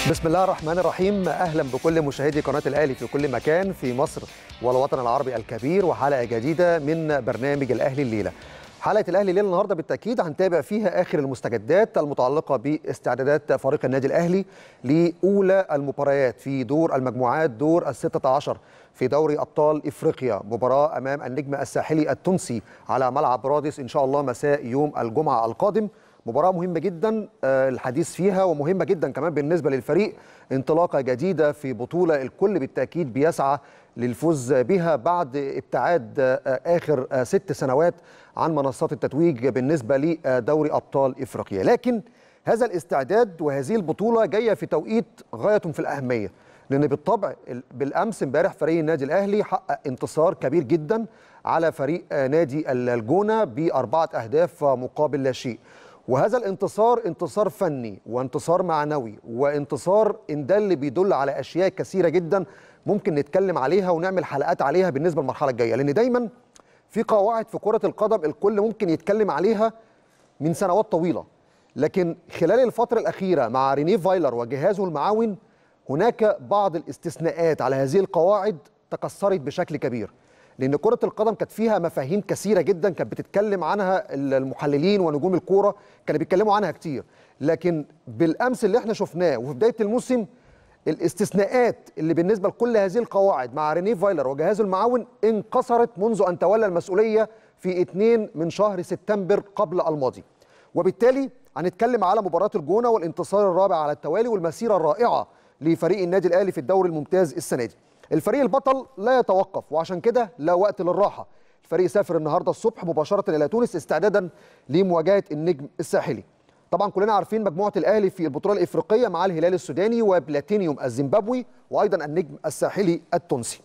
بسم الله الرحمن الرحيم اهلا بكل مشاهدي قناه الاهلي في كل مكان في مصر والوطن العربي الكبير وحلقه جديده من برنامج الاهلي الليله. حلقه الاهلي الليله النهارده بالتاكيد هنتابع فيها اخر المستجدات المتعلقه باستعدادات فريق النادي الاهلي لاولى المباريات في دور المجموعات دور ال 16 في دوري ابطال افريقيا مباراه امام النجم الساحلي التونسي على ملعب رادس ان شاء الله مساء يوم الجمعه القادم. مباراة مهمة جدا الحديث فيها ومهمة جدا كمان بالنسبة للفريق انطلاقة جديدة في بطولة الكل بالتأكيد بيسعى للفوز بها بعد ابتعاد آخر ست سنوات عن منصات التتويج بالنسبة لدوري أبطال إفريقيا لكن هذا الاستعداد وهذه البطولة جاية في توقيت غاية في الأهمية لأن بالطبع بالأمس امبارح فريق النادي الأهلي حقق انتصار كبير جدا على فريق نادي الجونة بأربعة أهداف مقابل لا شيء وهذا الانتصار انتصار فني وانتصار معنوي وانتصار ان ده اللي بيدل على اشياء كثيره جدا ممكن نتكلم عليها ونعمل حلقات عليها بالنسبه للمرحله الجايه لان دايما في قواعد في كره القدم الكل ممكن يتكلم عليها من سنوات طويله لكن خلال الفتره الاخيره مع ريني فايلر وجهازه المعاون هناك بعض الاستثناءات على هذه القواعد تكسرت بشكل كبير لان كره القدم كانت فيها مفاهيم كثيره جدا كانت بتتكلم عنها المحللين ونجوم الكوره كانوا بيتكلموا عنها كتير لكن بالامس اللي احنا شفناه وفي بدايه الموسم الاستثناءات اللي بالنسبه لكل هذه القواعد مع ريني فايلر وجهازه المعاون انكسرت منذ ان تولى المسؤوليه في 2 من شهر سبتمبر قبل الماضي وبالتالي هنتكلم على مباراه الجونه والانتصار الرابع على التوالي والمسيره الرائعه لفريق النادي الاهلي في الدوري الممتاز السنه دي الفريق البطل لا يتوقف وعشان كده لا وقت للراحه الفريق سافر النهارده الصبح مباشره الى تونس استعدادا لمواجهه النجم الساحلي طبعا كلنا عارفين مجموعه الاهلي في البطوله الافريقيه مع الهلال السوداني وبلاتينيوم الزيمبابوي وايضا النجم الساحلي التونسي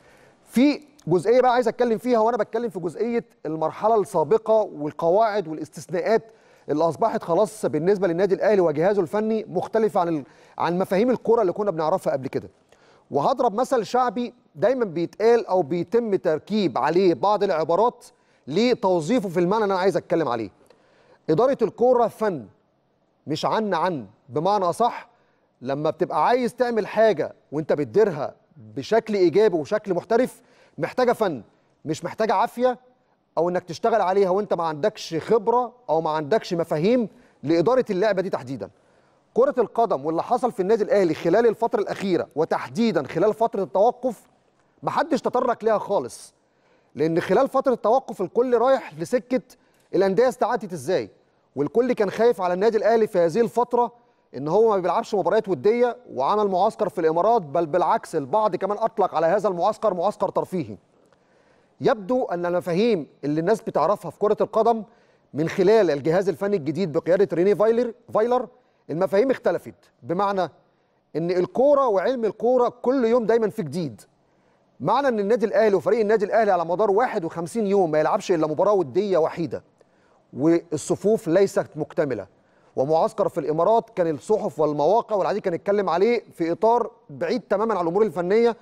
في جزئيه بقى عايز اتكلم فيها وانا بتكلم في جزئيه المرحله السابقه والقواعد والاستثناءات اللي اصبحت خلاص بالنسبه للنادي الاهلي وجهازه الفني مختلفه عن عن مفاهيم الكره اللي كنا بنعرفها قبل كده وهضرب مثل شعبي دايما بيتقال او بيتم تركيب عليه بعض العبارات لتوظيفه في المعنى اللي انا عايز اتكلم عليه اداره الكوره فن مش عن عن بمعنى اصح لما بتبقى عايز تعمل حاجه وانت بتديرها بشكل ايجابي وشكل محترف محتاجه فن مش محتاجه عافيه او انك تشتغل عليها وانت ما عندكش خبره او ما عندكش مفاهيم لاداره اللعبه دي تحديدا كرة القدم واللي حصل في النادي الأهلي خلال الفترة الأخيرة وتحديدا خلال فترة التوقف محدش تطرق ليها خالص لأن خلال فترة التوقف الكل رايح لسكة الأندية استعادت إزاي والكل كان خايف على النادي الأهلي في هذه الفترة إن هو ما بيلعبش مباريات ودية وعمل معسكر في الإمارات بل بالعكس البعض كمان أطلق على هذا المعسكر معسكر ترفيهي يبدو أن المفاهيم اللي الناس بتعرفها في كرة القدم من خلال الجهاز الفني الجديد بقيادة ريني فايلر فايلر المفاهيم اختلفت بمعنى ان الكوره وعلم الكوره كل يوم دايما في جديد معنى ان النادي الاهلي وفريق النادي الاهلي على مدار 51 يوم ما يلعبش الا مباراه وديه وحيده والصفوف ليست مكتمله ومعسكر في الامارات كان الصحف والمواقع والعديد كان يتكلم عليه في اطار بعيد تماما عن الامور الفنيه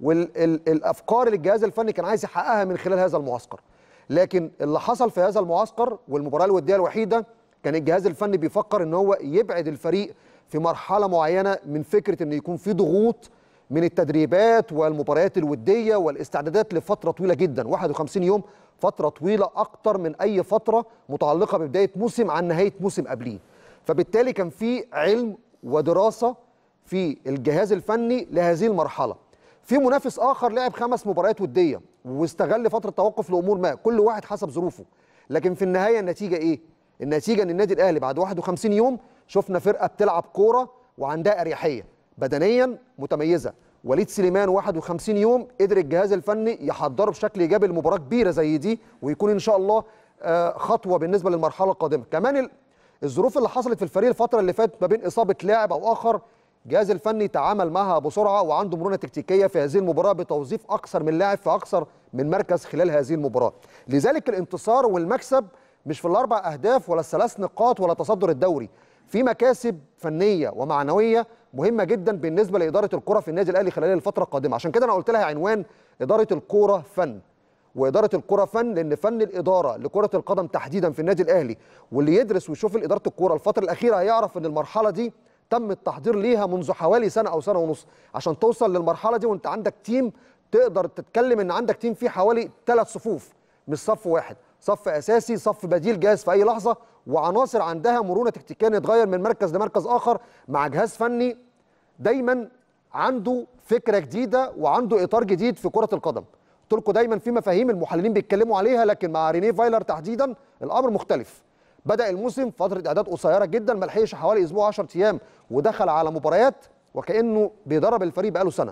والافكار اللي الجهاز الفني كان عايز يحققها من خلال هذا المعسكر لكن اللي حصل في هذا المعسكر والمباراه الوديه الوحيده كان الجهاز الفني بيفكر ان هو يبعد الفريق في مرحله معينه من فكره ان يكون في ضغوط من التدريبات والمباريات الوديه والاستعدادات لفتره طويله جدا 51 يوم فتره طويله اكتر من اي فتره متعلقه ببدايه موسم عن نهايه موسم قبليه فبالتالي كان في علم ودراسه في الجهاز الفني لهذه المرحله في منافس اخر لعب خمس مباريات وديه واستغل فتره توقف لامور ما كل واحد حسب ظروفه لكن في النهايه النتيجه ايه النتيجه ان النادي الاهلي بعد 51 يوم شفنا فرقه بتلعب كوره وعندها اريحيه بدنيا متميزه وليد سليمان 51 يوم قدر الجهاز الفني يحضره بشكل ايجابي لمباراه كبيره زي دي ويكون ان شاء الله خطوه بالنسبه للمرحله القادمه كمان الظروف اللي حصلت في الفريق الفتره اللي فاتت ما بين اصابه لاعب او اخر الجهاز الفني تعامل معها بسرعه وعنده مرونه تكتيكيه في هذه المباراه بتوظيف اكثر من لاعب في اكثر من مركز خلال هذه المباراه لذلك الانتصار والمكسب مش في الاربع اهداف ولا الثلاث نقاط ولا تصدر الدوري في مكاسب فنيه ومعنويه مهمه جدا بالنسبه لاداره الكره في النادي الاهلي خلال الفتره القادمه عشان كده انا قلت لها عنوان اداره الكره فن واداره الكره فن لان فن الاداره لكره القدم تحديدا في النادي الاهلي واللي يدرس ويشوف اداره الكره الفتره الاخيره هيعرف ان المرحله دي تم التحضير ليها منذ حوالي سنه او سنه ونص عشان توصل للمرحله دي وانت عندك تيم تقدر تتكلم ان عندك تيم فيه حوالي ثلاث صفوف مش صف واحد صف اساسي صف بديل جاهز في اي لحظه وعناصر عندها مرونه تكتيكيا يتغير من مركز لمركز اخر مع جهاز فني دايما عنده فكره جديده وعنده اطار جديد في كره القدم قلت لكم دايما في مفاهيم المحللين بيتكلموا عليها لكن مع رينيه فايلر تحديدا الامر مختلف بدا الموسم فتره اعداد قصيره جدا ما لحقش حوالي اسبوع 10 ايام ودخل على مباريات وكانه بيدرب الفريق بقاله سنه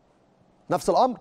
نفس الامر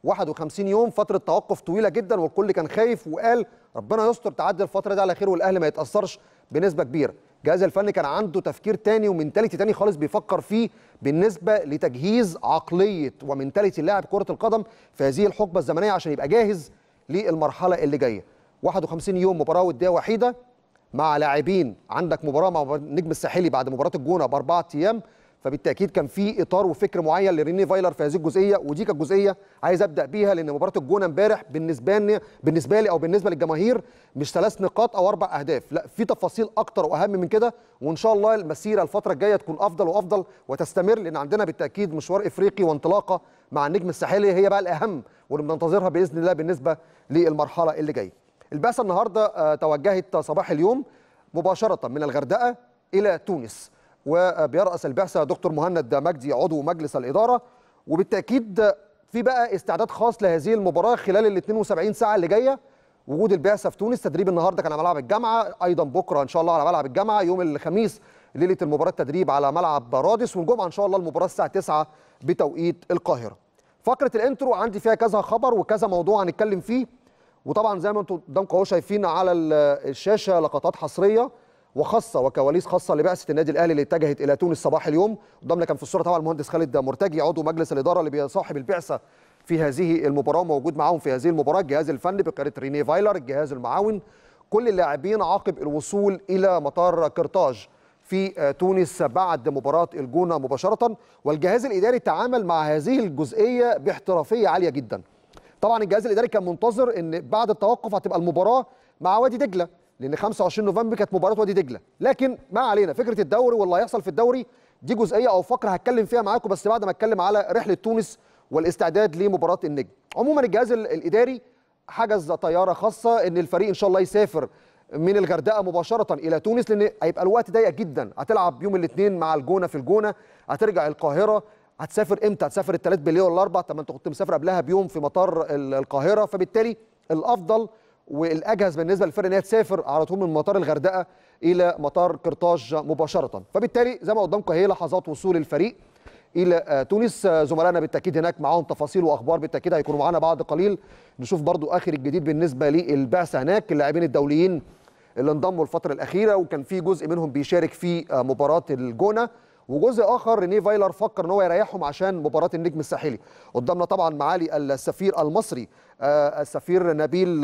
51 يوم فتره توقف طويله جدا والكل كان خايف وقال ربنا يستر تعدي الفتره دي على خير والاهلي ما يتاثرش بنسبه كبيره الجهاز الفني كان عنده تفكير تاني ومنتاليتي تاني خالص بيفكر فيه بالنسبه لتجهيز عقليه ومنتاليتي اللاعب كره القدم في هذه الحقبه الزمنيه عشان يبقى جاهز للمرحله اللي جايه 51 يوم مباراه وديه وحيده مع لاعبين عندك مباراه مع النجم الساحلي بعد مباراه الجونه باربعه ايام فبالتاكيد كان في اطار وفكر معين لريني فايلر في هذه الجزئيه ودي كانت جزئيه عايز ابدا بيها لان مباراه الجونه امبارح بالنسبه لي بالنسبه لي او بالنسبه للجماهير مش ثلاث نقاط او اربع اهداف لا في تفاصيل اكتر واهم من كده وان شاء الله المسيره الفتره الجايه تكون افضل وافضل وتستمر لان عندنا بالتاكيد مشوار افريقي وانطلاقه مع النجم الساحلي هي بقى الاهم واللي بننتظرها باذن الله بالنسبه للمرحله اللي جايه البعثه النهارده توجهت صباح اليوم مباشره من الغردقه الى تونس وبيرأس البعثة دكتور مهند مجدي عضو مجلس الإدارة وبالتأكيد في بقى استعداد خاص لهذه المباراة خلال ال 72 ساعة اللي جاية وجود البعثة في تونس تدريب النهاردة كان على ملعب الجامعة أيضا بكرة إن شاء الله على ملعب الجامعة يوم الخميس ليلة المباراة تدريب على ملعب رادس والجمعة إن شاء الله المباراة الساعة 9 بتوقيت القاهرة فقرة الانترو عندي فيها كذا خبر وكذا موضوع هنتكلم فيه وطبعا زي ما انتم قدامكم اهو شايفين على الشاشة لقطات حصرية وخاصه وكواليس خاصه لبعثه النادي الاهلي اللي اتجهت الى تونس صباح اليوم قدامنا كان في الصوره طبعا المهندس خالد مرتجي عضو مجلس الاداره اللي بيصاحب البعثه في هذه المباراه موجود معاهم في هذه المباراه الجهاز الفني بقياده ريني فايلر الجهاز المعاون كل اللاعبين عقب الوصول الى مطار قرطاج في تونس بعد مباراه الجونه مباشره والجهاز الاداري تعامل مع هذه الجزئيه باحترافيه عاليه جدا طبعا الجهاز الاداري كان منتظر ان بعد التوقف هتبقى المباراه مع وادي دجله لان 25 نوفمبر كانت مباراه وادي دجله لكن ما علينا فكره الدوري واللي هيحصل في الدوري دي جزئيه او فقره هتكلم فيها معاكم بس بعد ما اتكلم على رحله تونس والاستعداد لمباراه النجم عموما الجهاز الاداري حجز طياره خاصه ان الفريق ان شاء الله يسافر من الغردقه مباشره الى تونس لان هيبقى الوقت ضيق جدا هتلعب يوم الاثنين مع الجونه في الجونه هترجع القاهره هتسافر امتى هتسافر الثلاث بالليل ولا الاربع طب ما انت كنت مسافر قبلها بيوم في مطار القاهره فبالتالي الافضل والاجهز بالنسبه للفرقه ان هي تسافر على طول من مطار الغردقه الى مطار قرطاج مباشره فبالتالي زي ما قدامكم هي لحظات وصول الفريق الى تونس زملائنا بالتاكيد هناك معاهم تفاصيل واخبار بالتاكيد هيكونوا معانا بعد قليل نشوف برضو اخر الجديد بالنسبه للبعثه هناك اللاعبين الدوليين اللي انضموا الفتره الاخيره وكان في جزء منهم بيشارك في مباراه الجونه وجزء اخر ريني فايلر فكر ان هو يريحهم عشان مباراه النجم الساحلي قدامنا طبعا معالي السفير المصري السفير نبيل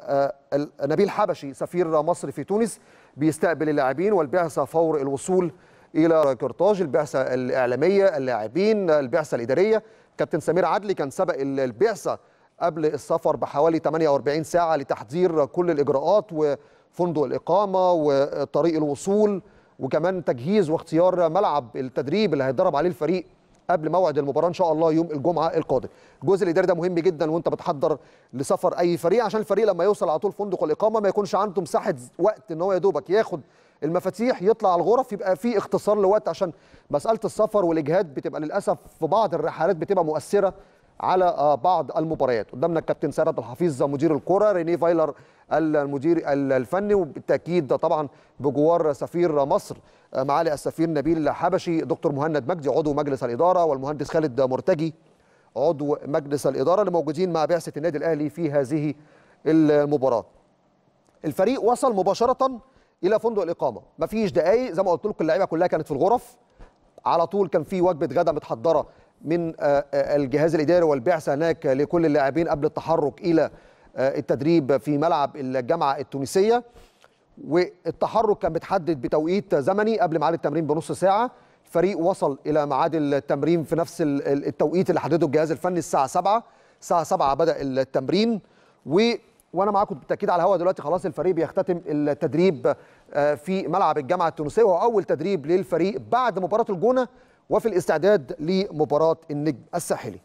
نبيل حبشي سفير مصر في تونس بيستقبل اللاعبين والبعثه فور الوصول الى قرطاج البعثه الاعلاميه اللاعبين البعثه الاداريه كابتن سمير عدلي كان سبق البعثه قبل السفر بحوالي 48 ساعه لتحضير كل الاجراءات وفندق الاقامه وطريق الوصول وكمان تجهيز واختيار ملعب التدريب اللي هيتدرب عليه الفريق قبل موعد المباراه ان شاء الله يوم الجمعه القادم. الجزء الاداري ده مهم جدا وانت بتحضر لسفر اي فريق عشان الفريق لما يوصل على طول فندق الاقامه ما يكونش عنده مساحه وقت ان هو يا دوبك ياخد المفاتيح يطلع على الغرف يبقى في اختصار لوقت عشان مساله السفر والاجهاد بتبقى للاسف في بعض الرحلات بتبقى مؤثره على بعض المباريات قدامنا الكابتن سيد عبد الحفيظ مدير الكره ريني فايلر المدير الفني وبالتاكيد طبعا بجوار سفير مصر معالي السفير نبيل حبشي دكتور مهند مجدي عضو مجلس الاداره والمهندس خالد مرتجي عضو مجلس الاداره اللي موجودين مع بعثه النادي الاهلي في هذه المباراه. الفريق وصل مباشره الى فندق الاقامه مفيش دقائق زي ما قلت لكم اللعيبه كلها كانت في الغرف على طول كان في وجبه غدا متحضره من الجهاز الاداري والبعثه هناك لكل اللاعبين قبل التحرك الى التدريب في ملعب الجامعه التونسيه والتحرك كان متحدد بتوقيت زمني قبل ميعاد التمرين بنص ساعه الفريق وصل الى ميعاد التمرين في نفس التوقيت اللي حدده الجهاز الفني الساعه 7 الساعه 7 بدا التمرين وانا معاكم بالتاكيد على الهواء دلوقتي خلاص الفريق بيختتم التدريب في ملعب الجامعه التونسيه وهو اول تدريب للفريق بعد مباراه الجونه وفي الاستعداد لمباراه النجم الساحلي.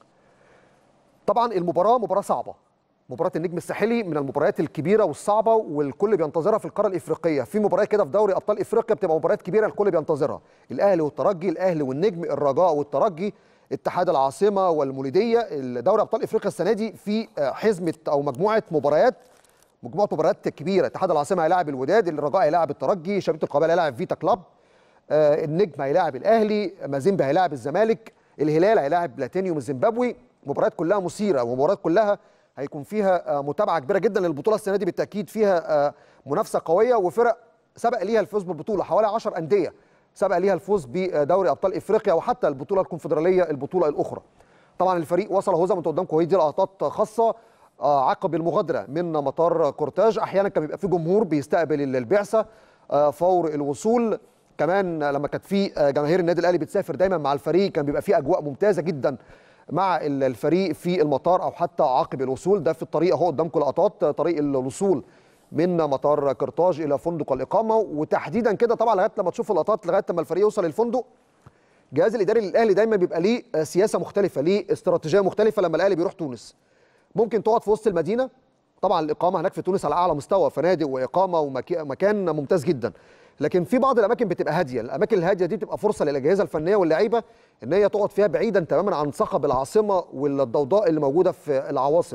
طبعا المباراه مباراه صعبه مباراه النجم الساحلي من المباريات الكبيره والصعبه والكل بينتظرها في القاره الافريقيه في مباريات كده في دوري ابطال افريقيا بتبقى مباريات كبيره الكل بينتظرها الاهلي والترجي الاهلي والنجم الرجاء والترجي اتحاد العاصمه والمولوديه دوري ابطال افريقيا السنه دي في حزمه او مجموعه مباريات مجموعه مباريات كبيره اتحاد العاصمه هيلاعب الوداد الرجاء هيلاعب الترجي شبيبه القبائل هيلاعب فيتا كلاب آه النجم هيلاعب الاهلي مازيمبي هيلاعب الزمالك الهلال هيلاعب بلاتينيوم الزيمبابوي مباريات كلها مثيره ومباريات كلها هيكون فيها متابعه كبيره جدا للبطوله السنه دي بالتاكيد فيها منافسه قويه وفرق سبق ليها الفوز بالبطوله حوالي 10 انديه سبق ليها الفوز بدوري ابطال افريقيا وحتى البطوله الكونفدراليه البطوله الاخرى طبعا الفريق وصل اهو زي ما انتم قدامكم هي دي لقطات خاصه عقب المغادره من مطار كورتاج احيانا كان بيبقى في جمهور بيستقبل البعثه فور الوصول كمان لما كانت في جماهير النادي الاهلي بتسافر دايما مع الفريق كان بيبقى في اجواء ممتازه جدا مع الفريق في المطار او حتى عقب الوصول ده في الطريق اهو قدامكم لقطات طريق الوصول من مطار قرطاج الى فندق الاقامه وتحديدا كده طبعا لغايه لما تشوف اللقطات لغايه لما الفريق يوصل الفندق الجهاز الاداري للاهلي دايما بيبقى ليه سياسه مختلفه ليه استراتيجيه مختلفه لما الاهلي بيروح تونس ممكن تقعد في وسط المدينه طبعا الاقامه هناك في تونس على اعلى مستوى فنادق واقامه ومكان ممتاز جدا لكن في بعض الاماكن بتبقى هاديه الاماكن الهاديه دي بتبقى فرصه للاجهزه الفنيه واللعيبه ان هي تقعد فيها بعيدا تماما عن صخب العاصمه والضوضاء اللي موجوده في العواصم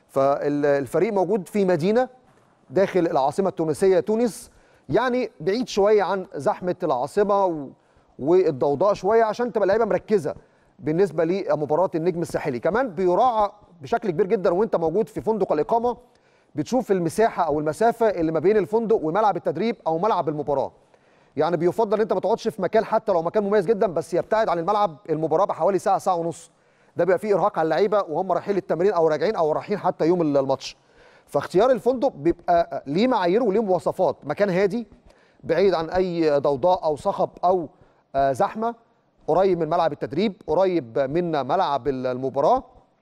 فالفريق موجود في مدينه داخل العاصمه التونسيه تونس يعني بعيد شويه عن زحمه العاصمه والضوضاء شويه عشان تبقى اللعيبه مركزه بالنسبه لمباراه النجم الساحلي كمان بيراعى بشكل كبير جدا وانت موجود في فندق الاقامه بتشوف المساحه او المسافه اللي ما بين الفندق وملعب التدريب او ملعب المباراه يعني بيفضل ان انت ما تقعدش في مكان حتى لو مكان مميز جدا بس يبتعد عن الملعب المباراه بحوالي ساعه ساعه ونص ده بيبقى فيه ارهاق على اللعيبه وهم رايحين للتمرين او راجعين او رايحين حتى يوم الماتش فاختيار الفندق بيبقى ليه معايير وليه مواصفات مكان هادي بعيد عن اي ضوضاء او صخب او زحمه قريب من ملعب التدريب قريب من ملعب المباراه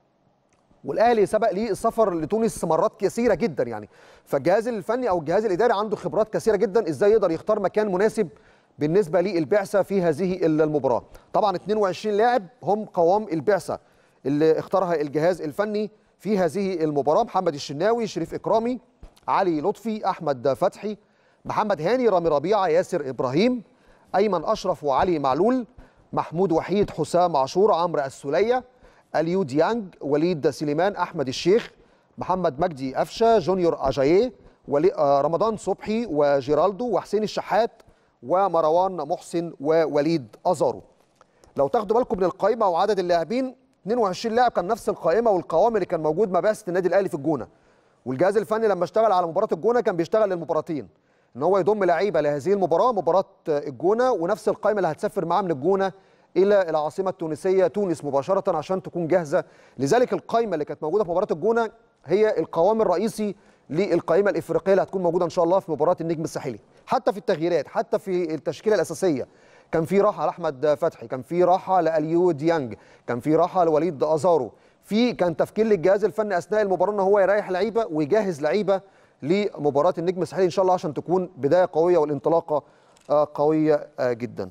والاهلي سبق ليه السفر لتونس مرات كثيره جدا يعني فالجهاز الفني او الجهاز الاداري عنده خبرات كثيره جدا ازاي يقدر يختار مكان مناسب بالنسبه للبعثه في هذه المباراه طبعا 22 لاعب هم قوام البعثه اللي اختارها الجهاز الفني في هذه المباراه محمد الشناوي شريف اكرامي علي لطفي احمد فتحي محمد هاني رامي ربيعه ياسر ابراهيم ايمن اشرف وعلي معلول محمود وحيد حسام عاشور عمرو السوليه اليو ديانج وليد سليمان احمد الشيخ محمد مجدي قفشه جونيور اجاييه رمضان صبحي وجيرالدو وحسين الشحات ومروان محسن ووليد ازارو لو تاخدوا بالكم من القائمه وعدد اللاعبين 22 لاعب كان نفس القائمه والقوام اللي كان موجود مع بعثه النادي الاهلي في الجونه والجهاز الفني لما اشتغل على مباراه الجونه كان بيشتغل للمباراتين ان هو يضم لعيبه لهذه المباراه مباراه الجونه ونفس القائمه اللي هتسافر معاه من الجونه الى العاصمه التونسيه تونس مباشره عشان تكون جاهزه لذلك القائمه اللي كانت موجوده في مباراه الجونه هي القوام الرئيسي للقائمه الافريقيه اللي هتكون موجوده ان شاء الله في مباراه النجم الساحلي حتى في التغييرات حتى في التشكيله الاساسيه كان في راحه لاحمد فتحي كان في راحه لاليو ديانج كان في راحه لوليد ازارو في كان تفكير للجهاز الفني اثناء المباراه ان هو يريح لعيبه ويجهز لعيبه لمباراه النجم الساحلي ان شاء الله عشان تكون بدايه قويه والانطلاقه قويه جدا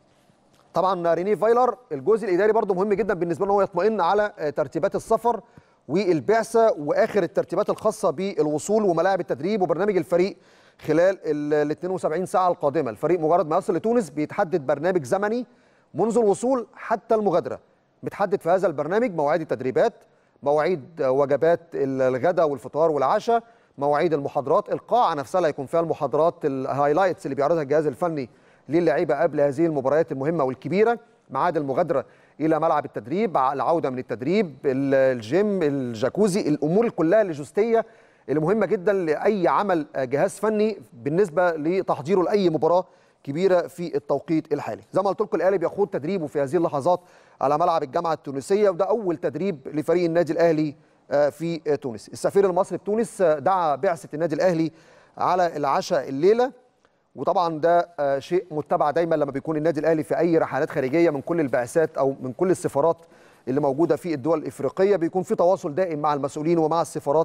طبعا ريني فايلر الجزء الاداري برضه مهم جدا بالنسبه له هو يطمئن على ترتيبات السفر والبعثه واخر الترتيبات الخاصه بالوصول وملاعب التدريب وبرنامج الفريق خلال ال 72 ساعه القادمه الفريق مجرد ما يصل لتونس بيتحدد برنامج زمني منذ الوصول حتى المغادره متحدد في هذا البرنامج مواعيد التدريبات مواعيد وجبات الغداء والفطار والعشاء مواعيد المحاضرات القاعه نفسها اللي هيكون فيها المحاضرات الهايلايتس اللي بيعرضها الجهاز الفني للعيبه قبل هذه المباريات المهمه والكبيره ميعاد المغادره الى ملعب التدريب العوده من التدريب الجيم الجاكوزي الامور كلها اللوجستيه اللي مهمه جدا لاي عمل جهاز فني بالنسبه لتحضيره لاي مباراه كبيره في التوقيت الحالي زي ما قلت لكم الاهلي بيخوض تدريبه في هذه اللحظات على ملعب الجامعه التونسيه وده اول تدريب لفريق النادي الاهلي في تونس السفير المصري بتونس دعا بعثه النادي الاهلي على العشاء الليله وطبعا ده شيء متبع دايما لما بيكون النادي الاهلي في اي رحلات خارجيه من كل البعثات او من كل السفارات اللي موجوده في الدول الافريقيه بيكون في تواصل دائم مع المسؤولين ومع السفارات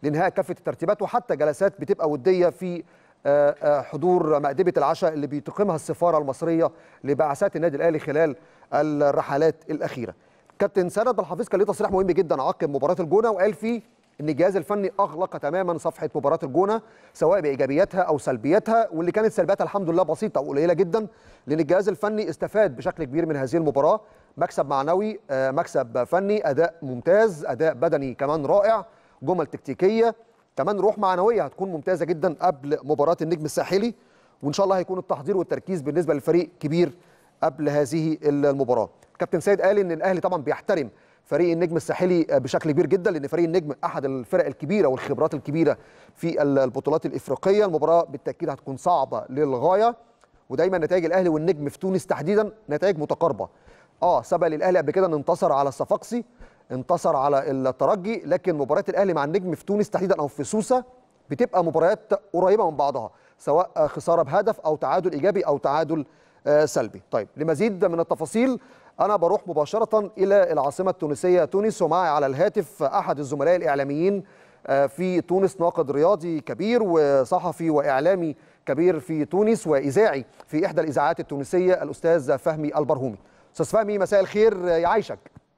لانهاء كافه الترتيبات وحتى جلسات بتبقى وديه في حضور مأدبة العشاء اللي بتقيمها السفارة المصرية لبعثات النادي الأهلي خلال الرحلات الأخيرة كابتن سند الحفيظ كان ليه تصريح مهم جدا عقب مباراة الجونة وقال فيه ان الجهاز الفني اغلق تماما صفحه مباراه الجونه سواء بايجابياتها او سلبياتها واللي كانت سلبياتها الحمد لله بسيطه وقليله جدا لان الجهاز الفني استفاد بشكل كبير من هذه المباراه مكسب معنوي مكسب فني اداء ممتاز اداء بدني كمان رائع جمل تكتيكيه كمان روح معنويه هتكون ممتازه جدا قبل مباراه النجم الساحلي وان شاء الله هيكون التحضير والتركيز بالنسبه للفريق كبير قبل هذه المباراه كابتن سيد قال ان الاهلي طبعا بيحترم فريق النجم الساحلي بشكل كبير جدا لان فريق النجم احد الفرق الكبيره والخبرات الكبيره في البطولات الافريقيه المباراه بالتاكيد هتكون صعبه للغايه ودايما نتائج الاهلي والنجم في تونس تحديدا نتائج متقاربه اه سبق للاهلي قبل كده ان انتصر على الصفاقسي انتصر على الترجي لكن مباريات الاهلي مع النجم في تونس تحديدا او في سوسه بتبقى مباريات قريبه من بعضها سواء خساره بهدف او تعادل ايجابي او تعادل سلبي طيب لمزيد من التفاصيل انا بروح مباشره الى العاصمه التونسيه تونس ومعي على الهاتف احد الزملاء الاعلاميين في تونس ناقد رياضي كبير وصحفي واعلامي كبير في تونس واذاعي في احدى الاذاعات التونسيه الاستاذ فهمي البرهومي استاذ فهمي مساء الخير يعيشك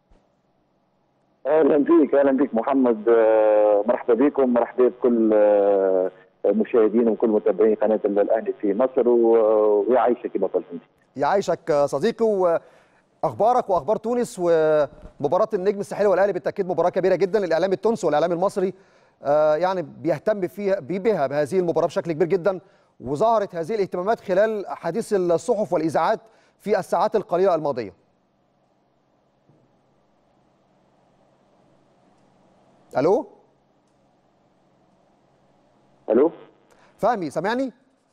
اهلا بك اهلا بك محمد مرحبا بكم مرحبا بكل مشاهدين وكل متابعين قناه الاهلي في مصر ويعيشك كما قلت انت يعيشك صديقي واخبارك واخبار تونس ومباراه النجم الساحلي والاهلي بالتاكيد مباراه كبيره جدا الاعلام التونسي والاعلام المصري يعني بيهتم فيها بها بهذه المباراه بشكل كبير جدا وظهرت هذه الاهتمامات خلال حديث الصحف والاذاعات في الساعات القليله الماضيه الو الو فهمي سامعني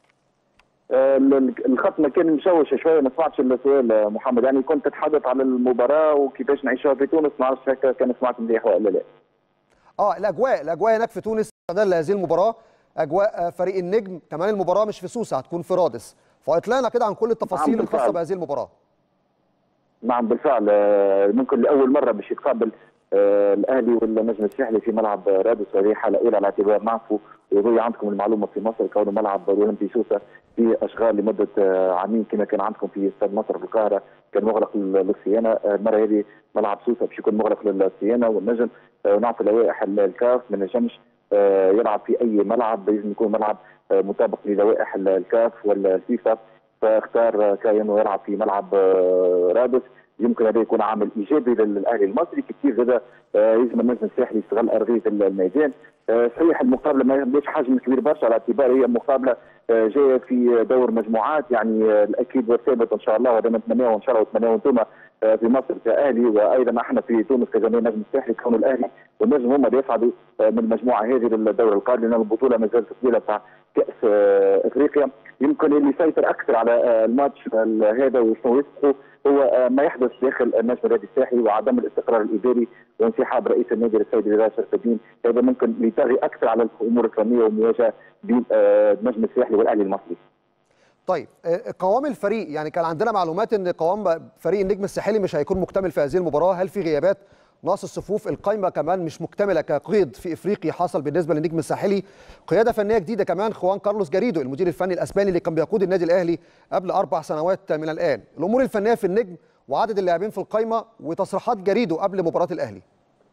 الخط ما كان مشوش شويه ما سمعتش السؤال محمد يعني كنت تتحدث عن المباراه وكيفاش نعيشها في تونس ما عرفتش هكا كان سمعت مليح ولا لا اه الاجواء الاجواء هناك في تونس خلال هذه المباراه اجواء فريق النجم كمان المباراه مش في سوسه هتكون في رادس فاطلعنا كده عن كل التفاصيل نعم الخاصه بهذه المباراه نعم بالفعل ممكن لاول مره باش يتقابل الاهلي والنجم الساحلي في ملعب رادس وهذه حاله اولى على اعتبار نعرفوا وهي عندكم المعلومه في مصر كونه ملعب الاولمبي سوسه في اشغال لمده عامين كما كان عندكم في استاد مصر في القاهره كان مغلق للصيانه المره هذه ملعب سوسه باش يكون مغلق للصيانه والنجم نعطي لوائح الكاف ما نجمش يلعب في اي ملعب لازم يكون ملعب مطابق للوائح الكاف والفيفا فاختار كاين انه يلعب في ملعب رادس يمكن هذا يكون عامل ايجابي للاهلي المصري كثير هذا يلزم النجم الساحلي يستغل ارضيه الميدان صحيح المقابله ما يبداش حجم كبير برشا على اعتبار هي مقابله جايه في دور مجموعات يعني الاكيد والثابت ان شاء الله وهذا نتمناه ان شاء الله وتمناه انتم في مصر كاهلي وايضا احنا في تونس كجميع النجم الساحلي كون الاهلي والنجم هم اللي يصعدوا من المجموعه هذه للدور القادم لان البطوله ما زالت طويله بتاع كاس افريقيا يمكن اللي يسيطر اكثر على الماتش هذا وشنو يسبقوا هو ما يحدث داخل النجم الرياضي الساحلي وعدم الاستقرار الاداري وانسحاب رئيس النادي السيد رضا شرف الدين هذا ممكن يطغي اكثر على الامور الفنيه والمواجهه بين النجم الساحلي والاهلي المصري. طيب قوام الفريق يعني كان عندنا معلومات ان قوام فريق النجم الساحلي مش هيكون مكتمل في هذه المباراه هل في غيابات ناقص الصفوف القايمه كمان مش مكتمله كقيد في افريقيا حصل بالنسبه للنجم الساحلي قياده فنيه جديده كمان خوان كارلوس جاريدو المدير الفني الاسباني اللي كان بيقود النادي الاهلي قبل اربع سنوات من الان الامور الفنيه في النجم وعدد اللاعبين في القايمه وتصريحات جاريدو قبل مباراه الاهلي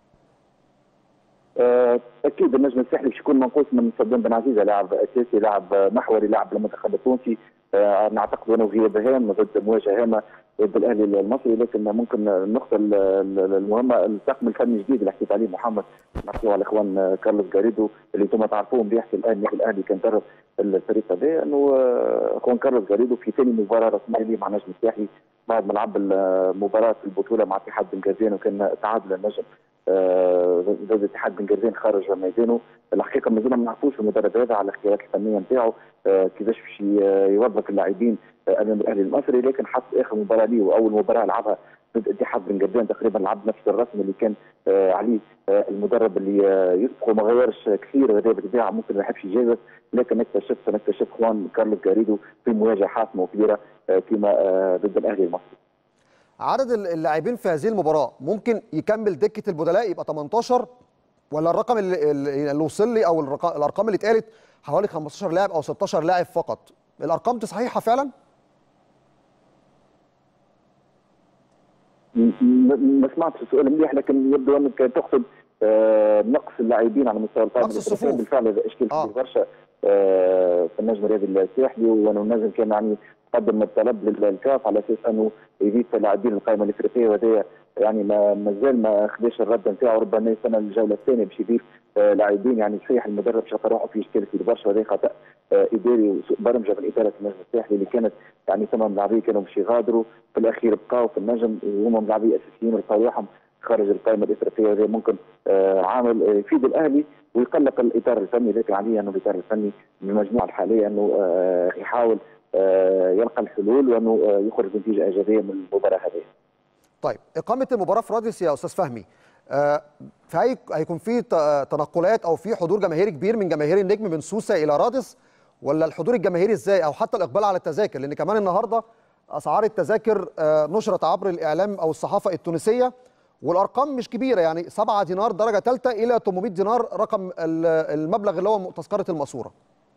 اكيد النجم الساحلي باش يكون منقوص من صدام بن عزيزه لاعب اساسي لاعب محوري لاعب المنتخب التونسي نعتقد انه غياب هام ضد مواجهه هامه ضد الاهلي المصري لكن ممكن النقطه المهمه الطاقم الفني الجديد اللي حكيت عليه محمد نحكيو على اخوان كارلوس جاريدو اللي انتم تعرفوهم بيحكي الان الاهلي كان درب الفريق هذا انه اخوان كارلوس جاريدو في ثاني مباراه رسميه ليه مع النجم الساحلي بعد ما لعب المباراه في البطوله مع اتحاد بنغازيان وكان تعادل النجم ضد اتحاد بنغازيان خارج ميدانه الحقيقه ما زلنا ما نعرفوش المدرب هذا على الاختيارات الفنيه نتاعو كيفاش باش يوظف اللاعبين امام الاهلي المصري لكن حتى اخر مباراه ليه واول مباراه لعبها ضد اتحاد بنغازيان تقريبا لعب نفس الرسم اللي كان عليه المدرب اللي يسبق وما غيرش كثير هذا بالطبيعه ممكن ما يحبش يجازف لكن نكتشف نكتشف خوان كارلوس جاريدو في مواجهه حاسمه وكبيره فيما ضد الاهلي المصري عدد اللاعبين في هذه المباراه ممكن يكمل دكه البدلاء يبقى 18 ولا الرقم اللي, اللي وصل لي او الارقام اللي اتقالت حوالي 15 لاعب او 16 لاعب فقط الارقام دي صحيحه فعلا ما سمعتش السؤال مليح لكن يبدو انك تقصد آه نقص اللاعبين على مستوى القائمه نقص الصفوف بالفعل هذا اشكال آه. برشا آه في النجم الرياضي الساحلي وانه النجم كان يعني قدم الطلب للكاف على اساس انه يضيف لاعبين القائمه الافريقيه وهذا يعني ما مازال ما خداش الرد نتاعو ربما يستنى الجوله الثانيه باش يضيف آه لاعبين يعني صحيح المدرب شاف روحه في اشكال في برشا وهذا خطا آه اداري وسوء برمجه من اداره النجم الساحلي اللي كانت يعني ثم ملاعبيه كانوا باش يغادروا في الاخير بقاو في النجم وهم ملاعبيه اساسيين ولقاو روحهم خارج القائمه الافريقيه وهذا ممكن آه عامل يفيد الاهلي ويقلق الاطار الفني لكن عليه انه الاطار الفني بالمجموعه الحاليه انه آه يحاول آه يلقى الحلول وانه آه يخرج بنتيجه ايجابيه من المباراه هذه. طيب اقامه المباراه في راديوس يا استاذ فهمي آه فهي هيكون في تنقلات او في حضور جماهيري كبير من جماهير النجم من سوسه الى رادس ولا الحضور الجماهيري ازاي او حتى الاقبال على التذاكر لان كمان النهارده اسعار التذاكر نشرت عبر الاعلام او الصحافه التونسيه والارقام مش كبيره يعني 7 دينار درجه ثالثه الى 800 دينار رقم المبلغ اللي هو تذكره الماسوره.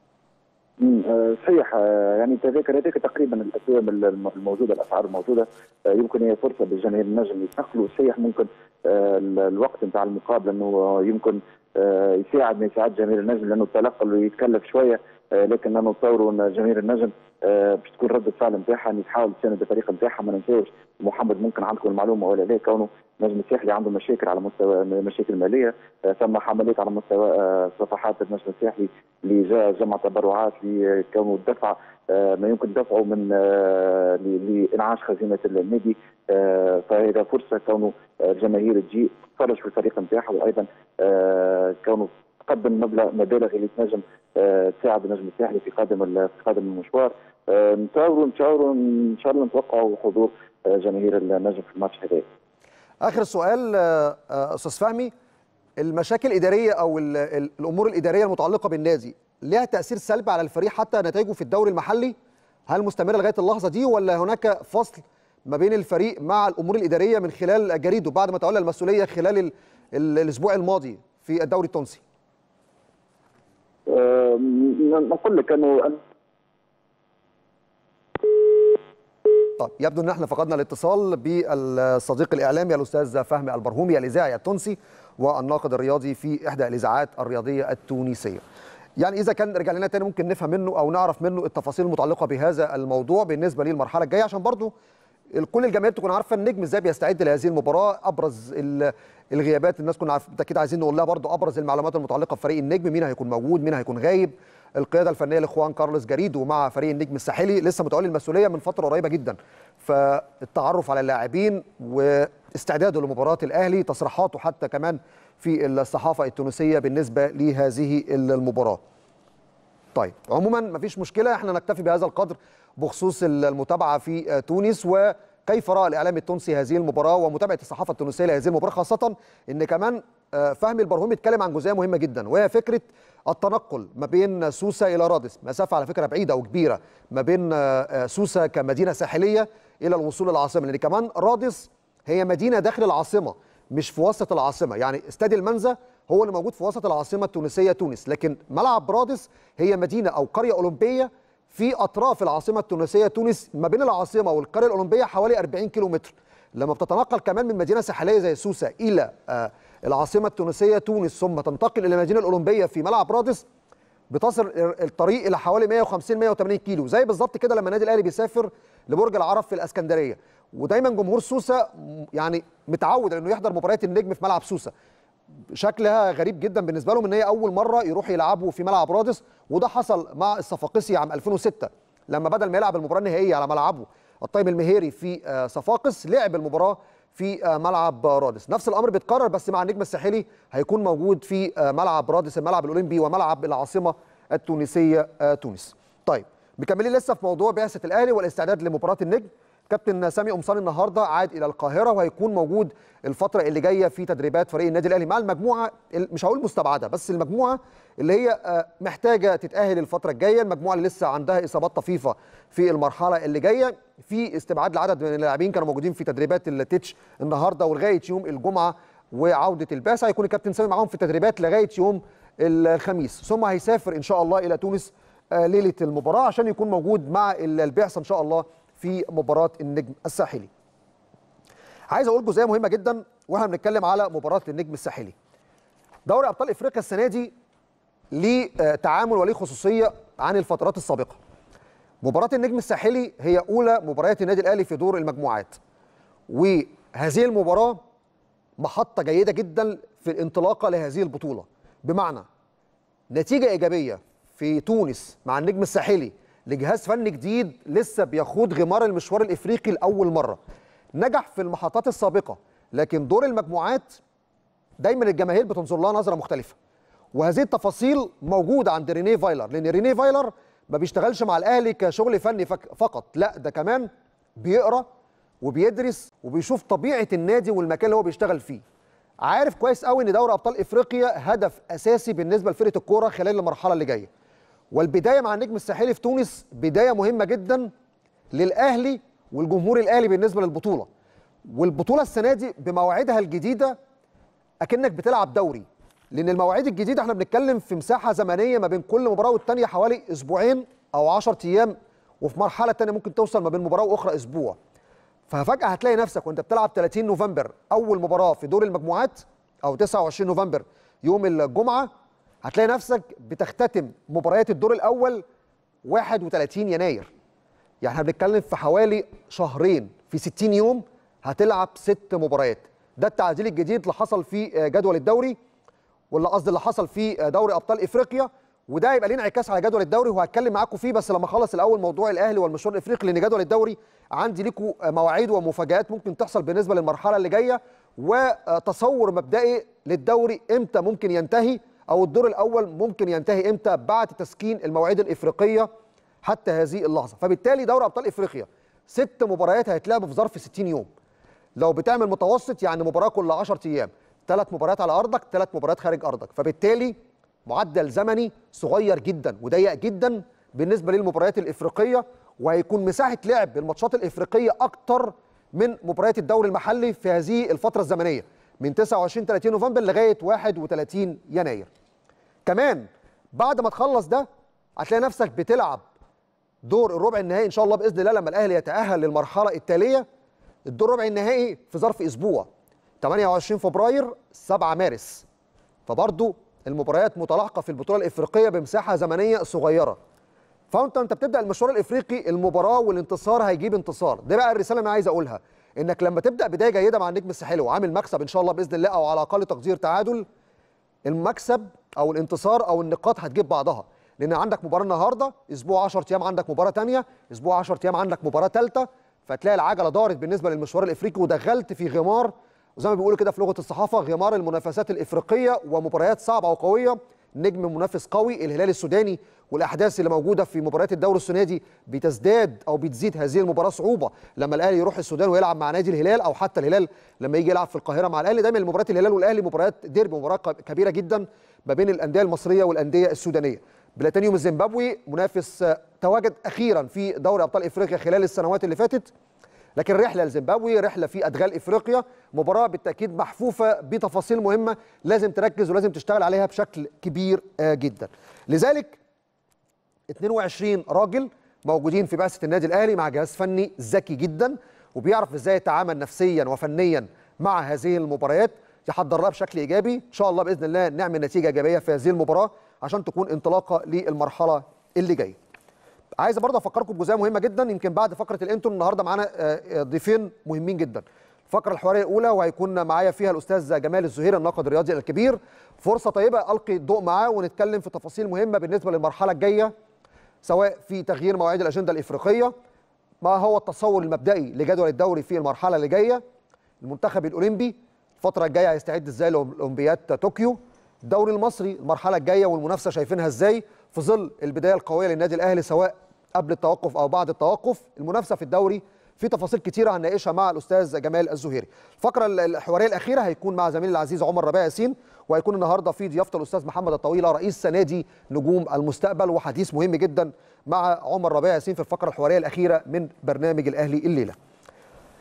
صحيح يعني التذاكر هذيك تقريبا الاسهم الموجوده الاسعار الموجوده يمكن هي فرصه للجماهير النجم يتنقلوا صحيح ممكن الوقت نتاع المقابله انه يمكن يساعد ما يساعد جماهير النجم لانه التنقل يتكلف شويه لكن انا نتصوروا ان جماهير النجم باش تكون رده فعل نتاعها ان تحاول تساند الفريق نتاعها ما ننساوش محمد ممكن عندكم المعلومه ولا لا كونه نجم الساحلي عنده مشاكل على مستوى مشاكل ماليه ثم حملات على مستوى صفحات النجم الساحلي لجمع تبرعات لكونه الدفع ما يمكن دفعه من لانعاش خزينه النادي فهذا فرصه كونه الجماهير تجي تتفرج في الفريق نتاعها وايضا كونه تقدم مبلغ مبالغ اللي تنجم تساعد النجم الساحلي في قادم في قادم المشوار نتصوروا نتصوروا ان شاء الله نتوقعوا حضور جماهير النجم في الماتش هذا اخر سؤال استاذ فهمي المشاكل الاداريه او الامور الاداريه المتعلقه بالنادي لها تاثير سلبي على الفريق حتى نتائجه في الدوري المحلي هل مستمره لغايه اللحظه دي ولا هناك فصل ما بين الفريق مع الامور الاداريه من خلال جريده بعد ما تولى المسؤوليه خلال ال ال الاسبوع الماضي في الدوري التونسي أه نقول لك انه طيب يبدو ان احنا فقدنا الاتصال بالصديق الاعلامي الاستاذ فهمي البرهومي الاذاعي التونسي والناقد الرياضي في احدى الاذاعات الرياضيه التونسيه. يعني اذا كان رجع لنا تاني ممكن نفهم منه او نعرف منه التفاصيل المتعلقه بهذا الموضوع بالنسبه للمرحله الجايه عشان برضه كل الجماهير تكون عارفه النجم ازاي بيستعد لهذه المباراه ابرز الغيابات الناس كنا عارف بالتاكيد عايزين نقول لها برضه ابرز المعلومات المتعلقه بفريق النجم مين هيكون موجود مين هيكون غايب القياده الفنيه لاخوان كارلوس جريدو مع فريق النجم الساحلي لسه متولي المسؤوليه من فتره قريبه جدا فالتعرف على اللاعبين واستعداده لمباراه الاهلي تصريحاته حتى كمان في الصحافه التونسيه بالنسبه لهذه المباراه طيب عموما مفيش مشكله احنا نكتفي بهذا القدر بخصوص المتابعه في تونس وكيف راى الاعلام التونسي هذه المباراه ومتابعه الصحافه التونسيه لهذه المباراه خاصه ان كمان فهمي البرهومي اتكلم عن جزئيه مهمه جدا وهي فكره التنقل ما بين سوسه الى رادس مسافه على فكره بعيده وكبيره ما بين سوسه كمدينه ساحليه الى الوصول للعاصمه لان كمان رادس هي مدينه داخل العاصمه مش في وسط العاصمه يعني استاد المنزه هو اللي موجود في وسط العاصمه التونسيه تونس لكن ملعب رادس هي مدينه او قريه اولمبيه في اطراف العاصمه التونسيه تونس ما بين العاصمه والقريه الاولمبيه حوالي 40 كيلو متر لما بتتنقل كمان من مدينه ساحليه زي سوسه الى آه العاصمه التونسيه تونس ثم تنتقل الى المدينه الاولمبيه في ملعب رادس بتصل الطريق الى حوالي 150 180 كيلو زي بالظبط كده لما النادي الاهلي بيسافر لبرج العرب في الاسكندريه ودايما جمهور سوسه يعني متعود انه يحضر مباريات النجم في ملعب سوسه شكلها غريب جدا بالنسبه لهم ان هي اول مره يروح يلعبوا في ملعب رادس وده حصل مع الصفاقسي عام 2006 لما بدل ما يلعب المباراه النهائيه على ملعبه الطيب المهيري في صفاقس لعب المباراه في ملعب رادس نفس الامر بيتكرر بس مع النجم الساحلي هيكون موجود في ملعب رادس الملعب الاولمبي وملعب العاصمه التونسيه تونس طيب مكملين لسه في موضوع بعثه الاهلي والاستعداد لمباراه النجم كابتن سامي قمصان النهارده عاد الى القاهره وهيكون موجود الفتره اللي جايه في تدريبات فريق النادي الاهلي مع المجموعه مش هقول مستبعده بس المجموعه اللي هي محتاجه تتاهل الفتره الجايه المجموعه اللي لسه عندها اصابات طفيفه في المرحله اللي جايه في استبعاد لعدد من اللاعبين كانوا موجودين في تدريبات التتش النهارده ولغايه يوم الجمعه وعوده البعثه هيكون الكابتن سامي معاهم في التدريبات لغايه يوم الخميس ثم هيسافر ان شاء الله الى تونس ليله المباراه عشان يكون موجود مع البعثه ان شاء الله في مباراه النجم الساحلي. عايز اقول جزئيه مهمه جدا واحنا بنتكلم على مباراه النجم الساحلي. دوري ابطال افريقيا السنه دي ليه تعامل وليه خصوصيه عن الفترات السابقه. مباراه النجم الساحلي هي اولى مباريات النادي الاهلي في دور المجموعات. وهذه المباراه محطه جيده جدا في الانطلاقه لهذه البطوله. بمعنى نتيجه ايجابيه في تونس مع النجم الساحلي لجهاز فني جديد لسه بيخوض غمار المشوار الافريقي لاول مره نجح في المحطات السابقه لكن دور المجموعات دايما الجماهير بتنظر لها نظره مختلفه وهذه التفاصيل موجوده عند رينيه فايلر لان رينيه فايلر ما بيشتغلش مع الاهلي كشغل فني فقط لا ده كمان بيقرا وبيدرس وبيشوف طبيعه النادي والمكان اللي هو بيشتغل فيه عارف كويس قوي ان دوري ابطال افريقيا هدف اساسي بالنسبه لفرقه الكوره خلال المرحله اللي جايه والبدايه مع النجم الساحلي في تونس بدايه مهمه جدا للاهلي والجمهور الاهلي بالنسبه للبطوله والبطوله السنه دي بمواعيدها الجديده اكنك بتلعب دوري لان المواعيد الجديده احنا بنتكلم في مساحه زمنيه ما بين كل مباراه والثانيه حوالي اسبوعين او 10 ايام وفي مرحله ثانيه ممكن توصل ما بين مباراه واخرى اسبوع ففجاه هتلاقي نفسك وانت بتلعب 30 نوفمبر اول مباراه في دور المجموعات او 29 نوفمبر يوم الجمعه هتلاقي نفسك بتختتم مباريات الدور الاول 31 يناير يعني احنا بنتكلم في حوالي شهرين في 60 يوم هتلعب ست مباريات ده التعديل الجديد اللي حصل في جدول الدوري واللي قصدي اللي حصل في دوري ابطال افريقيا وده هيبقى ليه انعكاس على جدول الدوري وهتكلم معاكم فيه بس لما اخلص الاول موضوع الاهلي والمشوار الافريقي لان جدول الدوري عندي ليكم مواعيد ومفاجات ممكن تحصل بالنسبه للمرحله اللي جايه وتصور مبدئي للدوري امتى ممكن ينتهي او الدور الاول ممكن ينتهي امتى بعد تسكين المواعيد الافريقيه حتى هذه اللحظه فبالتالي دوري ابطال افريقيا ست مباريات هيتلعبوا في ظرف 60 يوم لو بتعمل متوسط يعني مباراه كل 10 ايام ثلاث مباريات على ارضك ثلاث مباريات خارج ارضك فبالتالي معدل زمني صغير جدا وضيق جدا بالنسبه للمباريات الافريقيه وهيكون مساحه لعب الماتشات الافريقيه اكتر من مباريات الدوري المحلي في هذه الفتره الزمنيه من 29 30 نوفمبر لغايه 31 يناير كمان بعد ما تخلص ده هتلاقي نفسك بتلعب دور الربع النهائي ان شاء الله باذن الله لما الاهلي يتاهل للمرحله التاليه الدور الربع النهائي في ظرف اسبوع 28 فبراير 7 مارس فبرضه المباريات متلاحقه في البطوله الافريقيه بمساحه زمنيه صغيره فانت انت بتبدا المشوار الافريقي المباراه والانتصار هيجيب انتصار ده بقى الرساله اللي انا عايز اقولها انك لما تبدا بدايه جيده مع النجم الساحلي وعامل مكسب ان شاء الله باذن الله او على اقل تقدير تعادل المكسب او الانتصار او النقاط هتجيب بعضها لان عندك مباراه النهارده اسبوع 10 ايام عندك مباراه ثانيه اسبوع 10 ايام عندك مباراه ثالثه فتلاقي العجله دارت بالنسبه للمشوار الافريقي ودخلت في غمار وزي ما بيقولوا كده في لغه الصحافه غمار المنافسات الافريقيه ومباريات صعبه وقويه نجم منافس قوي الهلال السوداني والاحداث اللي موجوده في مباريات الدوري السنه دي بتزداد او بتزيد هذه المباراه صعوبه لما الاهلي يروح السودان ويلعب مع نادي الهلال او حتى الهلال لما يجي يلعب في القاهره مع الاهلي دايما مباريات الهلال والاهلي مباريات ديربي مباراه كبيره جدا ما بين الانديه المصريه والانديه السودانيه بلاتينيوم الزيمبابوي منافس تواجد اخيرا في دوري ابطال افريقيا خلال السنوات اللي فاتت لكن رحله لزيمبابوي رحله في ادغال افريقيا مباراه بالتاكيد محفوفه بتفاصيل مهمه لازم تركز ولازم تشتغل عليها بشكل كبير جدا لذلك 22 راجل موجودين في بعثه النادي الاهلي مع جهاز فني ذكي جدا وبيعرف ازاي يتعامل نفسيا وفنيا مع هذه المباريات يحضر لها بشكل ايجابي ان شاء الله باذن الله نعمل نتيجه ايجابيه في هذه المباراه عشان تكون انطلاقه للمرحله اللي جايه عايز برضه افكركم بجزئيه مهمه جدا يمكن بعد فقره الانترو النهارده معانا ضيفين مهمين جدا الفقره الحواريه الاولى وهيكون معايا فيها الاستاذ جمال الزهير الناقد الرياضي الكبير فرصه طيبه القي الضوء معاه ونتكلم في تفاصيل مهمه بالنسبه للمرحله الجايه سواء في تغيير مواعيد الاجنده الافريقيه ما هو التصور المبدئي لجدول الدوري في المرحله اللي جايه المنتخب الاولمبي الفتره الجايه هيستعد ازاي لاولمبياد طوكيو الدوري المصري المرحله الجايه والمنافسه شايفينها ازاي في ظل البدايه القويه للنادي الاهلي سواء قبل التوقف او بعد التوقف المنافسه في الدوري في تفاصيل كتيره هنناقشها مع الاستاذ جمال الزهيري الفقره الحواريه الاخيره هيكون مع زميلي العزيز عمر ربيع ياسين وهيكون النهارده في ضيافه الاستاذ محمد الطويله رئيس نادي نجوم المستقبل وحديث مهم جدا مع عمر ربيع ياسين في الفقره الحواريه الاخيره من برنامج الاهلي الليله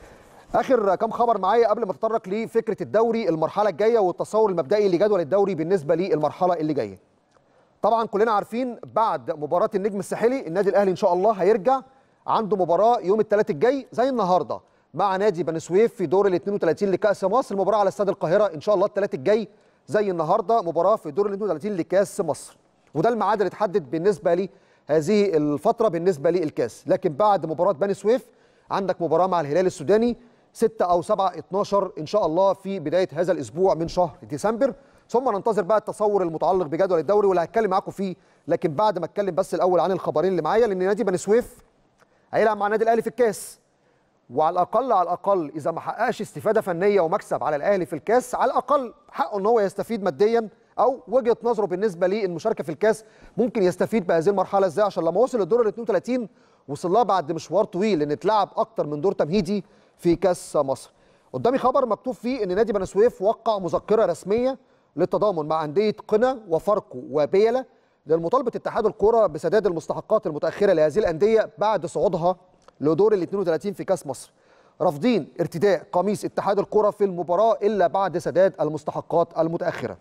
اخر كام خبر معايا قبل ما اتطرق لفكره الدوري المرحله الجايه والتصور المبدئي لجدول الدوري بالنسبه للمرحله اللي جايه طبعا كلنا عارفين بعد مباراه النجم الساحلي النادي الاهلي ان شاء الله هيرجع عنده مباراه يوم الثلاث الجاي زي النهارده مع نادي بني سويف في دور ال 32 لكاس مصر المباراه على استاد القاهره ان شاء الله الثلاث الجاي زي النهارده مباراه في دور ال 32 لكاس مصر وده الميعاد اللي اتحدد بالنسبه لي هذه الفتره بالنسبه للكاس لكن بعد مباراه بني سويف عندك مباراه مع الهلال السوداني 6 او 7 12 ان شاء الله في بدايه هذا الاسبوع من شهر ديسمبر ثم ننتظر بقى التصور المتعلق بجدول الدوري واللي هتكلم معاكم فيه لكن بعد ما اتكلم بس الاول عن الخبرين اللي معايا لان نادي بني سويف هيلعب مع النادي الاهلي في الكاس وعلى الاقل على الاقل اذا ما حققش استفاده فنيه ومكسب على الاهلي في الكاس على الاقل حقه ان هو يستفيد ماديا او وجهه نظره بالنسبه للمشاركه في الكاس ممكن يستفيد بهذه المرحله ازاي عشان لما وصل للدور ال 32 وصل لها بعد مشوار طويل لان اتلعب اكتر من دور تمهيدي في كاس مصر قدامي خبر مكتوب فيه ان نادي بني سويف وقع مذكره رسميه للتضامن مع انديه قنا وفاركو وبيلا لمطالبه اتحاد الكره بسداد المستحقات المتاخره لهذه الانديه بعد صعودها لدور ال 32 في كاس مصر رافضين ارتداء قميص اتحاد الكره في المباراه الا بعد سداد المستحقات المتاخره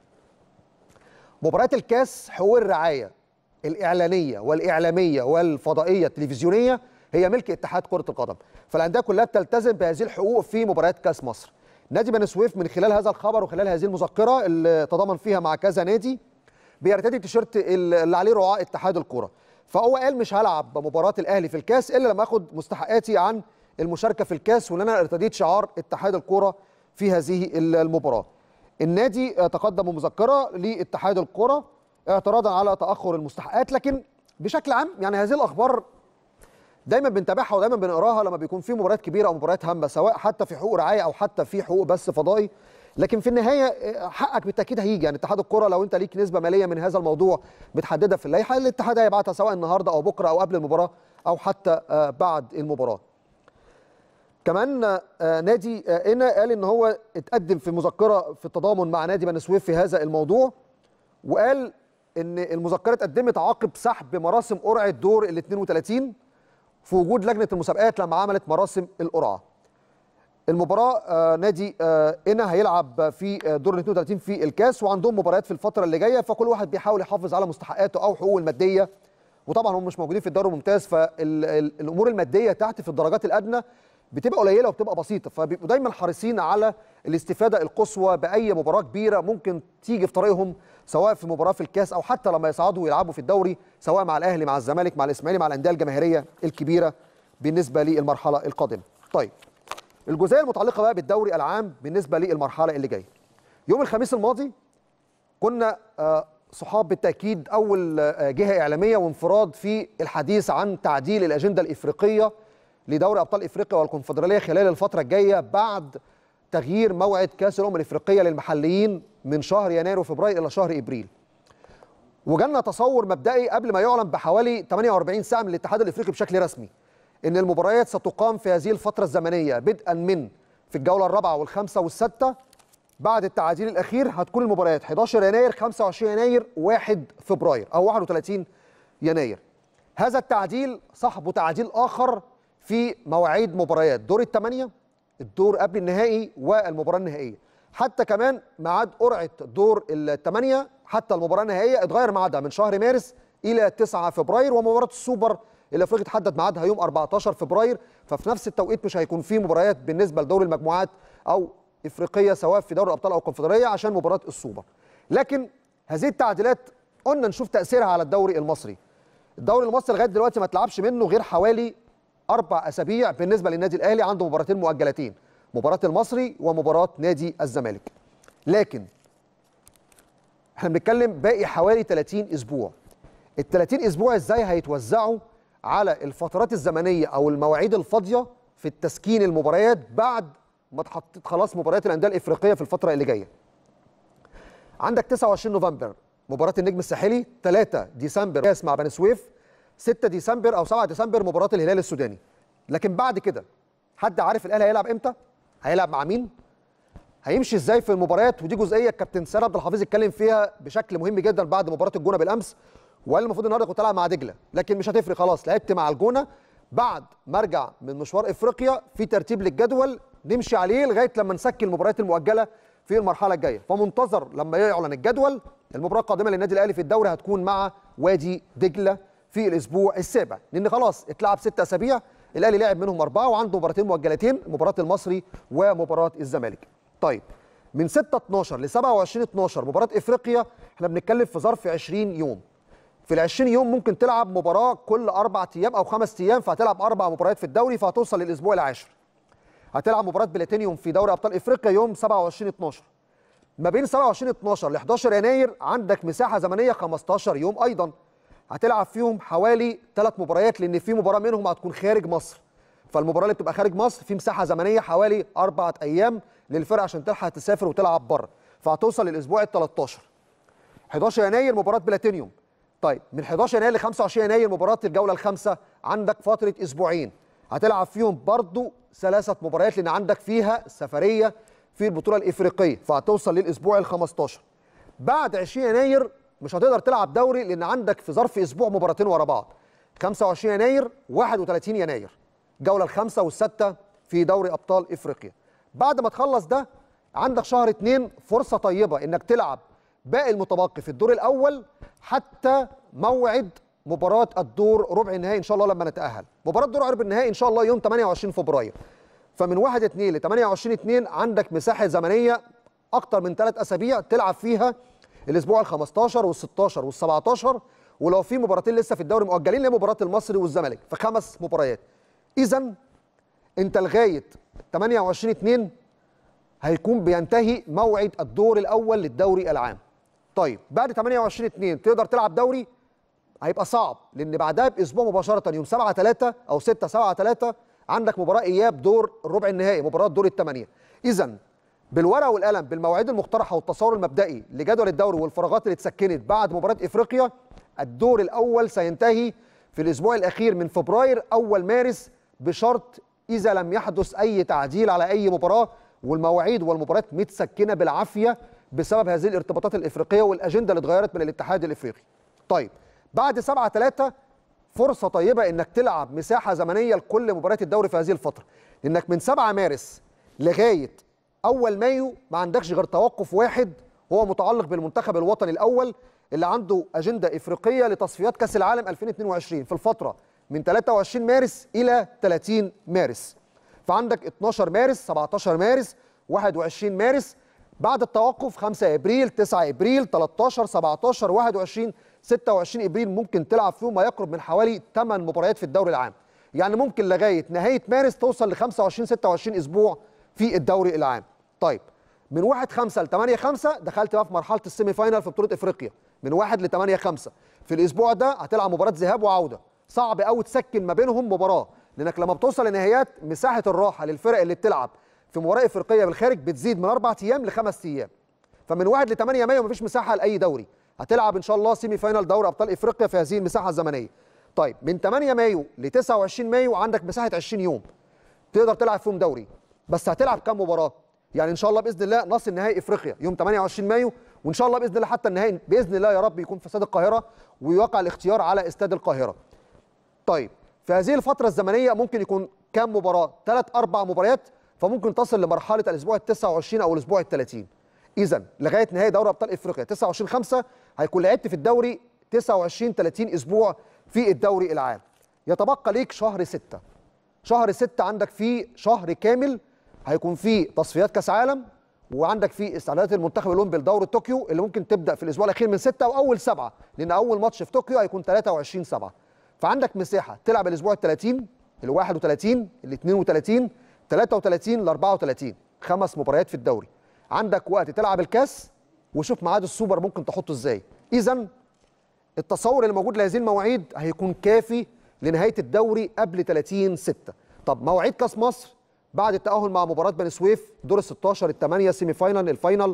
مباريات الكاس حقوق الرعايه الاعلانيه والاعلاميه والفضائيه التلفزيونيه هي ملك اتحاد كره القدم فالانديه كلها بتلتزم بهذه الحقوق في مباريات كاس مصر نادي بني سويف من خلال هذا الخبر وخلال هذه المذكره اللي تضامن فيها مع كذا نادي بيرتدي التيشيرت اللي عليه رعاة اتحاد الكره فهو قال مش هلعب مباراه الاهلي في الكاس الا لما اخد مستحقاتي عن المشاركه في الكاس وان انا ارتديت شعار اتحاد الكره في هذه المباراه النادي تقدم بمذكره لاتحاد الكره اعتراضا على تاخر المستحقات لكن بشكل عام يعني هذه الاخبار دايما بنتابعها ودايما بنقراها لما بيكون في مباريات كبيره او مباريات هامه سواء حتى في حقوق رعايه او حتى في حقوق بث فضائي لكن في النهايه حقك بالتاكيد هيجي يعني اتحاد الكره لو انت ليك نسبه ماليه من هذا الموضوع متحدده في اللائحه الاتحاد هيبعتها سواء النهارده او بكره او قبل المباراه او حتى بعد المباراه. كمان نادي هنا قال ان هو اتقدم في مذكره في التضامن مع نادي بني سويف في هذا الموضوع وقال ان المذكره اتقدمت عقب سحب مراسم قرعه دور ال 32 في وجود لجنه المسابقات لما عملت مراسم القرعه. المباراه آه نادي آه هنا هيلعب في آه دور ال 32 في الكاس وعندهم مباريات في الفتره اللي جايه فكل واحد بيحاول يحافظ على مستحقاته او حقوقه الماديه وطبعا هم مش موجودين في الدوري الممتاز فالامور الماديه تحت في الدرجات الادنى بتبقى قليله وبتبقى بسيطه فبيبقوا دايما حريصين على الاستفاده القصوى باي مباراه كبيره ممكن تيجي في طريقهم سواء في مباراه في الكاس او حتى لما يصعدوا ويلعبوا في الدوري سواء مع الاهلي مع الزمالك مع الاسماعيلي مع الانديه الجماهيريه الكبيره بالنسبه للمرحله القادمه. طيب الجزئيه المتعلقه بقى بالدوري العام بالنسبه للمرحله اللي جايه. يوم الخميس الماضي كنا صحاب بالتاكيد اول جهه اعلاميه وانفراد في الحديث عن تعديل الاجنده الافريقيه لدوري ابطال افريقيا والكونفدراليه خلال الفتره الجايه بعد تغيير موعد كاس الامم الافريقيه للمحليين من شهر يناير وفبراير الى شهر ابريل. وجالنا تصور مبدئي قبل ما يعلن بحوالي 48 ساعه من الاتحاد الافريقي بشكل رسمي ان المباريات ستقام في هذه الفتره الزمنيه بدءا من في الجوله الرابعه والخامسه والسادسه بعد التعديل الاخير هتكون المباريات 11 يناير 25 يناير 1 فبراير او 31 يناير. هذا التعديل صاحبه تعديل اخر في مواعيد مباريات دور الثمانيه الدور قبل النهائي والمباراه النهائيه حتى كمان ميعاد قرعه دور الثمانيه حتى المباراه النهائيه اتغير ميعادها من شهر مارس الى 9 فبراير ومباراه السوبر الافريقي اتحدد ميعادها يوم 14 فبراير ففي نفس التوقيت مش هيكون في مباريات بالنسبه لدور المجموعات او افريقيه سواء في دوري الابطال او الكونفدراليه عشان مباراه السوبر لكن هذه التعديلات قلنا نشوف تاثيرها على الدوري المصري الدوري المصري لغايه دلوقتي ما اتلعبش منه غير حوالي اربع اسابيع بالنسبه للنادي الاهلي عنده مباراتين مؤجلتين مباراه المصري ومباراه نادي الزمالك لكن احنا بنتكلم باقي حوالي 30 اسبوع ال 30 اسبوع ازاي هيتوزعوا على الفترات الزمنيه او المواعيد الفاضيه في التسكين المباريات بعد ما اتحطت خلاص مباريات الانديه الافريقيه في الفتره اللي جايه عندك 29 نوفمبر مباراه النجم الساحلي 3 ديسمبر كاس مع بني سويف 6 ديسمبر او 7 ديسمبر مباراه الهلال السوداني لكن بعد كده حد عارف الاهلي هيلعب امتى هيلعب مع مين هيمشي ازاي في المباريات ودي جزئيه الكابتن سيد عبد الحفيظ اتكلم فيها بشكل مهم جدا بعد مباراه الجونه بالامس وقال المفروض النهارده كنت العب مع دجله لكن مش هتفرق خلاص لعبت مع الجونه بعد ما ارجع من مشوار افريقيا في ترتيب للجدول نمشي عليه لغايه لما نسكن المباريات المؤجله في المرحله الجايه فمنتظر لما يعلن الجدول المباراه القادمه للنادي الاهلي في الدوري هتكون مع وادي دجله في الاسبوع السابع لان خلاص اتلعب ست اسابيع الاهلي لعب منهم اربعه وعنده مباراتين مؤجلتين مباراه المصري ومباراه الزمالك طيب من 6 12 ل 27 12 مباراه افريقيا احنا بنتكلم في ظرف 20 يوم في ال 20 يوم ممكن تلعب مباراه كل اربع ايام او خمس ايام فهتلعب اربع مباريات في الدوري فهتوصل للاسبوع العاشر هتلعب مباراه بلاتينيوم في دوري ابطال افريقيا يوم 27 12 ما بين 27 12 ل 11 يناير عندك مساحه زمنيه 15 يوم ايضا هتلعب فيهم حوالي ثلاث مباريات لان في مباراه منهم هتكون خارج مصر فالمباراه اللي بتبقى خارج مصر في مساحه زمنيه حوالي اربع ايام للفرقه عشان تلحق تسافر وتلعب بره فهتوصل للاسبوع ال 13 11 يناير مباراه بلاتينيوم طيب من 11 يناير ل 25 يناير مباراه الجوله الخامسه عندك فتره اسبوعين هتلعب فيهم برضو ثلاثه مباريات لان عندك فيها سفريه في البطوله الافريقيه فهتوصل للاسبوع ال 15 بعد 20 يناير مش هتقدر تلعب دوري لان عندك في ظرف اسبوع مباراتين ورا بعض 25 يناير 31 يناير الجوله الخامسه والسادسه في دوري ابطال افريقيا بعد ما تخلص ده عندك شهر اتنين فرصه طيبه انك تلعب باقي المتبقي في الدور الاول حتى موعد مباراه الدور ربع النهائي ان شاء الله لما نتاهل مباراه دور ربع النهائي ان شاء الله يوم 28 فبراير فمن 1 2 ل 28 2 عندك مساحه زمنيه اكتر من ثلاث اسابيع تلعب فيها الاسبوع ال 15 وال 16 وال 17 ولو في مباراتين لسه في الدوري مؤجلين لمباراه المصري والزمالك فخمس مباريات اذا انت لغايه 28 2 هيكون بينتهي موعد الدور الاول للدوري العام طيب بعد 28 2 تقدر تلعب دوري هيبقى صعب لان بعدها باسبوع مباشره يوم 7 3 او 6 7 3 عندك مباراه اياب دور الربع النهائي مباراه دور الثمانيه اذا بالورقه والقلم بالمواعيد المقترحه والتصور المبدئي لجدول الدوري والفراغات اللي اتسكنت بعد مباراه افريقيا الدور الاول سينتهي في الاسبوع الاخير من فبراير اول مارس بشرط اذا لم يحدث اي تعديل على اي مباراه والمواعيد والمباريات متسكنه بالعافيه بسبب هذه الارتباطات الافريقيه والاجنده اللي اتغيرت من الاتحاد الافريقي. طيب بعد 7 3 فرصه طيبه انك تلعب مساحه زمنيه لكل مباريات الدوري في هذه الفتره لانك من 7 مارس لغايه اول مايو ما عندكش غير توقف واحد هو متعلق بالمنتخب الوطني الاول اللي عنده اجنده افريقيه لتصفيات كاس العالم 2022 في الفتره من 23 مارس الى 30 مارس فعندك 12 مارس 17 مارس 21 مارس بعد التوقف 5 ابريل 9 ابريل 13 17 21 26 ابريل ممكن تلعب فيهم ما يقرب من حوالي 8 مباريات في الدوري العام يعني ممكن لغايه نهايه مارس توصل ل 25 26 اسبوع في الدوري العام طيب من 1 5 ل 8 5 دخلت بقى في مرحله السيمي فاينال في بطوله افريقيا من 1 ل 8 5 في الاسبوع ده هتلعب مباراه ذهاب وعوده صعب قوي تسكن ما بينهم مباراه لانك لما بتوصل لنهايات مساحه الراحه للفرق اللي بتلعب في مباراه افريقيه بالخارج بتزيد من اربع ايام لخمس ايام فمن 1 ل 8 مايو مفيش مساحه لاي دوري هتلعب ان شاء الله سيمي فاينال دوري ابطال افريقيا في هذه المساحه الزمنيه طيب من 8 مايو ل 29 مايو عندك مساحه 20 يوم تقدر تلعب فيهم دوري بس هتلعب كام مباراه يعني ان شاء الله باذن الله نصل نهائي افريقيا يوم 28 مايو وان شاء الله باذن الله حتى النهائي باذن الله يا رب يكون في استاد القاهره ويوقع الاختيار على استاد القاهره طيب في هذه الفتره الزمنيه ممكن يكون كام مباراه ثلاث اربع مباريات فممكن تصل لمرحله الاسبوع ال 29 او الاسبوع ال 30 اذا لغايه نهايه دوري ابطال افريقيا 29 5 هيكون لعبت في الدوري 29 30 اسبوع في الدوري العام يتبقى ليك شهر 6 شهر 6 عندك فيه شهر كامل هيكون فيه تصفيات كاس عالم وعندك فيه استعدادات المنتخب الاولمبي لدوري طوكيو اللي ممكن تبدا في الاسبوع الاخير من 6 او اول 7 لان اول ماتش في طوكيو هيكون 23 7 فعندك مساحه تلعب الاسبوع ال 30 ال 31 ال 32 33 ل 34 خمس مباريات في الدوري عندك وقت تلعب الكاس وشوف ميعاد السوبر ممكن تحطه ازاي اذا التصور اللي موجود لهذه المواعيد هيكون كافي لنهايه الدوري قبل 30 6 طب مواعيد كاس مصر بعد التاهل مع مباراه بني سويف دور ال 16 الثمانيه سيمي فاينال الفاينال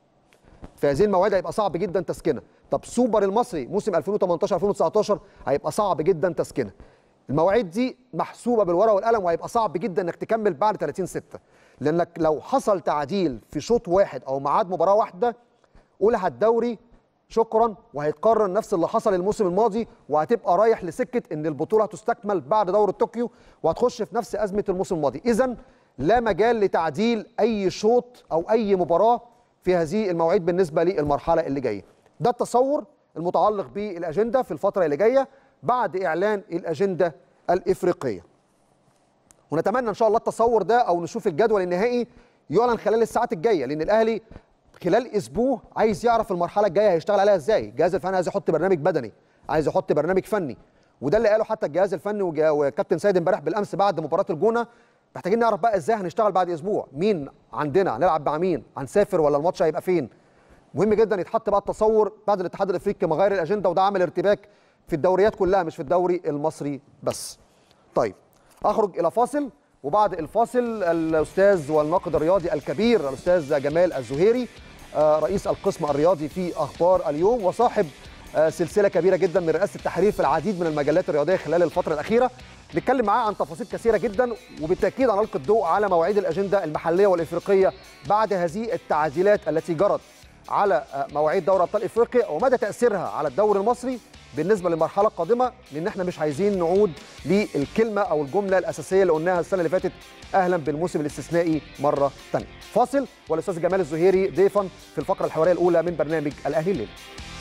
في هذه المواعيد هيبقى صعب جدا تسكينها طب سوبر المصري موسم 2018 2019 هيبقى صعب جدا تسكينها المواعيد دي محسوبه بالورقه والقلم وهيبقى صعب جدا انك تكمل بعد 30 6 لانك لو حصل تعديل في شوط واحد او ميعاد مباراه واحده قولها الدوري شكرا وهيتكرر نفس اللي حصل الموسم الماضي وهتبقى رايح لسكه ان البطوله هتستكمل بعد دوري طوكيو وهتخش في نفس ازمه الموسم الماضي اذا لا مجال لتعديل اي شوط او اي مباراه في هذه المواعيد بالنسبه للمرحله اللي جايه ده التصور المتعلق بالاجنده في الفتره اللي جايه بعد اعلان الاجنده الافريقيه ونتمنى ان شاء الله التصور ده او نشوف الجدول النهائي يعلن خلال الساعات الجايه لان الاهلي خلال اسبوع عايز يعرف المرحله الجايه هيشتغل عليها ازاي الجهاز الفني عايز يحط برنامج بدني عايز يحط برنامج فني وده اللي قاله حتى الجهاز الفني وجا- وكابتن سيد امبارح بالامس بعد مباراه الجونه محتاجين نعرف بقى ازاي هنشتغل بعد اسبوع مين عندنا هنلعب مع مين هنسافر ولا الماتش هيبقى فين مهم جدا يتحط بقى التصور بعد الاتحاد الافريقي مغير الاجنده وده عمل ارتباك في الدوريات كلها مش في الدوري المصري بس طيب اخرج الى فاصل وبعد الفاصل الاستاذ والناقد الرياضي الكبير الاستاذ جمال الزهيري آه، رئيس القسم الرياضي في اخبار اليوم وصاحب آه، سلسله كبيره جدا من رئاسه التحرير في العديد من المجلات الرياضيه خلال الفتره الاخيره نتكلم معاه عن تفاصيل كثيره جدا وبالتاكيد هنلقي الضوء على مواعيد الاجنده المحليه والافريقيه بعد هذه التعديلات التي جرت على آه، مواعيد دوري ابطال افريقيا ومدى تاثيرها على الدوري المصري بالنسبه للمرحله القادمه لان احنا مش عايزين نعود للكلمه او الجمله الاساسيه اللي قلناها السنه اللي فاتت اهلا بالموسم الاستثنائي مره ثانيه فاصل والاستاذ جمال الزهيري ضيفا في الفقره الحواريه الاولى من برنامج الاهلي الليل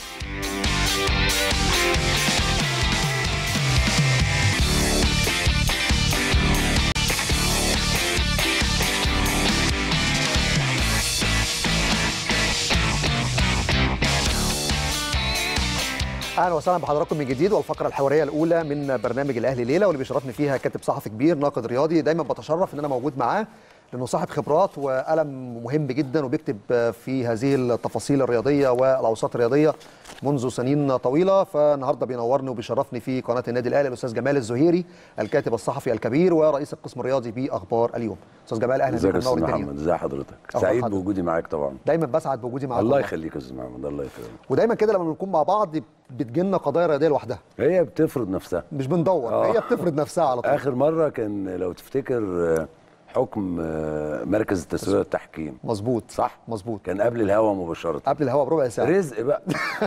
اهلا وسهلا بحضراتكم من جديد والفقره الحواريه الاولى من برنامج الاهلي ليله واللي بيشرفني فيها كاتب صحفي كبير ناقد رياضي دايما بتشرف ان انا موجود معاه لانه صاحب خبرات وقلم مهم جدا وبيكتب في هذه التفاصيل الرياضيه والاوساط الرياضيه منذ سنين طويله فالنهارده بينورني وبيشرفني في قناه النادي الاهلي الاستاذ جمال الزهيري الكاتب الصحفي الكبير ورئيس القسم الرياضي باخبار اليوم استاذ جمال اهلا ازيك بك يا منور استاذ الدنيا محمد ازي حضرتك أخبار سعيد حضرتك؟ بوجودي معاك طبعا دايما بسعد بوجودي معاك الله والله. يخليك يا استاذ محمد الله يخليك ودايما كده لما بنكون مع بعض بتجيلنا قضايا رياضيه لوحدها هي بتفرض نفسها مش بندور آه. هي بتفرض نفسها على طول اخر مره كان لو تفتكر آه، حكم آه، مركز التسويه والتحكيم مظبوط صح مظبوط كان قبل الهوا مباشره قبل الهوا بربع ساعه رزق بقى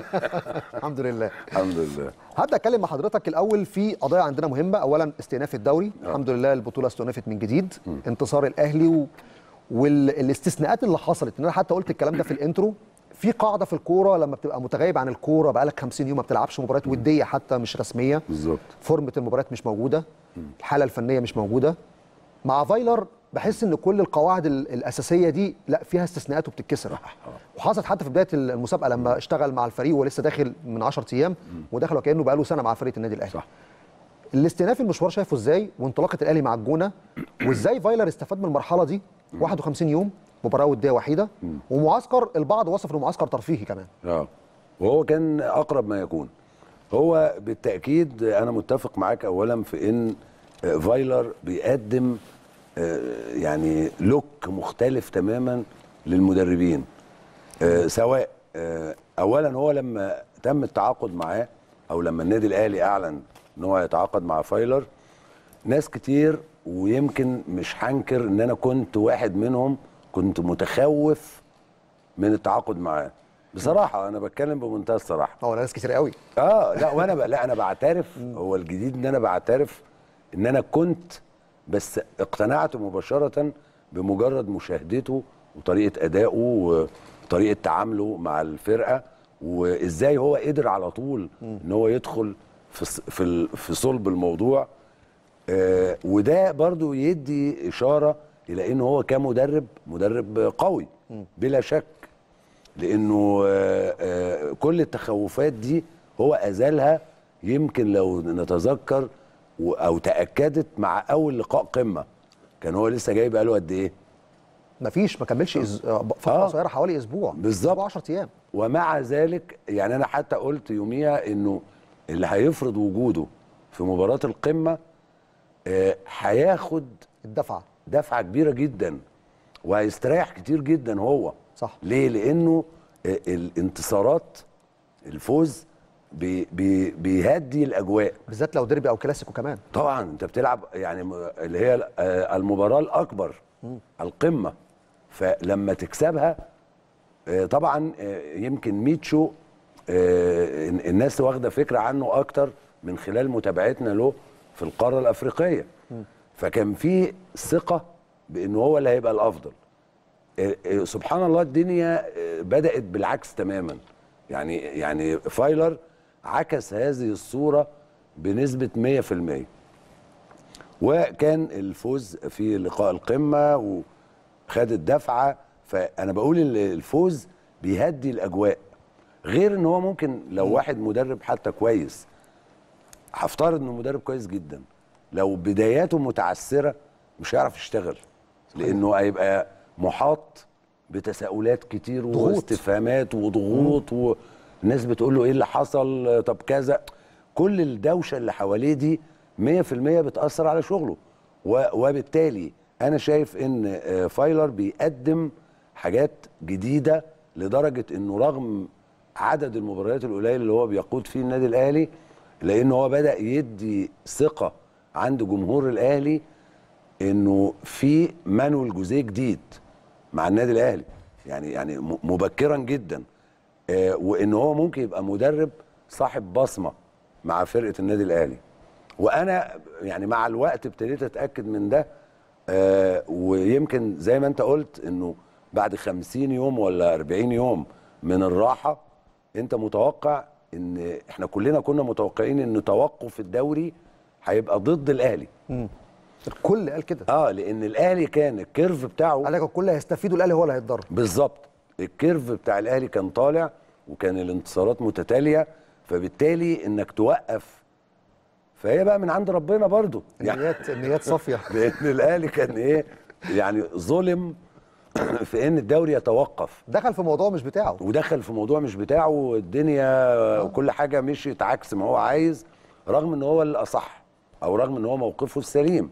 الحمد لله الحمد لله هبدا اتكلم مع حضرتك الاول في قضايا عندنا مهمه اولا استئناف الدوري الحمد لله البطوله استؤنفت من جديد انتصار الاهلي و... والاستثناءات اللي حصلت ان انا حتى قلت الكلام ده في الانترو في قاعده في الكوره لما بتبقى متغيب عن الكوره بقالك 50 يوم ما بتلعبش مباريات وديه حتى مش رسميه بالظبط فورمه المباريات مش موجوده الحاله الفنيه مش موجوده مع فايلر بحس ان كل القواعد ال- الاساسيه دي لا فيها استثناءات وبتتكسر وحصلت حتى في بدايه المسابقه لما اشتغل مع الفريق ولسه داخل من 10 ايام ودخل وكانه بقاله سنه مع فريق النادي الاهلي صح الاستئناف المشوار شايفه ازاي وانطلاقه الاهلي مع الجونه وازاي فايلر استفاد من المرحله دي 51 يوم مباراه وديه وحيده ومعسكر البعض وصف انه معسكر ترفيهي كمان اه وهو كان اقرب ما يكون هو بالتاكيد انا متفق معاك اولا في ان آه، فايلر بيقدم آه، يعني لوك مختلف تماما للمدربين آه، سواء آه، اولا هو لما تم التعاقد معاه او لما النادي الاهلي اعلن ان هو يتعاقد مع فايلر ناس كتير ويمكن مش هنكر ان انا كنت واحد منهم كنت متخوف من التعاقد معاه بصراحه انا بتكلم بمنتهى الصراحه هو ناس كتير قوي اه لا وانا ب... لا انا بعترف هو الجديد ان انا بعترف ان انا كنت بس اقتنعت مباشره بمجرد مشاهدته وطريقه ادائه وطريقه تعامله مع الفرقه وازاي هو قدر على طول ان هو يدخل في الص- في ال- في صلب الموضوع آه وده برضو يدي اشاره الى ان هو كمدرب مدرب قوي بلا شك لانه آه، آه، كل التخوفات دي هو ازالها يمكن لو نتذكر و- او تاكدت مع اول لقاء قمه كان هو لسه جاي بقاله قد ايه مفيش ما كملش إز... آه، فتره آه. قصيره حوالي اسبوع بالظبط. اسبوع 10 ايام ومع ذلك يعني انا حتى قلت يوميها انه اللي هيفرض وجوده في مباراه القمه آه، هياخد الدفعه دفعه كبيره جدا وهيستريح كتير جدا هو صح. ليه لانه آه، الانتصارات الفوز بي بي بيهدي الاجواء بالذات لو ديربي او كلاسيكو كمان طبعا انت بتلعب يعني م- اللي هي آه، المباراه الاكبر القمه فلما تكسبها آه، طبعا آه، يمكن ميتشو آه، ال- الناس واخده فكره عنه اكتر من خلال متابعتنا له في القاره الافريقيه فكان في ثقه بانه هو اللي هيبقى الافضل آه، آه، سبحان الله الدنيا آه، بدات بالعكس تماما يعني يعني فايلر عكس هذه الصوره بنسبه 100% وكان الفوز في لقاء القمه وخد الدفعه فانا بقول ان الفوز بيهدي الاجواء غير ان هو ممكن لو واحد مدرب حتى كويس هفترض انه مدرب كويس جدا لو بداياته متعثره مش هيعرف يشتغل لانه هيبقى محاط بتساؤلات كتير ضغوط. واستفهامات وضغوط والناس بتقول له ايه اللي حصل طب كذا كل الدوشه اللي حواليه دي 100% بتاثر على شغله و- وبالتالي انا شايف ان آه، فايلر بيقدم حاجات جديده لدرجه انه رغم عدد المباريات القليل اللي هو بيقود فيه النادي الاهلي لانه هو بدا يدي ثقه عند جمهور الاهلي انه في مانويل جوزيه جديد مع النادي الاهلي يعني يعني م- مبكرا جدا آه، وان هو ممكن يبقى مدرب صاحب بصمه مع فرقه النادي الاهلي وانا يعني مع الوقت ابتديت اتاكد من ده آه، ويمكن زي ما انت قلت انه بعد 50 يوم ولا 40 يوم من الراحه انت متوقع ان احنا كلنا كنا متوقعين ان توقف الدوري هيبقى ضد الاهلي الكل قال كده اه لان الاهلي كان الكيرف بتاعه قال لك الكل هيستفيدوا الاهلي هو اللي هيتضرر بالظبط الكيرف بتاع الاهلي كان طالع وكان الانتصارات متتاليه فبالتالي انك توقف فهي بقى من عند ربنا برضو يعني النيات النيات صافيه لان الاهلي كان ايه يعني ظلم في ان الدوري يتوقف دخل في موضوع مش بتاعه ودخل في موضوع مش بتاعه والدنيا وكل حاجه مشيت عكس ما هو عايز رغم ان هو الاصح او رغم ان هو موقفه السليم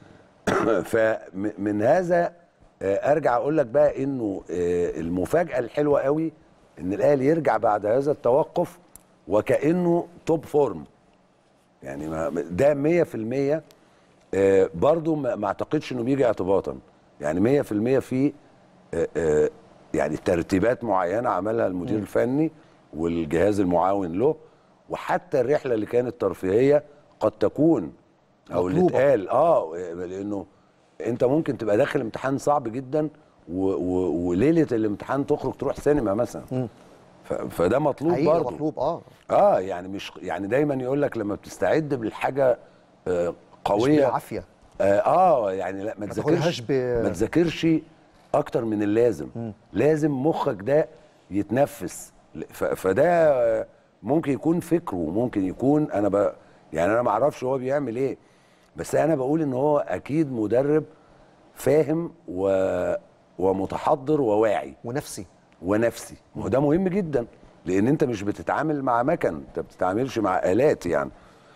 فمن هذا آه، ارجع اقول لك بقى انه آه، المفاجاه الحلوه قوي ان الاهلي يرجع بعد هذا التوقف وكانه توب فورم يعني ما- ده 100% آه، برضو ما ما اعتقدش انه بيجي اعتباطا يعني 100% في آه، آه، يعني ترتيبات معينه عملها المدير الفني والجهاز المعاون له وحتى الرحله اللي كانت ترفيهيه قد تكون او اللي مطلوبة. اتقال اه لانه انت ممكن تبقى داخل امتحان صعب جدا و و وليله الامتحان تخرج تروح سينما مثلا ف فده مطلوب حقيقه برضه مطلوب اه اه يعني مش يعني دايما يقول لك لما بتستعد بالحاجه آه مش قويه بالعافيه آه, اه يعني لا ما تاخدهاش تذاكرش ب- ما تذاكرش اكتر من اللازم لازم مخك ده يتنفس ل- ف- فده آه، ممكن يكون فكره ممكن يكون انا ب... يعني انا ما اعرفش هو بيعمل ايه بس انا بقول ان هو اكيد مدرب فاهم و... ومتحضر وواعي ونفسي ونفسي وده مهم جدا لان انت مش بتتعامل مع مكن انت بتتعاملش مع الات يعني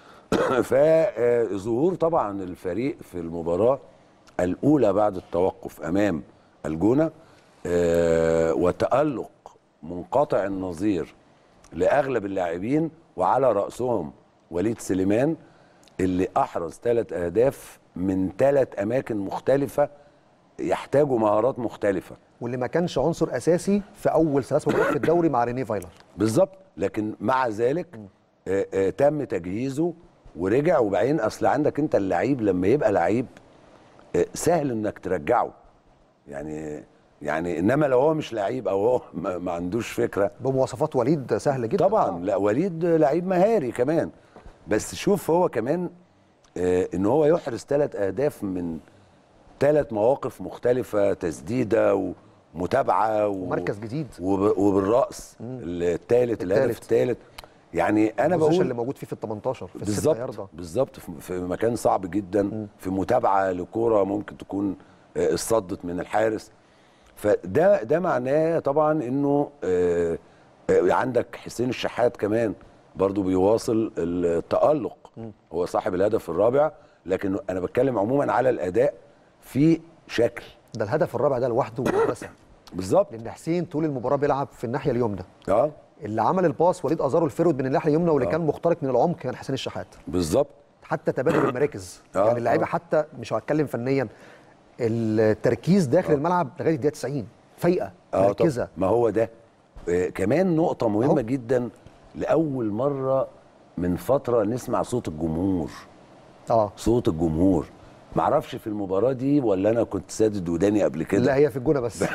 فظهور طبعا الفريق في المباراه الاولى بعد التوقف امام الجونه آه، وتالق منقطع النظير لاغلب اللاعبين وعلى راسهم وليد سليمان اللي احرز ثلاث اهداف من ثلاث اماكن مختلفه يحتاجوا مهارات مختلفه واللي ما كانش عنصر اساسي في اول ثلاث مباريات في الدوري مع ريني فايلر بالظبط لكن مع ذلك آه آه تم تجهيزه ورجع وبعدين اصل عندك انت اللعيب لما يبقى لعيب آه سهل انك ترجعه يعني يعني انما لو هو مش لعيب او هو ما, ما عندوش فكره بمواصفات وليد سهل جدا طبعا لا وليد لعيب مهاري كمان بس شوف هو كمان آه ان هو يحرز ثلاث اهداف من ثلاث مواقف مختلفه تسديده ومتابعه و... ومركز جديد وب... وبالراس الثالث الهدف التالت. الثالث يعني انا البوزيشن بقول اللي موجود فيه في ال 18 في الستة بالظبط ياردة بالظبط في- في مكان صعب جدا في متابعه لكوره ممكن تكون آه، اصطدت من الحارس فده ده معناه طبعا انه آه، آه، عندك حسين الشحات كمان برضو بيواصل التالق هو صاحب الهدف الرابع لكن انا بتكلم عموما على الاداء في شكل ده الهدف الرابع ده لوحده مدرسه بالظبط لان حسين طول المباراه بيلعب في الناحيه اليمنى اه اللي عمل الباس وليد ازارو الفيرود من الناحيه اليمنى واللي كان مخترق من العمق كان حسين الشحات بالظبط حتى تبادل المراكز آه، يعني اللعيبه آه. حتى مش هتكلم فنيا التركيز داخل الملعب لغايه الدقيقه 90 فايقه اه طب مركزه ما هو ده آه كمان نقطة مهمة أهو. جدا لأول مرة من فترة نسمع صوت الجمهور اه صوت الجمهور معرفش في المباراه دي ولا انا كنت سادد وداني قبل كده لا هي في الجونه بس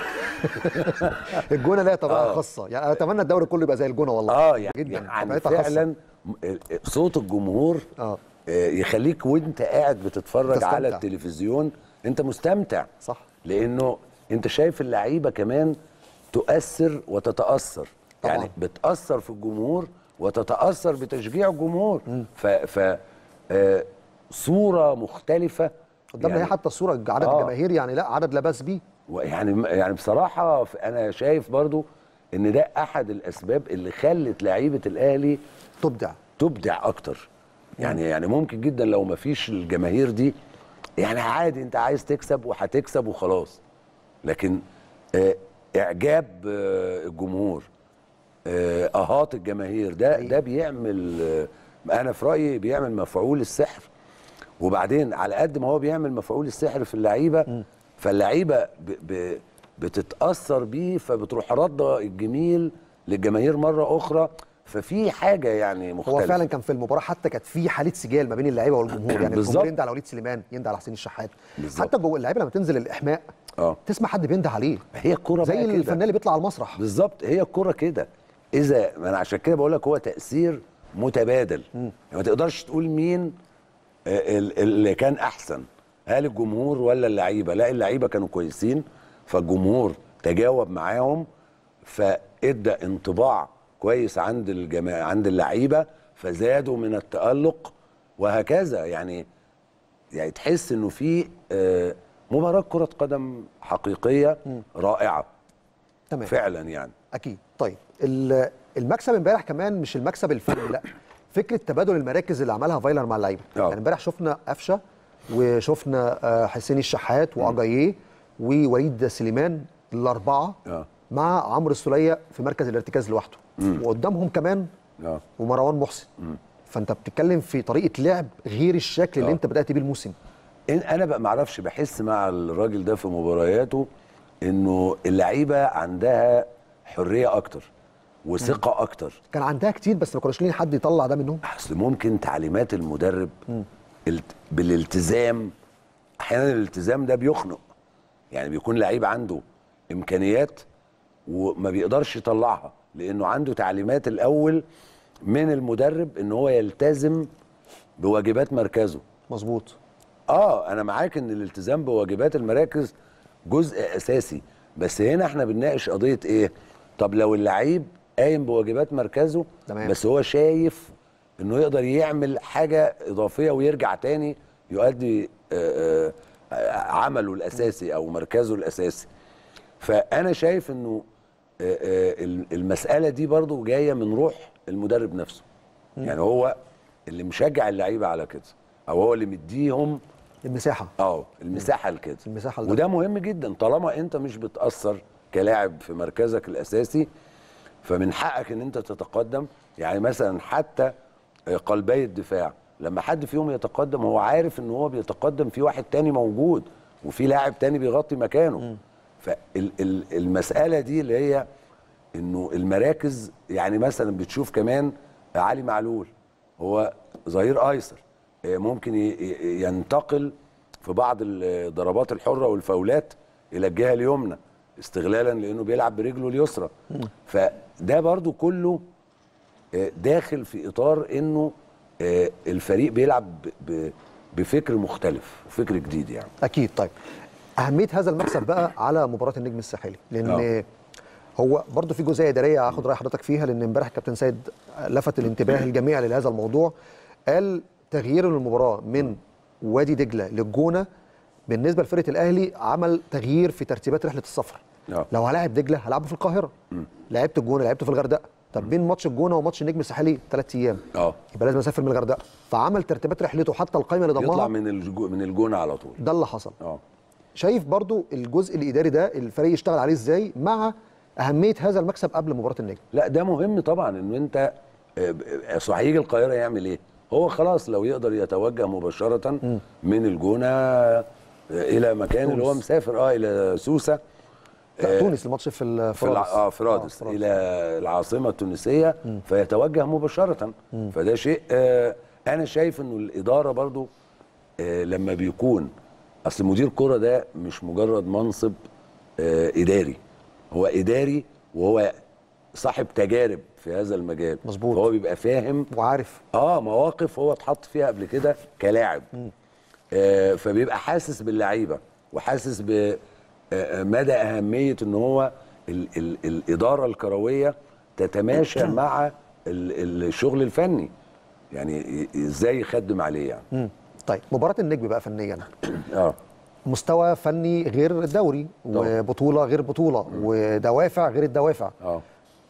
الجونه لها طبيعه آه. خاصه يعني انا اتمنى الدوري كله يبقى زي الجونه والله اه يعني, جدا يعني طبيعتها خاصة. فعلا م- صوت الجمهور اه آه، يخليك وانت قاعد بتتفرج تستمتع. على التلفزيون انت مستمتع صح لانه انت شايف اللعيبه كمان تؤثر وتتاثر طبعاً. يعني بتاثر في الجمهور وتتاثر بتشجيع الجمهور ف, ف آه، صوره مختلفه قدامنا هي حتى الصوره عدد آه. الجماهير يعني لا عدد لا باس بيه يعني يعني بصراحه ف- انا شايف برضو ان ده احد الاسباب اللي خلت لعيبه الاهلي تبدع تبدع اكتر يعني يعني ممكن جدا لو ما فيش الجماهير دي يعني عادي انت عايز تكسب وهتكسب وخلاص لكن آه، اعجاب آه، الجمهور آه، اهات الجماهير ده ده بيعمل آه، انا في رايي بيعمل مفعول السحر وبعدين على قد ما هو بيعمل مفعول السحر في اللعيبه فاللعيبه ب ب بتتاثر بيه فبتروح رده الجميل للجماهير مره اخرى ففي حاجه يعني مختلفه هو فعلا كان في المباراه حتى كانت في حاله سجال ما بين اللعيبه والجمهور يعني بالظبط. الجمهور يندى على وليد سليمان يندى على حسين الشحات بالظبط. حتى جوه اللعيبه لما تنزل الاحماء اه تسمع حد بينده عليه هي الكوره زي بقى كده. الفنان اللي بيطلع على المسرح بالظبط هي الكوره كده اذا ما انا عشان كده بقول لك هو تاثير متبادل يعني ما تقدرش تقول مين آه، ال- اللي كان احسن هل الجمهور ولا اللعيبه لا اللعيبه كانوا كويسين فالجمهور تجاوب معاهم فادى انطباع كويس عند الجماعه عند اللعيبه فزادوا من التالق وهكذا يعني يعني تحس انه في آه، مباراه كره قدم حقيقيه رائعه تمام فعلا يعني اكيد طيب ال- المكسب امبارح كمان مش المكسب الفردي لا فكره تبادل المراكز اللي عملها فايلر مع اللعيبه آه. يعني امبارح شفنا قفشه وشفنا آه، حسين الشحات واجاييه ووليد سليمان الاربعه اه مع عمرو السوليه في مركز الارتكاز لوحده وقدامهم كمان اه ومروان محسن فانت بتتكلم في طريقه لعب غير الشكل اللي آه. انت بدات بيه الموسم إن انا بقى معرفش بحس مع الراجل ده في مبارياته انه اللعيبه عندها حريه اكتر وثقه اكتر كان عندها كتير بس ما كانوش لين حد يطلع ده منهم اصل ممكن تعليمات المدرب الت- بالالتزام احيانا الالتزام ده بيخنق يعني بيكون لعيب عنده امكانيات وما بيقدرش يطلعها لانه عنده تعليمات الاول من المدرب ان هو يلتزم بواجبات مركزه مظبوط اه انا معاك ان الالتزام بواجبات المراكز جزء اساسي بس هنا احنا بنناقش قضيه ايه طب لو اللعيب قايم بواجبات مركزه تمام. بس هو شايف انه يقدر يعمل حاجه اضافيه ويرجع تاني يؤدي آه، آه، عمله الاساسي او مركزه الاساسي فانا شايف انه آه، آه، المساله دي برضو جايه من روح المدرب نفسه يعني هو اللي مشجع اللعيبه على كده او هو اللي مديهم المساحه اه المساحه لكده المساحة لده. وده مهم جدا طالما انت مش بتاثر كلاعب في مركزك الاساسي فمن حقك ان انت تتقدم يعني مثلا حتى قلبي الدفاع لما حد فيهم يتقدم هو عارف ان هو بيتقدم في واحد تاني موجود وفي لاعب تاني بيغطي مكانه فالمساله دي اللي هي انه المراكز يعني مثلا بتشوف كمان علي معلول هو ظهير ايسر آه، ممكن ي- ي- ينتقل في بعض الضربات الحره والفاولات الى الجهه اليمنى استغلالا لانه بيلعب برجله اليسرى فده برضو كله آه، داخل في اطار انه آه، الفريق بيلعب ب- ب- بفكر مختلف وفكر جديد يعني اكيد طيب اهميه هذا المكسب بقى على مباراه النجم الساحلي لان آه. هو برضه في جزئيه اداريه هاخد راي حضرتك فيها لان امبارح كابتن سيد لفت الانتباه الجميع لهذا الموضوع قال تغيير المباراه من وادي دجله للجونه بالنسبه لفرقه الاهلي عمل تغيير في ترتيبات رحله السفر آه. لو هلاعب دجله هلعبه في القاهره لعبت الجونه لعبته في الغردقه طب بين ماتش الجونه وماتش النجم الساحلي ثلاث ايام اه يبقى لازم اسافر من الغردقه فعمل ترتيبات رحلته حتى القائمه اللي يطلع ضمها من الجو من الجونه على طول ده اللي حصل اه شايف برضو الجزء الاداري ده الفريق يشتغل عليه ازاي مع اهميه هذا المكسب قبل مباراه النجم لا ده مهم طبعا انه انت آه، اصل هيجي القاهره يعمل ايه؟ هو خلاص لو يقدر يتوجه مباشره من الجونه آه، الى مكان اللي هو تونس. مسافر اه الى سوسه لا تونس الماتش في ال- في الع... اه في رادس الى العاصمه التونسيه فيتوجه مباشره فده شيء آه انا شايف انه الاداره برضو آه لما بيكون اصل مدير كرة ده مش مجرد منصب آه اداري هو اداري وهو صاحب تجارب في هذا المجال مظبوط. فهو بيبقى فاهم وعارف اه مواقف هو اتحط فيها قبل كده كلاعب آه فبيبقى حاسس باللعيبه وحاسس بمدى اهميه ان هو ال ال الاداره الكرويه تتماشى مع ال الشغل الفني يعني ي- ازاي يخدم عليه يعني مم. طيب مباراه النجم بقى فنيا اه مستوى فني غير الدوري طبعا. وبطوله غير بطوله ودوافع غير الدوافع اه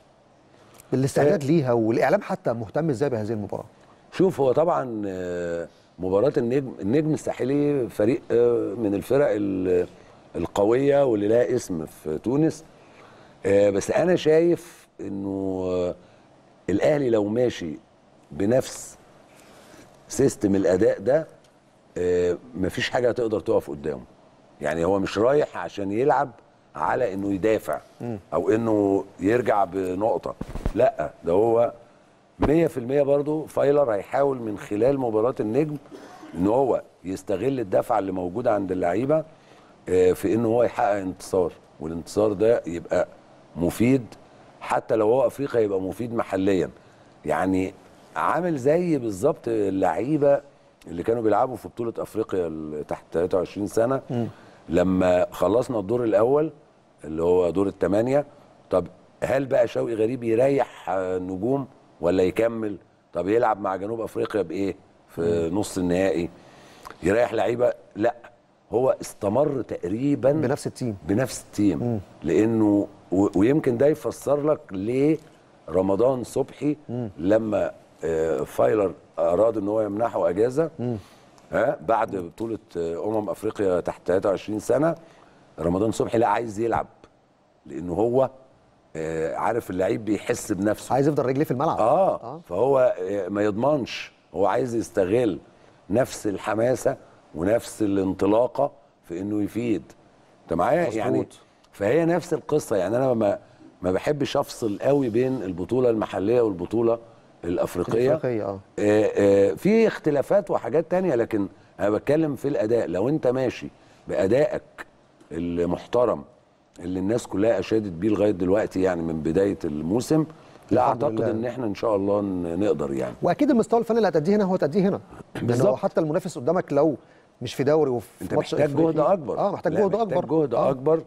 الاستعداد ليها والاعلام حتى مهتم ازاي بهذه المباراه شوف هو طبعا آه، مباراة النجم النجم الساحلي فريق آه، من الفرق ال- القوية واللي لها اسم في تونس آه، بس أنا شايف إنه آه، الأهلي لو ماشي بنفس سيستم الأداء ده آه، مفيش حاجة هتقدر تقف قدامه يعني هو مش رايح عشان يلعب على إنه يدافع أو إنه يرجع بنقطة لا ده هو 100% برضو فايلر هيحاول من خلال مباراة النجم ان هو يستغل الدفعة اللي موجودة عند اللعيبة آه، في ان هو يحقق انتصار والانتصار ده يبقى مفيد حتى لو هو افريقيا يبقى مفيد محليا يعني عامل زي بالظبط اللعيبة اللي كانوا بيلعبوا في بطولة افريقيا ال- تحت 23 سنة لما خلصنا الدور الاول اللي هو دور الثمانية طب هل بقى شوقي غريب يريح آه، نجوم ولا يكمل طب يلعب مع جنوب افريقيا بايه في نص النهائي يريح لعيبه لا هو استمر تقريبا بنفس التيم بنفس التيم لانه و- ويمكن ده يفسر لك ليه رمضان صبحي لما آه، فايلر اراد ان هو يمنحه اجازه ها بعد بطوله آه، امم افريقيا تحت 23 سنه رمضان صبحي لا عايز يلعب لانه هو آه، عارف اللعيب بيحس بنفسه عايز يفضل رجليه في الملعب اه, آه. آه. فهو آه، ما يضمنش هو عايز يستغل نفس الحماسه ونفس الانطلاقه في انه يفيد انت معايا مظبوط. يعني فهي نفس القصه يعني انا ما ما بحبش افصل قوي بين البطوله المحليه والبطوله الافريقيه الافريقيه اه آه، آه، في اختلافات وحاجات تانية لكن انا بتكلم في الاداء لو انت ماشي بادائك المحترم اللي الناس كلها اشادت بيه لغايه دلوقتي يعني من بدايه الموسم لا الحمد اعتقد لله. ان احنا ان شاء الله ن- نقدر يعني واكيد المستوى الفني اللي هتأديه هنا هو هتأديه هنا لان هو بالظبط. حتى المنافس قدامك لو مش في دوري وفي انت ماتش محتاج إفريقي، جهد اكبر اه محتاج لا، جهد اكبر محتاج جهد آه. اكبر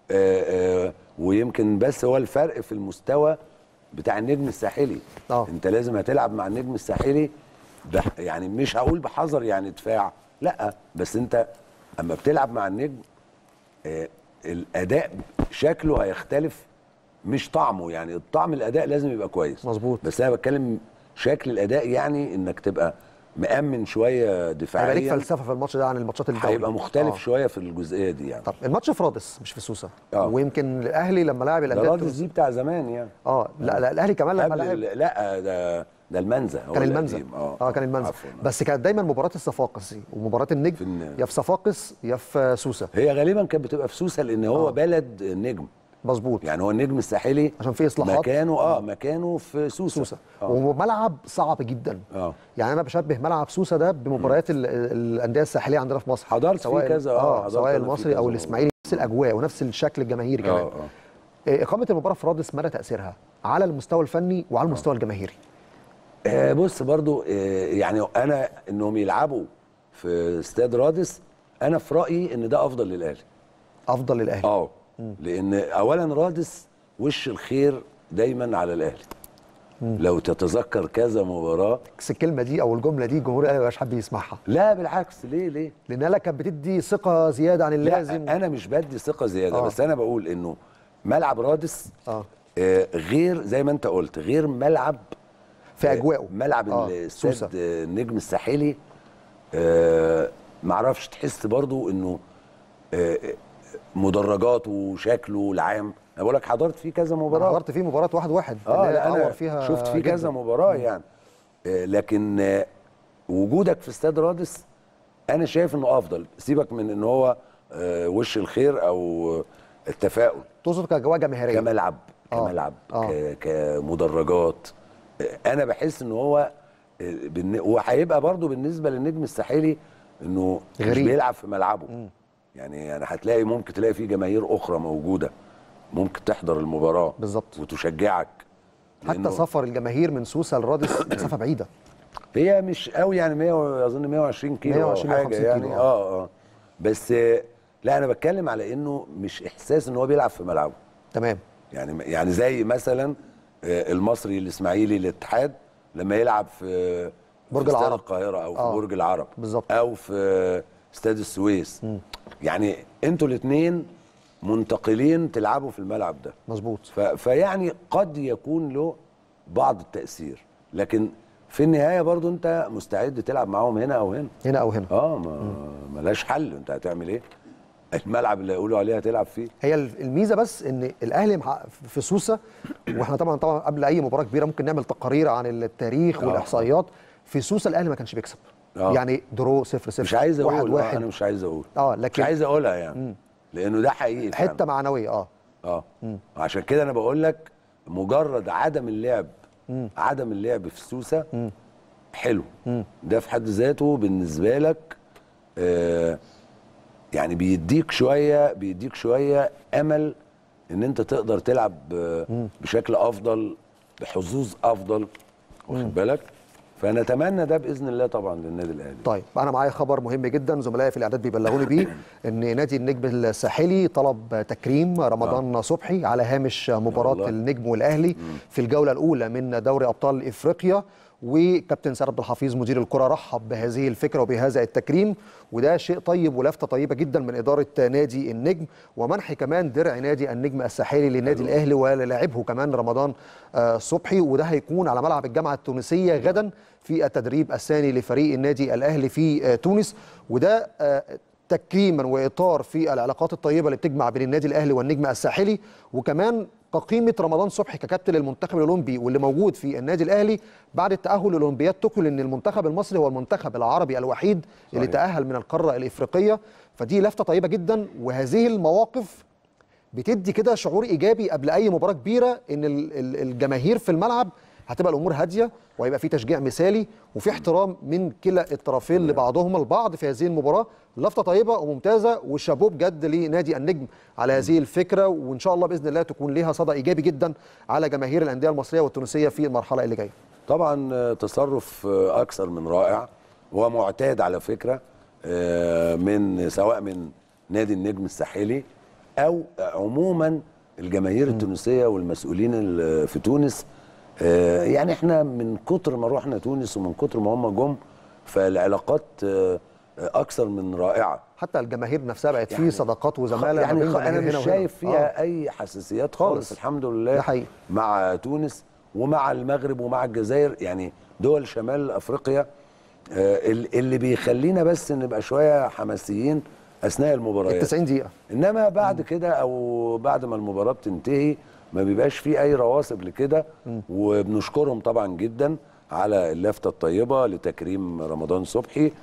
آه آه ويمكن بس هو الفرق في المستوى بتاع النجم الساحلي آه. انت لازم هتلعب مع النجم الساحلي بح يعني مش هقول بحذر يعني دفاع لا بس انت اما بتلعب مع النجم آه الاداء شكله هيختلف مش طعمه يعني الطعم الاداء لازم يبقى كويس مظبوط. بس انا بتكلم شكل الاداء يعني انك تبقى مأمن شويه دفاعيا هيبقى ليك فلسفه في الماتش ده عن الماتشات الدوري هيبقى مختلف آه. شويه في الجزئيه دي يعني طب الماتش في رادس مش في سوسه آه. ويمكن الاهلي لما لعب ده الانديه رادس التونسية- دي بتاع زمان يعني اه لا لا الاهلي كمان لما قبل لعب ال- لا ده ده المنزه هو كان المنزل القديم. اه كان المنزل عفواً. بس كانت دايما مباراه الصفاقس دي ومباراه في النجم الن- يا في صفاقس يا في سوسه هي غالبا كانت بتبقى في سوسه لان هو آه. بلد النجم مظبوط يعني هو النجم الساحلي عشان في إصلاحات. مكانه اه مكانه في سوسه سوسه آه. وملعب صعب جدا اه يعني انا بشبه ملعب سوسه ده بمباريات ال- ال- الانديه الساحليه عندنا في مصر حضرت فيه سواء كذا، آه، اه حضرت سواء أنا فيه المصري او كذا الاسماعيلي نفس الاجواء ونفس الشكل الجماهيري كمان اه اه إيه، اقامه المباراه في رادس مدى تاثيرها على المستوى الفني وعلى المستوى الجماهيري آه، بص برضو آه، يعني انا انهم يلعبوا في استاد رادس انا في رايي ان ده افضل للاهلي افضل للاهلي اه لان اولا رادس وش الخير دايما على الاهلي لو تتذكر كذا مباراه بس الكلمه دي او الجمله دي الجمهور الاهلي مش حابب يسمعها لا بالعكس ليه ليه لانها لك كانت بتدي ثقه زياده عن اللازم لا انا مش بدي ثقه زياده آه. بس انا بقول انه ملعب رادس اه آه غير زي ما انت قلت غير ملعب في اجواءه ملعب آه، الاستاد سوسة. آه، النجم الساحلي آه معرفش تحس برضو انه آه مدرجاته وشكله العام انا بقول لك حضرت فيه كذا انا مباراه حضرت فيه مباراه واحد واحد اه اللي هي لا اتعور انا فيها شفت فيه جداً. كذا مباراه يعني آه لكن آه وجودك في استاد رادس انا شايف انه افضل سيبك من ان هو آه وش الخير او التفاؤل تقصد كاجواء جماهيريه كملعب آه. كملعب آه. ك- كمدرجات آه، انا بحس ان هو آه، بالن- وهيبقى برضو بالنسبه للنجم الساحلي انه مش غريب. بيلعب في ملعبه يعني يعني هتلاقي ممكن تلاقي في جماهير اخرى موجوده ممكن تحضر المباراه بالظبط. وتشجعك حتى لأنه سفر الجماهير من سوسه لرادس مسافه بعيده هي مش قوي يعني 100 اظن 120 كيلو 120 او حاجه 150 يعني كيلو، اه اه بس آه، لا انا بتكلم على انه مش احساس ان هو بيلعب في ملعبه تمام يعني يعني زي مثلا آه، المصري الاسماعيلي الاتحاد لما يلعب في برج في استاد العرب. القاهره او في آه، برج العرب بالظبط. او في استاد السويس يعني انتوا الاثنين منتقلين تلعبوا في الملعب ده مظبوط ف- فيعني قد يكون له بعض التاثير لكن في النهايه برضو انت مستعد تلعب معاهم هنا او هنا هنا او هنا اه ما ملاش حل انت هتعمل ايه الملعب اللي يقولوا عليه هتلعب فيه هي الميزه بس ان الاهلي مع- في سوسه واحنا طبعا طبعا قبل اي مباراه كبيره ممكن نعمل تقارير عن التاريخ آه. والاحصائيات في سوسه الاهلي ما كانش بيكسب آه. يعني درو صفر صفر مش عايز اقول واحد آه، واحد انا مش عايز اقول اه مش لكن عايز اقولها يعني لانه ده حقيقي فعلاً. حته معنويه اه اه عشان كده انا بقول لك مجرد عدم اللعب عدم اللعب في سوسه حلو ده في حد ذاته بالنسبه لك آه يعني بيديك شويه بيديك شويه امل ان انت تقدر تلعب آه، بشكل افضل بحظوظ افضل واخد بالك فنتمنى ده باذن الله طبعا للنادي الاهلي طيب انا معايا خبر مهم جدا زملائي في الاعداد بيبلغوني بيه ان نادي النجم الساحلي طلب تكريم رمضان صبحي على هامش مباراه والله. النجم والاهلي في الجوله الاولى من دوري ابطال افريقيا وكابتن سيد عبد الحفيظ مدير الكره رحب بهذه الفكره وبهذا التكريم وده شيء طيب ولفته طيبه جدا من اداره نادي النجم ومنح كمان درع نادي النجم الساحلي للنادي الاهلي ولاعبه كمان رمضان آه، صبحي وده هيكون على ملعب الجامعه التونسيه غدا في التدريب الثاني لفريق النادي الاهلي في آه، تونس وده آه، تكريما واطار في العلاقات الطيبه اللي بتجمع بين النادي الاهلي والنجم الساحلي وكمان كقيمه رمضان صبحي ككابتن المنتخب الاولمبي واللي موجود في النادي الاهلي بعد التاهل لاولمبياد طوكيو لان المنتخب المصري هو المنتخب العربي الوحيد اللي صحيح. تاهل من القاره الافريقيه فدي لفته طيبه جدا وهذه المواقف بتدي كده شعور ايجابي قبل اي مباراه كبيره ان ال- ال- الجماهير في الملعب هتبقى الامور هاديه وهيبقى في تشجيع مثالي وفي احترام من كلا الطرفين لبعضهم البعض في هذه المباراه لفته طيبه وممتازه وشابوه بجد لنادي النجم على هذه الفكره وان شاء الله باذن الله تكون ليها صدى ايجابي جدا على جماهير الانديه المصريه والتونسيه في المرحله اللي جايه طبعا آه، تصرف آه، اكثر من رائع ومعتاد على فكره آه، من سواء من نادي النجم الساحلي او عموما الجماهير التونسيه والمسؤولين ال- في تونس آه، يعني احنا من كتر ما رحنا تونس ومن كتر ما هم جم فالعلاقات آه، آه، اكثر من رائعه حتى الجماهير نفسها بقت يعني في صداقات وزماله ما يعني بين خ- انا جماهير مش هنا وهنا. شايف فيها آه. اي حساسيات خالص, خالص. الحمد لله ده حقيقي. مع تونس ومع المغرب ومع الجزائر يعني دول شمال افريقيا آه، ال- اللي بيخلينا بس نبقى شويه حماسيين اثناء ال المباريات 90 دقيقه انما بعد كده او بعد ما المباراه بتنتهي ما بيبقاش فيه اي رواسب لكده وبنشكرهم طبعا جدا على اللفته الطيبه لتكريم رمضان صبحي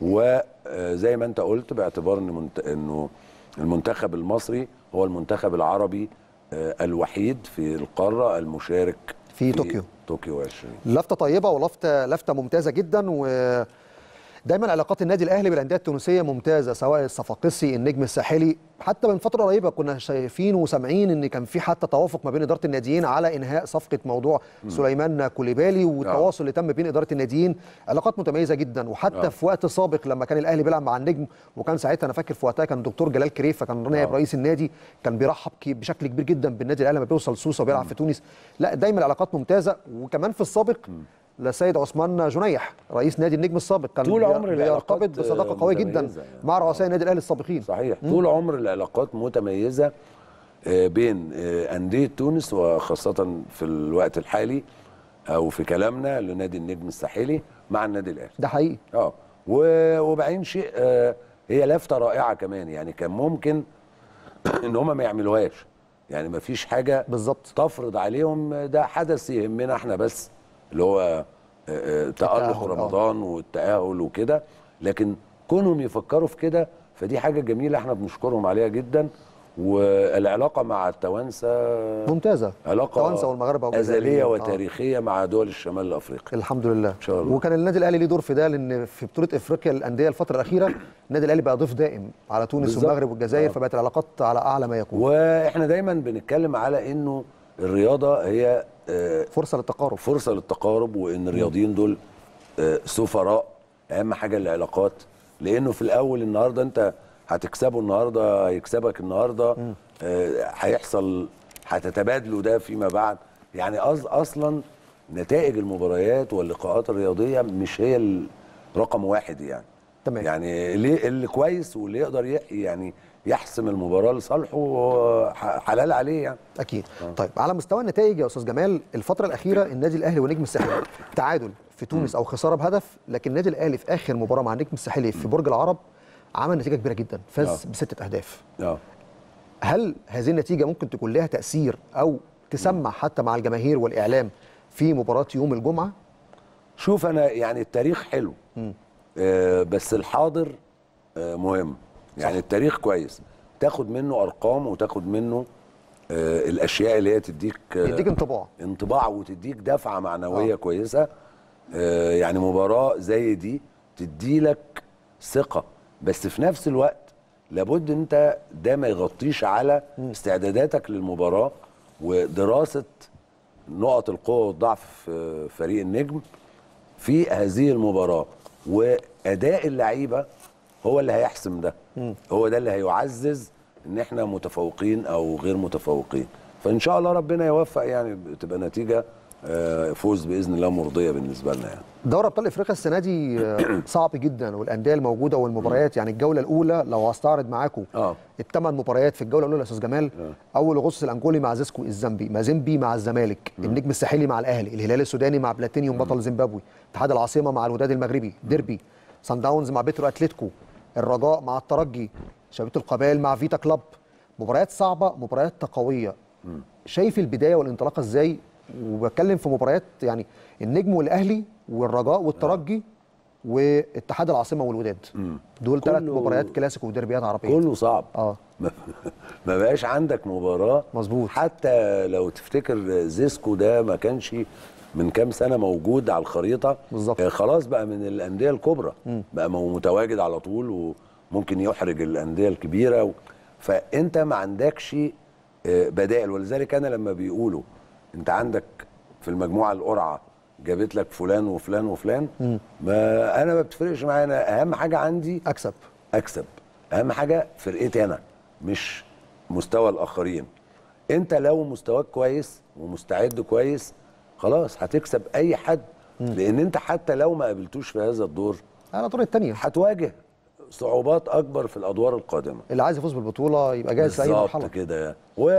وزي ما انت قلت باعتبار ان منت... انه المنتخب المصري هو المنتخب العربي آه، الوحيد في القاره المشارك في طوكيو. طوكيو 20 لفته طيبه ولفته لفته ممتازه جدا و دايما علاقات النادي الاهلي بالانديه التونسيه ممتازه سواء الصفاقسي النجم الساحلي حتى من فتره قريبه كنا شايفين وسامعين ان كان في حتى توافق ما بين اداره الناديين على انهاء صفقه موضوع سليمان كوليبالي والتواصل اللي تم بين اداره الناديين علاقات متميزه جدا وحتى آه. في وقت سابق لما كان الاهلي بيلعب مع النجم وكان ساعتها انا فاكر في وقتها كان دكتور جلال كريفه كان نائب آه. رئيس النادي كان بيرحب كي- بشكل كبير جدا بالنادي الاهلي لما بيوصل سوسه وبيلعب في تونس لا دايما العلاقات ممتازه وكمان في السابق لسيد عثمان جنيح رئيس نادي النجم السابق كان طول بي- عمر العلاقات بيرتبط بصداقه قويه جدا متميزة يعني. مع رؤساء النادي الاهلي السابقين صحيح طول عمر العلاقات متميزه آه، بين آه، انديه تونس وخاصه في الوقت الحالي او في كلامنا لنادي النجم الساحلي مع النادي الاهلي ده حقيقي اه و- وبعدين شيء آه، هي لفته رائعه كمان يعني كان ممكن ان هم ما يعملوهاش يعني ما فيش حاجه بالظبط تفرض عليهم ده حدث يهمنا احنا بس اللي هو آه، آه، تألق التأهل، آه. رمضان والتأهل وكده لكن كونهم يفكروا في كده فدي حاجة جميلة احنا بنشكرهم عليها جدا والعلاقه مع التوانسه ممتازه علاقه التوانسه والمغاربه ازليه والجزائريين. آه. وتاريخيه مع دول الشمال الافريقي الحمد لله إن شاء الله. وكان النادي الاهلي ليه دور في ده لان في بطوله افريقيا الانديه الفتره الاخيره النادي الاهلي بقى ضيف دائم على تونس بالظبط. والمغرب والجزائر آه. فبقت العلاقات على اعلى ما يكون واحنا دايما بنتكلم على انه الرياضه هي آه، فرصه للتقارب فرصه للتقارب وان الرياضيين دول آه، سفراء اهم حاجه العلاقات لانه في الاول النهارده انت هتكسبه النهارده هيكسبك النهارده آه، هيحصل هتتبادلوا ده فيما بعد يعني أص اصلا نتائج المباريات واللقاءات الرياضيه مش هي ال- رقم واحد يعني تمام. يعني اللي, اللي كويس واللي يقدر ي- يعني يحسم المباراه لصالحه هو ح- حلال عليه يعني اكيد طيب على مستوى النتائج يا استاذ جمال الفتره الاخيره النادي الاهلي والنجم الساحلي تعادل في تونس او خساره بهدف لكن النادي الاهلي في اخر مباراه مع النجم الساحلي في برج العرب عمل نتيجه كبيره جدا فاز آه. بسته اهداف اه هل هذه النتيجه ممكن تكون لها تاثير او تسمع حتى مع الجماهير والاعلام في مباراه يوم الجمعه شوف انا يعني التاريخ حلو آه بس الحاضر آه مهم يعني التاريخ كويس تاخد منه ارقام وتاخد منه آه الاشياء اللي هي تديك آه يديك انطباع انطباع وتديك دفعه معنويه آه. آه. كويسه آه يعني مباراه زي دي تدي لك ثقه بس في نفس الوقت لابد انت ده ما يغطيش على استعداداتك للمباراه ودراسه نقط القوه والضعف في فريق النجم في هذه المباراه واداء اللعيبه هو اللي هيحسم ده هو ده اللي هيعزز ان احنا متفوقين او غير متفوقين فان شاء الله ربنا يوفق يعني تبقى نتيجه آه، فوز باذن الله مرضيه بالنسبه لنا يعني دوري ابطال افريقيا السنه دي آه، صعب جدا والانديه الموجوده والمباريات يعني الجوله الاولى لو هستعرض معاكم اه الثمان مباريات في الجوله الاولى يا استاذ جمال اول اغسطس الانجولي مع زيسكو الزامبي مازيمبي مع الزمالك النجم الساحلي مع الاهلي الهلال السوداني مع بلاتينيوم بطل زيمبابوي اتحاد العاصمه مع الوداد المغربي ديربي سان داونز مع بيترو اتلتيكو الرجاء مع الترجي شبيبه القبائل مع فيتا كلاب مباريات صعبه مباريات قويه شايف البدايه والانطلاقه ازاي وبتكلم في مباريات يعني النجم والاهلي والرجاء والترجي واتحاد العاصمه والوداد دول ثلاث كله- مباريات كلاسيكو وديربيات عربيه كله صعب اه ما ما بقاش عندك مباراه مظبوط. حتى لو تفتكر زيسكو ده ما كانش من كام سنه موجود على الخريطه بالظبط. آه، خلاص بقى من الانديه الكبرى بقى مو- متواجد على طول وممكن يحرج الانديه الكبيره و... فانت ما عندكش آه، بدائل ولذلك انا لما بيقولوا انت عندك في المجموعه القرعه جابت لك فلان وفلان وفلان ما انا ما بتفرقش معايا انا اهم حاجه عندي اكسب اكسب اهم حاجه فرقتي انا مش مستوى الاخرين انت لو مستواك كويس ومستعد كويس خلاص هتكسب اي حد لان انت حتى لو ما قابلتوش في هذا الدور على طول الثانيه هتواجه صعوبات اكبر في الادوار القادمه اللي عايز يفوز بالبطوله يبقى جاهز في اي بالظبط مرحله كده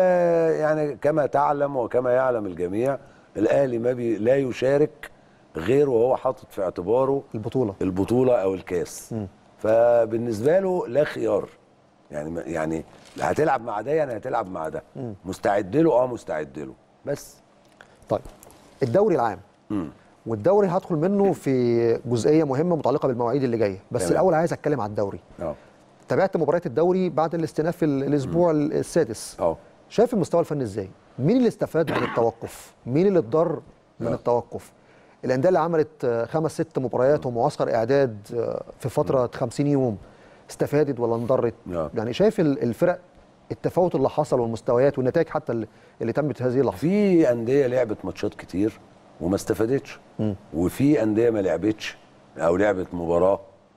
ويعني كما تعلم وكما يعلم الجميع الاهلي ما بي لا يشارك غير وهو حاطط في اعتباره البطوله البطوله او الكاس فبالنسبه له لا خيار يعني يعني هتلعب مع ده يعني هتلعب مع ده مستعد له اه مستعد له بس طيب الدوري العام والدوري هدخل منه في جزئيه مهمه متعلقه بالمواعيد اللي جايه بس تمام. الاول عايز اتكلم على الدوري اه تابعت مباريات الدوري بعد الاستئناف ال- الاسبوع السادس اه شايف المستوى الفني ازاي مين اللي استفاد من التوقف مين اللي اتضر من آه. التوقف الانديه اللي عملت آه، خمس ست مباريات ومعسكر اعداد آه، في فتره 50 يوم استفادت ولا انضرت آه. يعني شايف ال- الفرق التفاوت اللي حصل والمستويات والنتائج حتى اللي, اللي تمت في هذه اللحظه في انديه لعبت ماتشات كتير وما استفادتش وفي انديه ما لعبتش او لعبت مباراه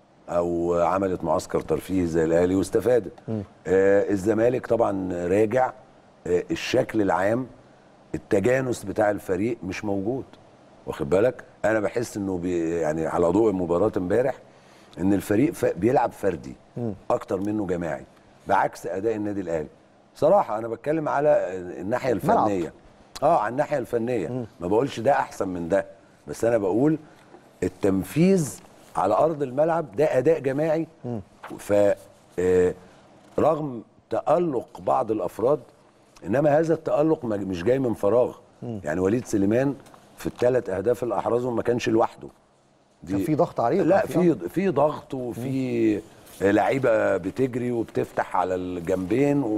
او عملت معسكر ترفيهي زي الاهلي واستفادت آه الزمالك طبعا راجع آه الشكل العام التجانس بتاع الفريق مش موجود واخد بالك انا بحس انه بي يعني على ضوء مباراه امبارح ان الفريق ف... بيلعب فردي اكتر منه جماعي بعكس اداء النادي الاهلي صراحه انا بتكلم على الناحيه ملعب. الفنيه اه على الناحيه الفنيه ما بقولش ده احسن من ده بس انا بقول التنفيذ على ارض الملعب ده اداء جماعي ف آه، رغم تالق بعض الافراد انما هذا التالق ما- مش جاي من فراغ يعني وليد سليمان في الثلاث اهداف اللي احرزهم ما كانش لوحده دي كان في ضغط عليه لا وكان في في ضغط وفي لعيبه بتجري وبتفتح على الجنبين و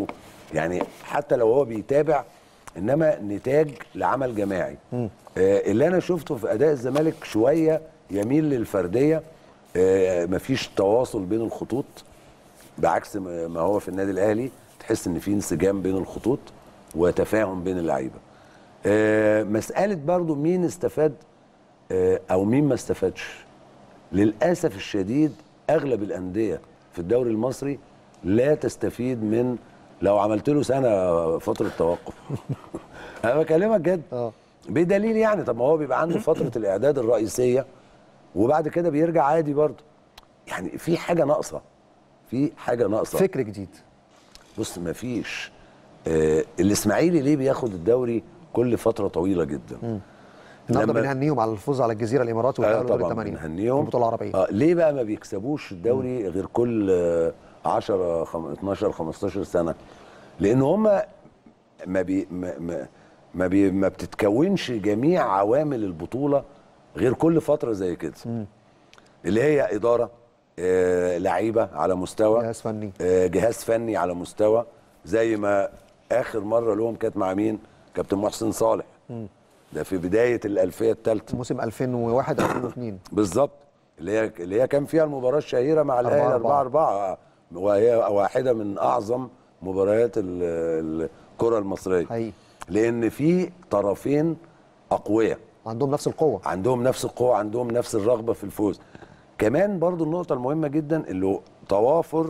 يعني حتى لو هو بيتابع انما نتاج لعمل جماعي آه اللي انا شفته في اداء الزمالك شويه يميل للفرديه آه مفيش تواصل بين الخطوط بعكس ما ما هو في النادي الاهلي تحس ان في انسجام بين الخطوط وتفاهم بين اللعيبه آه مساله برضو مين استفاد آه او مين ما استفادش للاسف الشديد اغلب الانديه في الدوري المصري لا تستفيد من لو عملت له سنه فتره توقف انا بكلمك جد اه بدليل يعني طب ما هو بيبقى عنده فتره الاعداد الرئيسيه وبعد كده بيرجع عادي برضه يعني في حاجه ناقصه في حاجه ناقصه فكر جديد بص مفيش آه الاسماعيلي ليه بياخد الدوري كل فتره طويله جدا النهارده لما- بنهنيهم على الفوز على الجزيره الامارات آه والاهلي دور طبعا الثمانيه بنهنيهم البطوله العربيه آه ليه بقى ما بيكسبوش الدوري غير كل آه 10 خم- 12 15 سنه لان هم ما بي ما ما ما, بي ما بتتكونش جميع عوامل البطوله غير كل فتره زي كده اللي هي اداره آه لعيبه على مستوى جهاز فني آه، جهاز فني على مستوى زي ما اخر مره لهم كانت مع مين كابتن محسن صالح ده في بدايه الالفيه الثالثه موسم 2001 2002 بالظبط اللي هي اللي هي كان فيها المباراه الشهيره مع الاهلي 4 أربعة 4 وهي واحده من اعظم مباريات ال- الكره المصريه حقيقي لان في طرفين اقوياء عندهم نفس القوه عندهم نفس القوة عندهم نفس الرغبة في الفوز كمان برضو النقطة المهمة جدا اللي هو توافر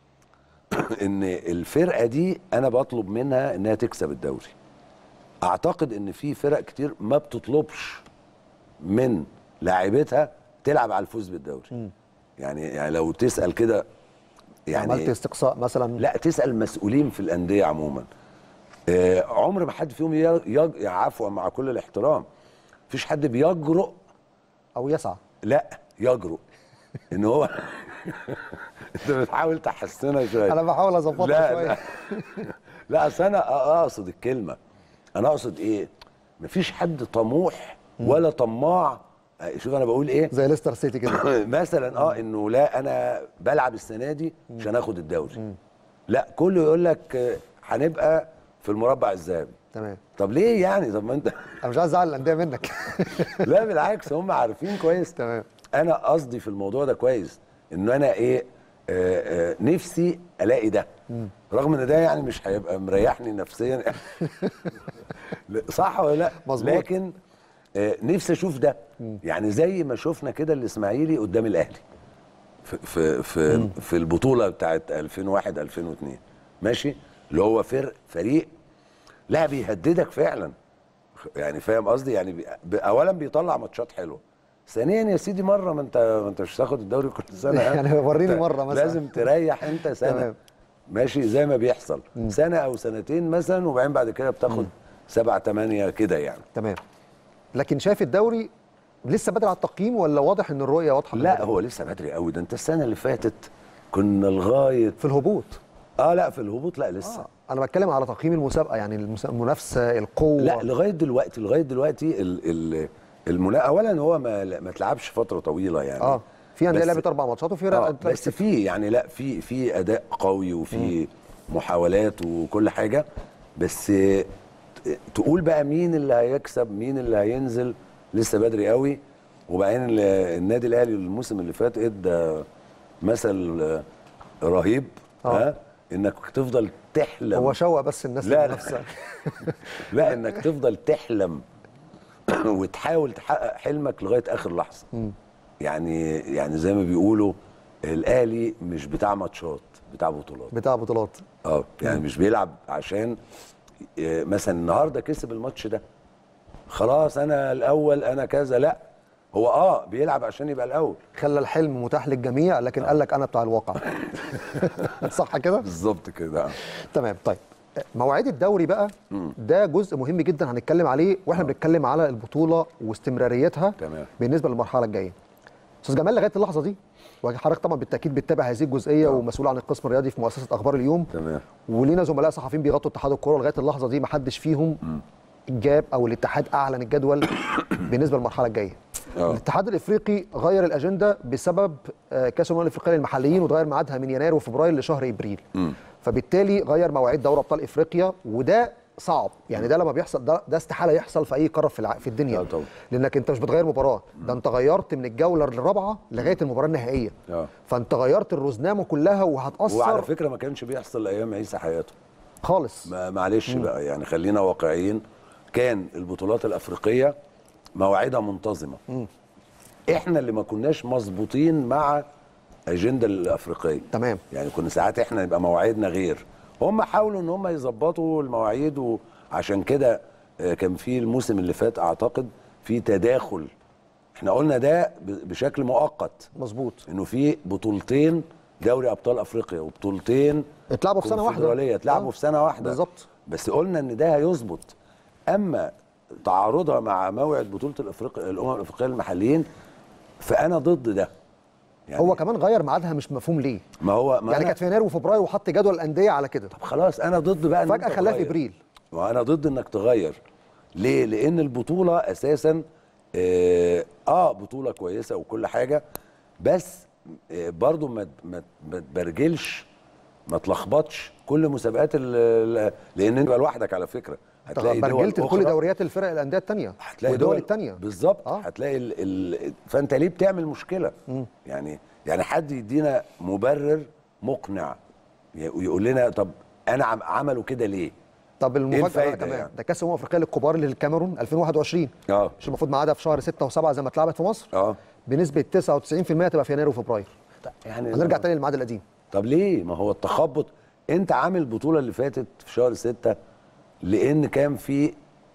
ان الفرقة دي انا بطلب منها انها تكسب الدوري اعتقد ان في فرق كتير ما بتطلبش من لاعبتها تلعب على الفوز بالدوري يعني يعني لو تسأل كده يعني عملت يعني استقصاء مثلا لا تسأل مسؤولين في الأندية عموما آه عمر ما حد فيهم يج... يج... عفوا مع كل الاحترام مفيش حد بيجرؤ او يسعى لا يجرؤ ان هو انت بتحاول تحسنها شويه انا بحاول اظبطها لا شويه لا لا اصل انا اقصد الكلمه انا اقصد ايه مفيش حد طموح ولا طماع آه، شوف انا بقول ايه زي ليستر سيتي كده مثلا اه انه لا انا بلعب السنه دي عشان اخد الدوري لا كله يقول لك آه، هنبقى في المربع الذهبي تمام طب ليه يعني طب ما انت انا مش عايز ازعل الانديه منك لا بالعكس هم عارفين كويس تمام انا قصدي في الموضوع ده كويس ان انا ايه آه آه نفسي الاقي ده رغم ان ده يعني مش هيبقى مريحني نفسيا لا، صح ولا لا مظبوط. لكن آه نفسي اشوف ده يعني زي ما شفنا كده الاسماعيلي قدام الاهلي في في في, في البطوله بتاعت 2001 2002 ماشي اللي هو فرق فريق لا بيهددك فعلا يعني فاهم قصدي يعني بي... ب- اولا بيطلع ماتشات حلوه ثانيا يا سيدي مره ما انت ما انت مش هتاخد الدوري كل سنه يعني وريني أنت مرة مثلا. لازم تريح انت سنه تمام. ماشي زي ما بيحصل سنه او سنتين مثلا وبعدين بعد كده بتاخد سبعة ثمانية كده يعني تمام لكن شايف الدوري لسه بدري على التقييم ولا واضح ان الرؤيه واضحه من لا بدري؟ هو لسه بدري قوي ده انت السنه اللي فاتت كنا لغايه في الهبوط اه لا في الهبوط لا لسه آه. انا بتكلم على تقييم المسابقه يعني المس- المنافسه القوه لا لغايه دلوقتي لغايه دلوقتي ال ال المنا... اولا هو ما ما تلعبش فتره طويله يعني اه في انديه بس- لعبت اربع ماتشات وفي آه فرق بس في يعني لا في في اداء قوي وفي محاولات وكل حاجه بس آه، تقول بقى مين اللي هيكسب مين اللي هينزل لسه بدري قوي وبعدين ال- النادي الاهلي الموسم اللي فات ادى مثل آه، رهيب آه. ها انك تفضل تحلم هو شوق بس الناس لا، لا. للمنافسه لا انك تفضل تحلم وتحاول تحقق حلمك لغايه اخر لحظه يعني يعني زي ما بيقولوا الاهلي مش بتاع ماتشات بتاع بطولات بتاع بطولات اه يعني مش بيلعب عشان آه، مثلا النهارده كسب الماتش ده خلاص انا الاول انا كذا لا هو اه بيلعب عشان يبقى الاول خلى الحلم متاح للجميع لكن قال لك انا بتاع الواقع صح كده بالظبط كده آه. تمام طيب مواعيد الدوري بقى ده جزء مهم جدا هنتكلم عليه واحنا بنتكلم على البطوله واستمراريتها تمام. بالنسبه للمرحله الجايه استاذ جمال لغايه اللحظه دي وحضرتك طبعا بالتاكيد بتتابع هذه الجزئيه ومسؤول عن القسم الرياضي في مؤسسه اخبار اليوم تمام ولينا زملاء صحفيين بيغطوا اتحاد الكوره لغايه اللحظه دي ما حدش فيهم جاب او الاتحاد اعلن الجدول بالنسبه للمرحله الجايه آه. الاتحاد الافريقي غير الاجنده بسبب آه، كاس الامم الافريقيه للمحليين وتغير ميعادها من يناير وفبراير لشهر ابريل فبالتالي غير مواعيد دوري ابطال افريقيا وده صعب يعني ده لما بيحصل ده, ده استحاله يحصل في اي قاره في, الع... في الدنيا لا طبعا. لانك انت مش بتغير مباراه ده انت غيرت من الجوله الرابعه لغايه المباراه النهائيه آه. فانت غيرت الرزنامه كلها وهتاثر وعلى فكره ما كانش بيحصل ايام عيسى حياته خالص ما معلش بقى يعني خلينا واقعيين كان البطولات الافريقيه مواعيدها منتظمه احنا اللي ما كناش مظبوطين مع اجنده الافريقيه تمام يعني كنا ساعات احنا يبقى مواعيدنا غير هم حاولوا ان هم يظبطوا المواعيد وعشان كده آه، كان في الموسم اللي فات اعتقد في تداخل احنا قلنا ده ب- بشكل مؤقت مظبوط انه في بطولتين دوري ابطال افريقيا وبطولتين اتلعبوا في سنه واحده كونفدرالية اتلعبوا آه. في سنه واحده بالظبط بس قلنا ان ده هيظبط اما تعارضها مع موعد بطوله الافريقيا الامم الافريقيه المحليين فانا ضد ده يعني هو كمان غير ميعادها مش مفهوم ليه ما هو ما يعني أنا- كانت في يناير وفبراير وحط جدول الانديه على كده طب خلاص انا ضد بقى إن فجاه أنت خلاها في تغير. ابريل وانا ضد انك تغير ليه لان البطوله اساسا اه, آه بطوله كويسه وكل حاجه بس آه برضو ما ما ما تبرجلش ما تلخبطش كل مسابقات ال- ال- لان انت بقى لوحدك على فكره هتلاقي دول برجلت لكل أخرى دوريات الفرق الانديه الثانيه هتلاقي والدول دول الثانيه بالظبط آه. آه. هتلاقي ال... ال... فانت ليه بتعمل مشكله يعني يعني حد يدينا مبرر مقنع ي- ويقول لنا طب انا عم... عملوا كده ليه طب المفاجاه بقى الفايدة كمان يعني؟ ده كاس الامم الافريقيه للكبار للكاميرون 2021 اه مش المفروض ميعادها في شهر 6 و7 زي ما اتلعبت في مصر اه بنسبه 99% تبقى في يناير وفبراير يعني هنرجع تاني للميعاد القديم طب ليه ما هو التخبط انت عامل البطوله اللي فاتت في شهر ستة لان كان في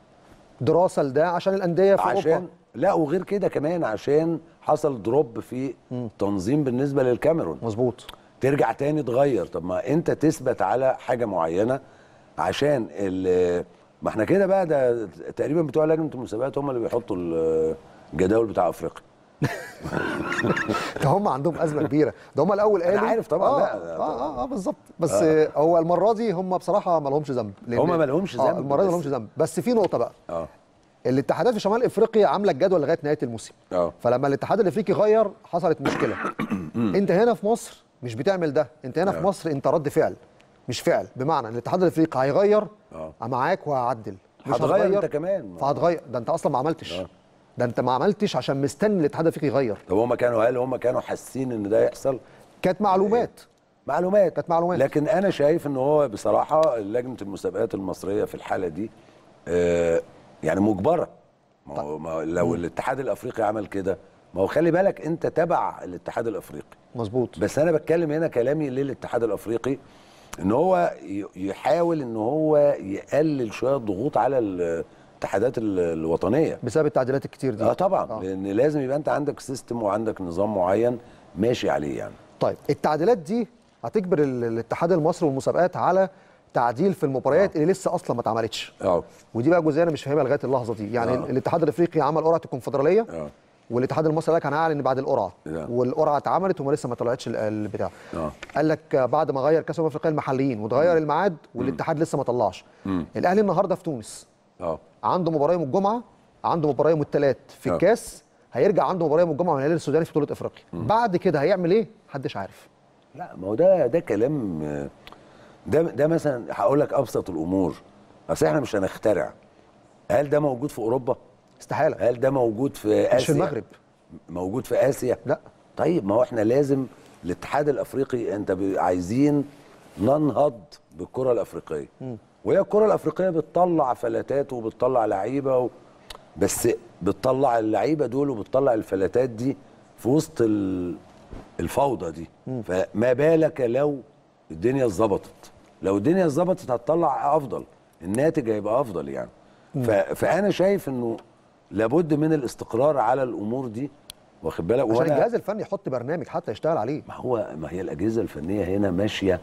دراسه لده عشان الانديه في عشان اوروبا لا وغير كده كمان عشان حصل دروب في تنظيم بالنسبه للكاميرون مظبوط ترجع تاني تغير طب ما انت تثبت على حاجه معينه عشان ال- ما احنا كده بقى ده تقريبا بتوع لجنه المسابقات هم اللي بيحطوا ال- الجداول بتاع افريقيا ده هم عندهم ازمه كبيره ده هم الاول أنا قالوا عارف طبعاً، اه لا، اه اه, آه بالظبط بس آه. هو المره دي هم بصراحه ما لهمش ذنب لأن- هم ما لهمش آه ذنب، المره دي ما بس- لهمش ذنب بس في نقطه بقى اه الاتحادات في شمال افريقيا عامله الجدول لغايه نهايه الموسم اه فلما الاتحاد الافريقي غير حصلت مشكله انت هنا في مصر مش بتعمل ده انت هنا في آه. مصر انت رد فعل مش فعل بمعنى الاتحاد الافريقي هيغير اه معاك وهعدل مش هتغير هتغير، انت كمان فهتغير ده انت اصلا ما عملتش آه. ده انت ما عملتش عشان مستني الاتحاد الافريقي يغير طب هم كانوا هل هم كانوا حاسين ان ده يحصل كانت معلومات معلومات كانت معلومات. لكن انا شايف ان هو بصراحه لجنه المسابقات المصريه في الحاله دي آه يعني مجبره ما هو ما هو لو الاتحاد الافريقي عمل كده ما هو خلي بالك انت تبع الاتحاد الافريقي مظبوط بس انا بتكلم هنا كلامي للاتحاد الافريقي ان هو ي- يحاول ان هو يقلل شويه الضغوط على الاتحادات ال- الوطنيه بسبب التعديلات الكتير دي اه طبعا آه. لان لازم يبقى انت عندك سيستم وعندك نظام معين ماشي عليه يعني طيب التعديلات دي هتجبر ال- الاتحاد المصري والمسابقات على تعديل في المباريات اللي لسه اصلا ما اتعملتش اه ودي بقى جزئيه انا مش فاهمها لغايه اللحظه دي يعني آه. الاتحاد الافريقي عمل قرعه الكونفدراليه اه والاتحاد المصري قال لك انا هعلن بعد القرعه لا. والقرعه اتعملت وما لسه ما طلعتش ال- البتاع اه قال لك بعد ما غير كاس الامم الافريقيه المحليين وتغير الميعاد والاتحاد لسه ما طلعش مم. الاهلي النهارده في تونس اه عنده مباراه يوم الجمعه عنده مباراه يوم الثلاث في آه. الكاس هيرجع عنده مباراه يوم الجمعه مع الهلال السوداني في بطوله افريقيا بعد كده هيعمل ايه محدش عارف لا ما هو ده ده كلام آه، ده ده مثلا هقول لك ابسط الامور اصل احنا مش هنخترع هل ده موجود في اوروبا؟ استحاله هل ده موجود في اسيا؟ مش في المغرب موجود في اسيا؟ لا طيب ما هو احنا لازم الاتحاد الافريقي انت ب- عايزين ننهض بالكره الافريقيه وهي الكره الافريقيه بتطلع فلاتات وبتطلع لعيبه و... بس بتطلع اللعيبه دول وبتطلع الفلاتات دي في وسط ال- الفوضى دي فما بالك لو الدنيا اتظبطت لو الدنيا اتظبطت هتطلع افضل الناتج هيبقى افضل يعني ف... فانا شايف انه لابد من الاستقرار على الامور دي واخد بالك عشان وأنا- الجهاز الفني يحط برنامج حتى يشتغل عليه ما هو ما هي الاجهزه الفنيه هنا ماشيه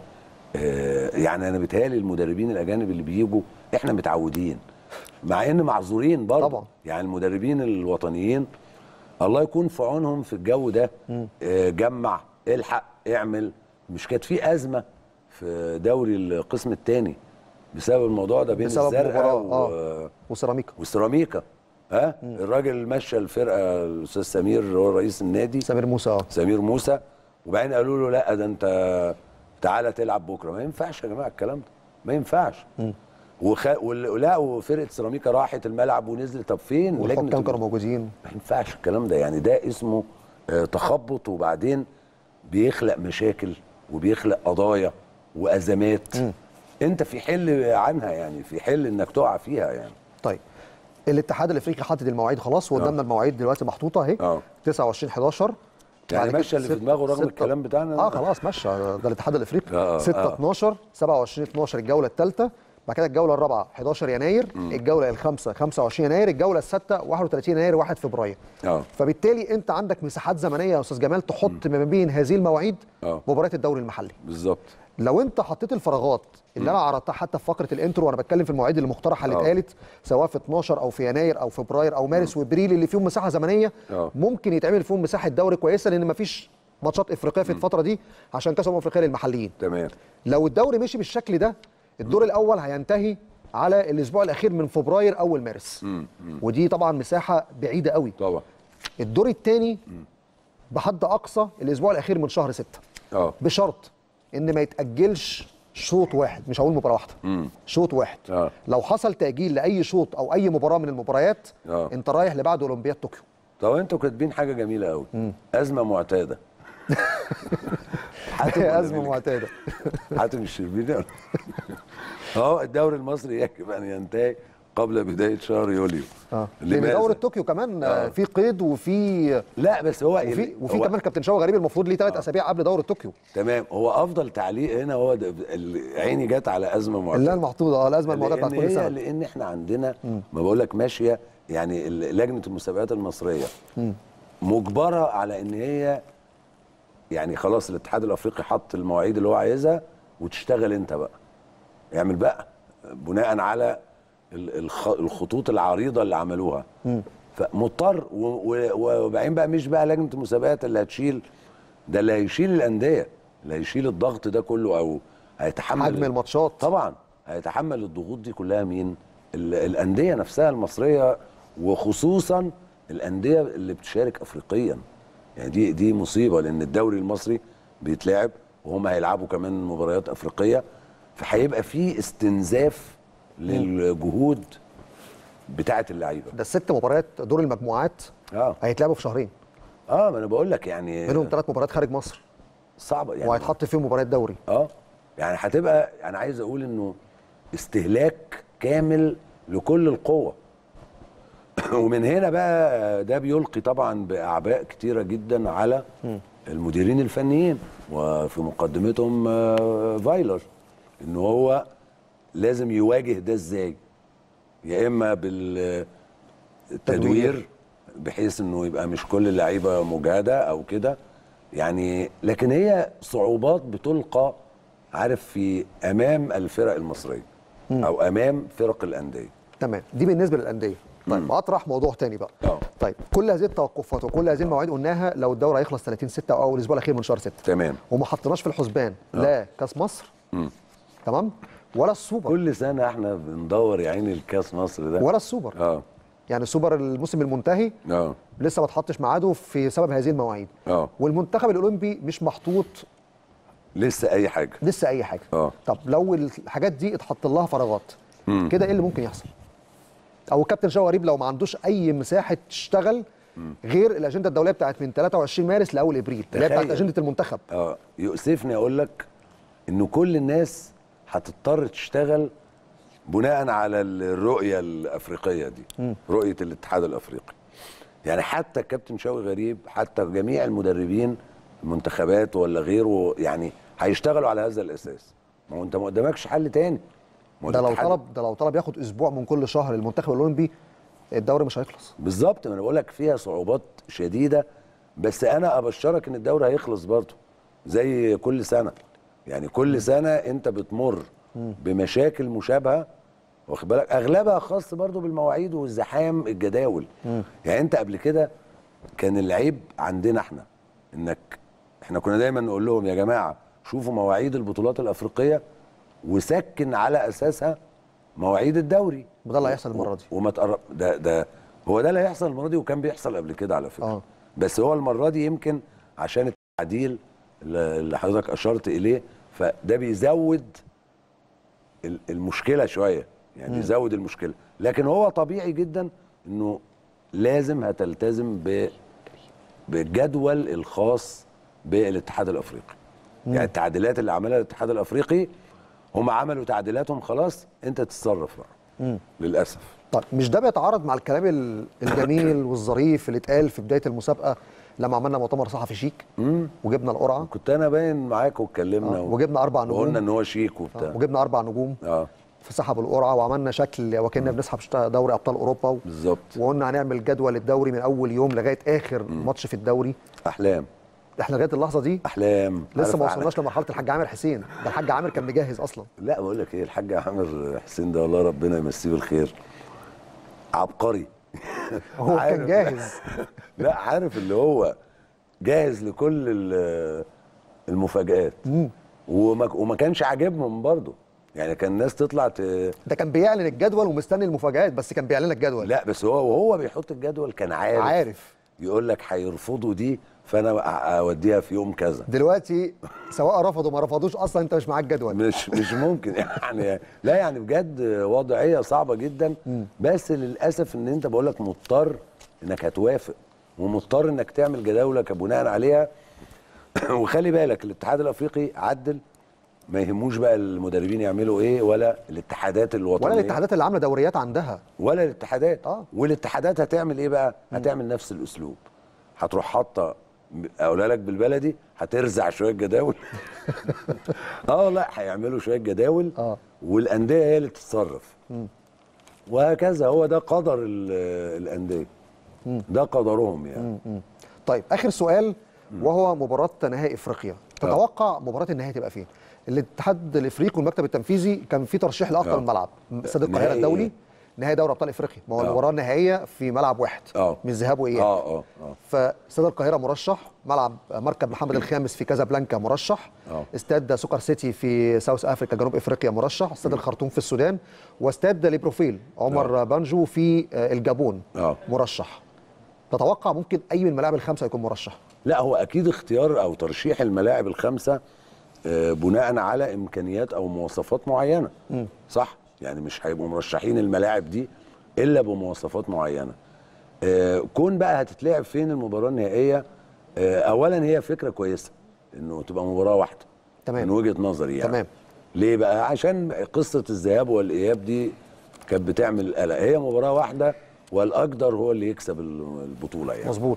آه، يعني انا بيتهيألي المدربين الاجانب اللي بيجوا احنا متعودين مع ان معذورين برضه طبعا. يعني المدربين الوطنيين الله يكون في عونهم في الجو ده آه، جمع الحق اعمل مش كانت في ازمه في دوري القسم الثاني بسبب الموضوع ده بين بسبب الزرقاء مباراة، و... وسيراميكا والسيراميكا ها الراجل مشى الفرقه الاستاذ سمير هو رئيس النادي سمير موسى اه سمير موسى وبعدين قالوا له لا ده انت تعالى تلعب بكره ما ينفعش يا جماعه الكلام ده ما ينفعش وخ... وال- لا وفرقه سيراميكا راحت الملعب ونزلت طب فين والحكام لجنة كانوا موجودين ما ينفعش الكلام ده يعني ده اسمه آه، تخبط وبعدين بيخلق مشاكل وبيخلق قضايا وازمات انت في حل عنها يعني في حل انك تقع فيها يعني طيب الاتحاد الافريقي حاطط المواعيد خلاص وقدامنا المواعيد دلوقتي محطوطه اهي اه 29 11 يعني بعد كده ماشية اللي في ستة- دماغه رغم ستة- الكلام بتاعنا اه خلاص ماشي ده الاتحاد الافريقي آه، 6 آه. 12 27 12 الجوله الثالثه بعد كده الجوله الرابعه 11 يناير الجوله الخامسه 25 يناير الجوله السادسه 31 يناير 1 فبراير اه فبالتالي انت عندك مساحات زمنيه يا استاذ جمال تحط ما بين هذه المواعيد آه. مباريات الدوري المحلي بالظبط لو انت حطيت الفراغات اللي انا عرضتها حتى في فقره الانترو وانا بتكلم في المواعيد المقترحه اللي آه. اتقالت سواء في 12 او في يناير او فبراير او مارس وابريل اللي فيهم مساحه زمنيه آه. ممكن يتعمل فيهم مساحه دوري كويسه لان مفيش ماتشات افريقيه في الفتره دي عشان كاس الامم الافريقيه للمحليين تمام لو الدوري مشي بالشكل ده الدور الاول هينتهي على الاسبوع الاخير من فبراير اول مارس ودي طبعا مساحه بعيده قوي طبعا الدور الثاني بحد اقصى الاسبوع الاخير من شهر 6 اه بشرط ان ما يتاجلش شوط واحد مش هقول مباراه واحده شوط واحد آه. لو حصل تاجيل لاي شوط او اي مباراه من المباريات آه. انت رايح لبعد اولمبياد طوكيو طب انتوا كاتبين حاجه جميله قوي ازمه معتاده حاتم ولا ازمه مين؟ معتاده حاتم الشربيني اهو الدوري المصري يجب ان ينتهي قبل بدايه شهر يوليو اه لان لماذا؟ دوره طوكيو كمان آه. آه. في قيد وفي لا بس هو وفي, وفي هو كمان كابتن شوقي غريب المفروض ليه ثلاث اسابيع قبل دوره طوكيو تمام هو افضل تعليق هنا هو ده- ال- عيني جت على ازمه اللي معتاده هي المحطوطه اه الازمه المعتاده بتاعت لان كل هي سنه لان احنا عندنا ما بقول لك ماشيه يعني ال- لجنه المسابقات المصريه مجبره على ان هي يعني خلاص الاتحاد الافريقي حط المواعيد اللي هو عايزها وتشتغل انت بقى اعمل بقى بناء على ال- الخ- الخطوط العريضه اللي عملوها فمضطر و- و- وبعدين بقى مش بقى لجنه المسابقات اللي هتشيل ده اللي هيشيل الانديه اللي هيشيل الضغط ده كله او هيتحمل حجم الماتشات طبعا هيتحمل الضغوط دي كلها مين ال- الانديه نفسها المصريه وخصوصا الانديه اللي بتشارك افريقيا يعني دي دي مصيبه لان الدوري المصري بيتلعب وهم هيلعبوا كمان مباريات افريقيه فهيبقى في استنزاف للجهود بتاعه اللعيبه ده الست مباريات دور المجموعات اه هيتلعبوا في شهرين اه ما انا بقول لك يعني منهم ثلاث مباريات خارج مصر صعبه يعني وهيتحط فيهم مباريات دوري اه يعني هتبقى انا عايز اقول انه استهلاك كامل لكل القوة ومن هنا بقى ده بيلقي طبعا باعباء كتيره جدا على المديرين الفنيين وفي مقدمتهم آه، فايلر ان هو لازم يواجه ده ازاي يا اما بالتدوير بحيث انه يبقى مش كل اللعيبه مجهده او كده يعني لكن هي صعوبات بتلقى عارف في امام الفرق المصريه او امام فرق الانديه تمام دي بالنسبه للانديه طيب اطرح موضوع تاني بقى اه. طيب كل هذه التوقفات وكل هذه المواعيد قلناها لو الدوري هيخلص 30 6 او اول الاسبوع الاخير من شهر 6 تمام وما حطيناش في الحسبان لا كاس مصر تمام ولا السوبر كل سنه احنا بندور يا عيني الكاس مصر ده ولا السوبر اه يعني السوبر الموسم المنتهي اه لسه ما اتحطش ميعاده في سبب هذه المواعيد اه والمنتخب الاولمبي مش محطوط لسه اي حاجه لسه اي حاجه اه. طب لو الحاجات دي اتحط لها فراغات مم. كده ايه اللي ممكن يحصل او الكابتن شوقي غريب لو ما عندوش اي مساحه تشتغل غير الاجنده الدوليه بتاعت من 23 مارس لاول ابريل اللي هي بتاعت تخيل. اجنده المنتخب اه يؤسفني اقول لك انه كل الناس هتضطر تشتغل بناء على الرؤيه الافريقيه دي رؤيه الاتحاد الافريقي يعني حتى الكابتن شوقي غريب حتى جميع المدربين المنتخبات ولا غيره يعني هيشتغلوا على هذا الاساس ما هو انت ما قدامكش حل تاني ما هو ده لو الاتحاد- طلب ده لو طلب ياخد اسبوع من كل شهر المنتخب الاولمبي الدوري مش هيخلص بالظبط ما انا بقول لك فيها صعوبات شديده بس انا ابشرك ان الدوري هيخلص برضه زي كل سنه يعني كل سنه انت بتمر بمشاكل مشابهه واخد بالك اغلبها خاص برضه بالمواعيد والزحام الجداول يعني انت قبل كده كان العيب عندنا احنا انك احنا كنا دايما نقول لهم يا جماعه شوفوا مواعيد البطولات الافريقيه وسكن على اساسها مواعيد الدوري وده اللي هيحصل المره دي وما تقرب ده ده هو ده اللي هيحصل المره دي وكان بيحصل قبل كده على فكره آه. آه. بس هو المره دي يمكن عشان التعديل اللي اللي حضرتك اشرت اليه فده بيزود ال- المشكله شويه يعني بيزود المشكله لكن هو طبيعي جدا انه لازم هتلتزم ب بالجدول الخاص بالاتحاد الافريقي يعني التعديلات اللي عملها الاتحاد الافريقي هم عملوا تعديلاتهم خلاص انت تتصرف بقى للاسف طيب مش ده بيتعارض مع الكلام ال- الجميل والظريف اللي اتقال في بدايه المسابقه لما عملنا مؤتمر صحفي شيك وجبنا القرعه كنت انا باين معاك واتكلمنا آه، و- وجبنا اربع نجوم وقلنا ان هو شيك آه، وبتاع وجبنا اربع نجوم اه فسحبوا القرعه وعملنا شكل وكنا بنسحب شت- دوري ابطال اوروبا و- بالظبط وقلنا هنعمل جدول الدوري من اول يوم لغايه اخر ماتش في الدوري احلام احنا لغايه اللحظه دي احلام لسه عارف ما أحلام؟ وصلناش لمرحله الحاج عامر حسين ده الحاج عامر كان مجهز اصلا لا بقول لك ايه الحاج عامر حسين ده الله ربنا يمسيه بالخير هو عبقري كان عارف. جاهز لا عارف اللي هو جاهز لكل ال- المفاجآت وما وما كانش عاجبهم برضه يعني كان الناس تطلع ت... ده كان بيعلن الجدول ومستني المفاجآت بس كان بيعلن لك الجدول لا بس هو وهو بيحط الجدول كان عارف عارف يقول لك هيرفضوا دي فانا أ- اوديها في يوم كذا دلوقتي سواء رفضوا ما رفضوش اصلا انت مش معاك جدول مش مش ممكن يعني لا يعني بجد وضعيه صعبه جدا بس للاسف ان انت بقول لك مضطر انك هتوافق ومضطر انك تعمل جداولك بناء عليها وخلي بالك الاتحاد الافريقي عدل ما يهموش بقى المدربين يعملوا ايه ولا الاتحادات الوطنيه ولا الاتحادات اللي عامله دوريات عندها ولا الاتحادات آه. والاتحادات هتعمل ايه بقى هتعمل نفس الاسلوب هتروح حاطه اقولها لك بالبلدي هترزع شويه جداول اه لا هيعملوا شويه جداول آه. والانديه هي اللي تتصرف وهكذا هو ده قدر ال- الانديه ده قدرهم يعني طيب اخر سؤال وهو مباراه نهائي افريقيا تتوقع مباراه النهائي تبقى فين الاتحاد الافريقي والمكتب التنفيذي كان في ترشيح لاكثر آه. من ملعب استاد القاهره نهائي الدولي إيه؟ نهائي دوري ابطال افريقيا ما هو آه. المباراه النهائيه في ملعب واحد اه من ذهاب واياب اه اه اه فاستاد القاهره مرشح ملعب مركب محمد الخامس في كازابلانكا مرشح آه. استاد سوكر سيتي في ساوث افريكا جنوب افريقيا مرشح استاد الخرطوم في السودان واستاد ليبروفيل عمر بانجو في آه، الجابون آه. مرشح تتوقع ممكن اي من الملاعب الخمسه يكون مرشح لا هو اكيد اختيار او ترشيح الملاعب الخمسه آه، بناء على امكانيات او مواصفات معينه صح يعني مش هيبقوا مرشحين الملاعب دي الا بمواصفات معينه آه، كون بقى هتتلعب فين المباراه النهائيه آه، اولا هي فكره كويسه انه تبقى مباراه واحده تمام. من وجهه نظري يعني تمام. ليه بقى عشان قصه الذهاب والاياب دي كانت بتعمل قلق هي مباراه واحده والاقدر هو اللي يكسب البطوله يعني مظبوط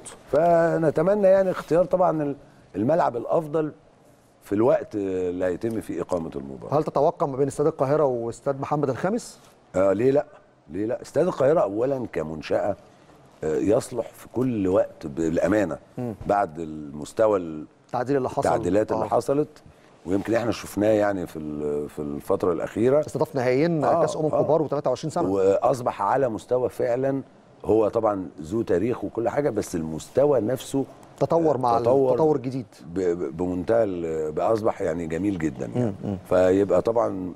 فنتمنى يعني اختيار طبعا الملعب الافضل في الوقت اللي هيتم فيه اقامه المباراه هل تتوقع ما بين استاد القاهره واستاد محمد الخامس آه ليه لا ليه لا استاد القاهره اولا كمنشاه آه يصلح في كل وقت بالامانه بعد المستوى التعديل اللي حصل التعديلات اللي آه. حصلت ويمكن احنا شفناه يعني في ال- في الفتره الاخيره استضاف نهائيين آه، كاس امم آه. كبار و23 سنه واصبح على مستوى فعلا هو طبعا ذو تاريخ وكل حاجه بس المستوى نفسه تطور مع تطور التطور الجديد ب- ب- بمنتهى ال- بقى اصبح يعني جميل جدا يعني فيبقى طبعا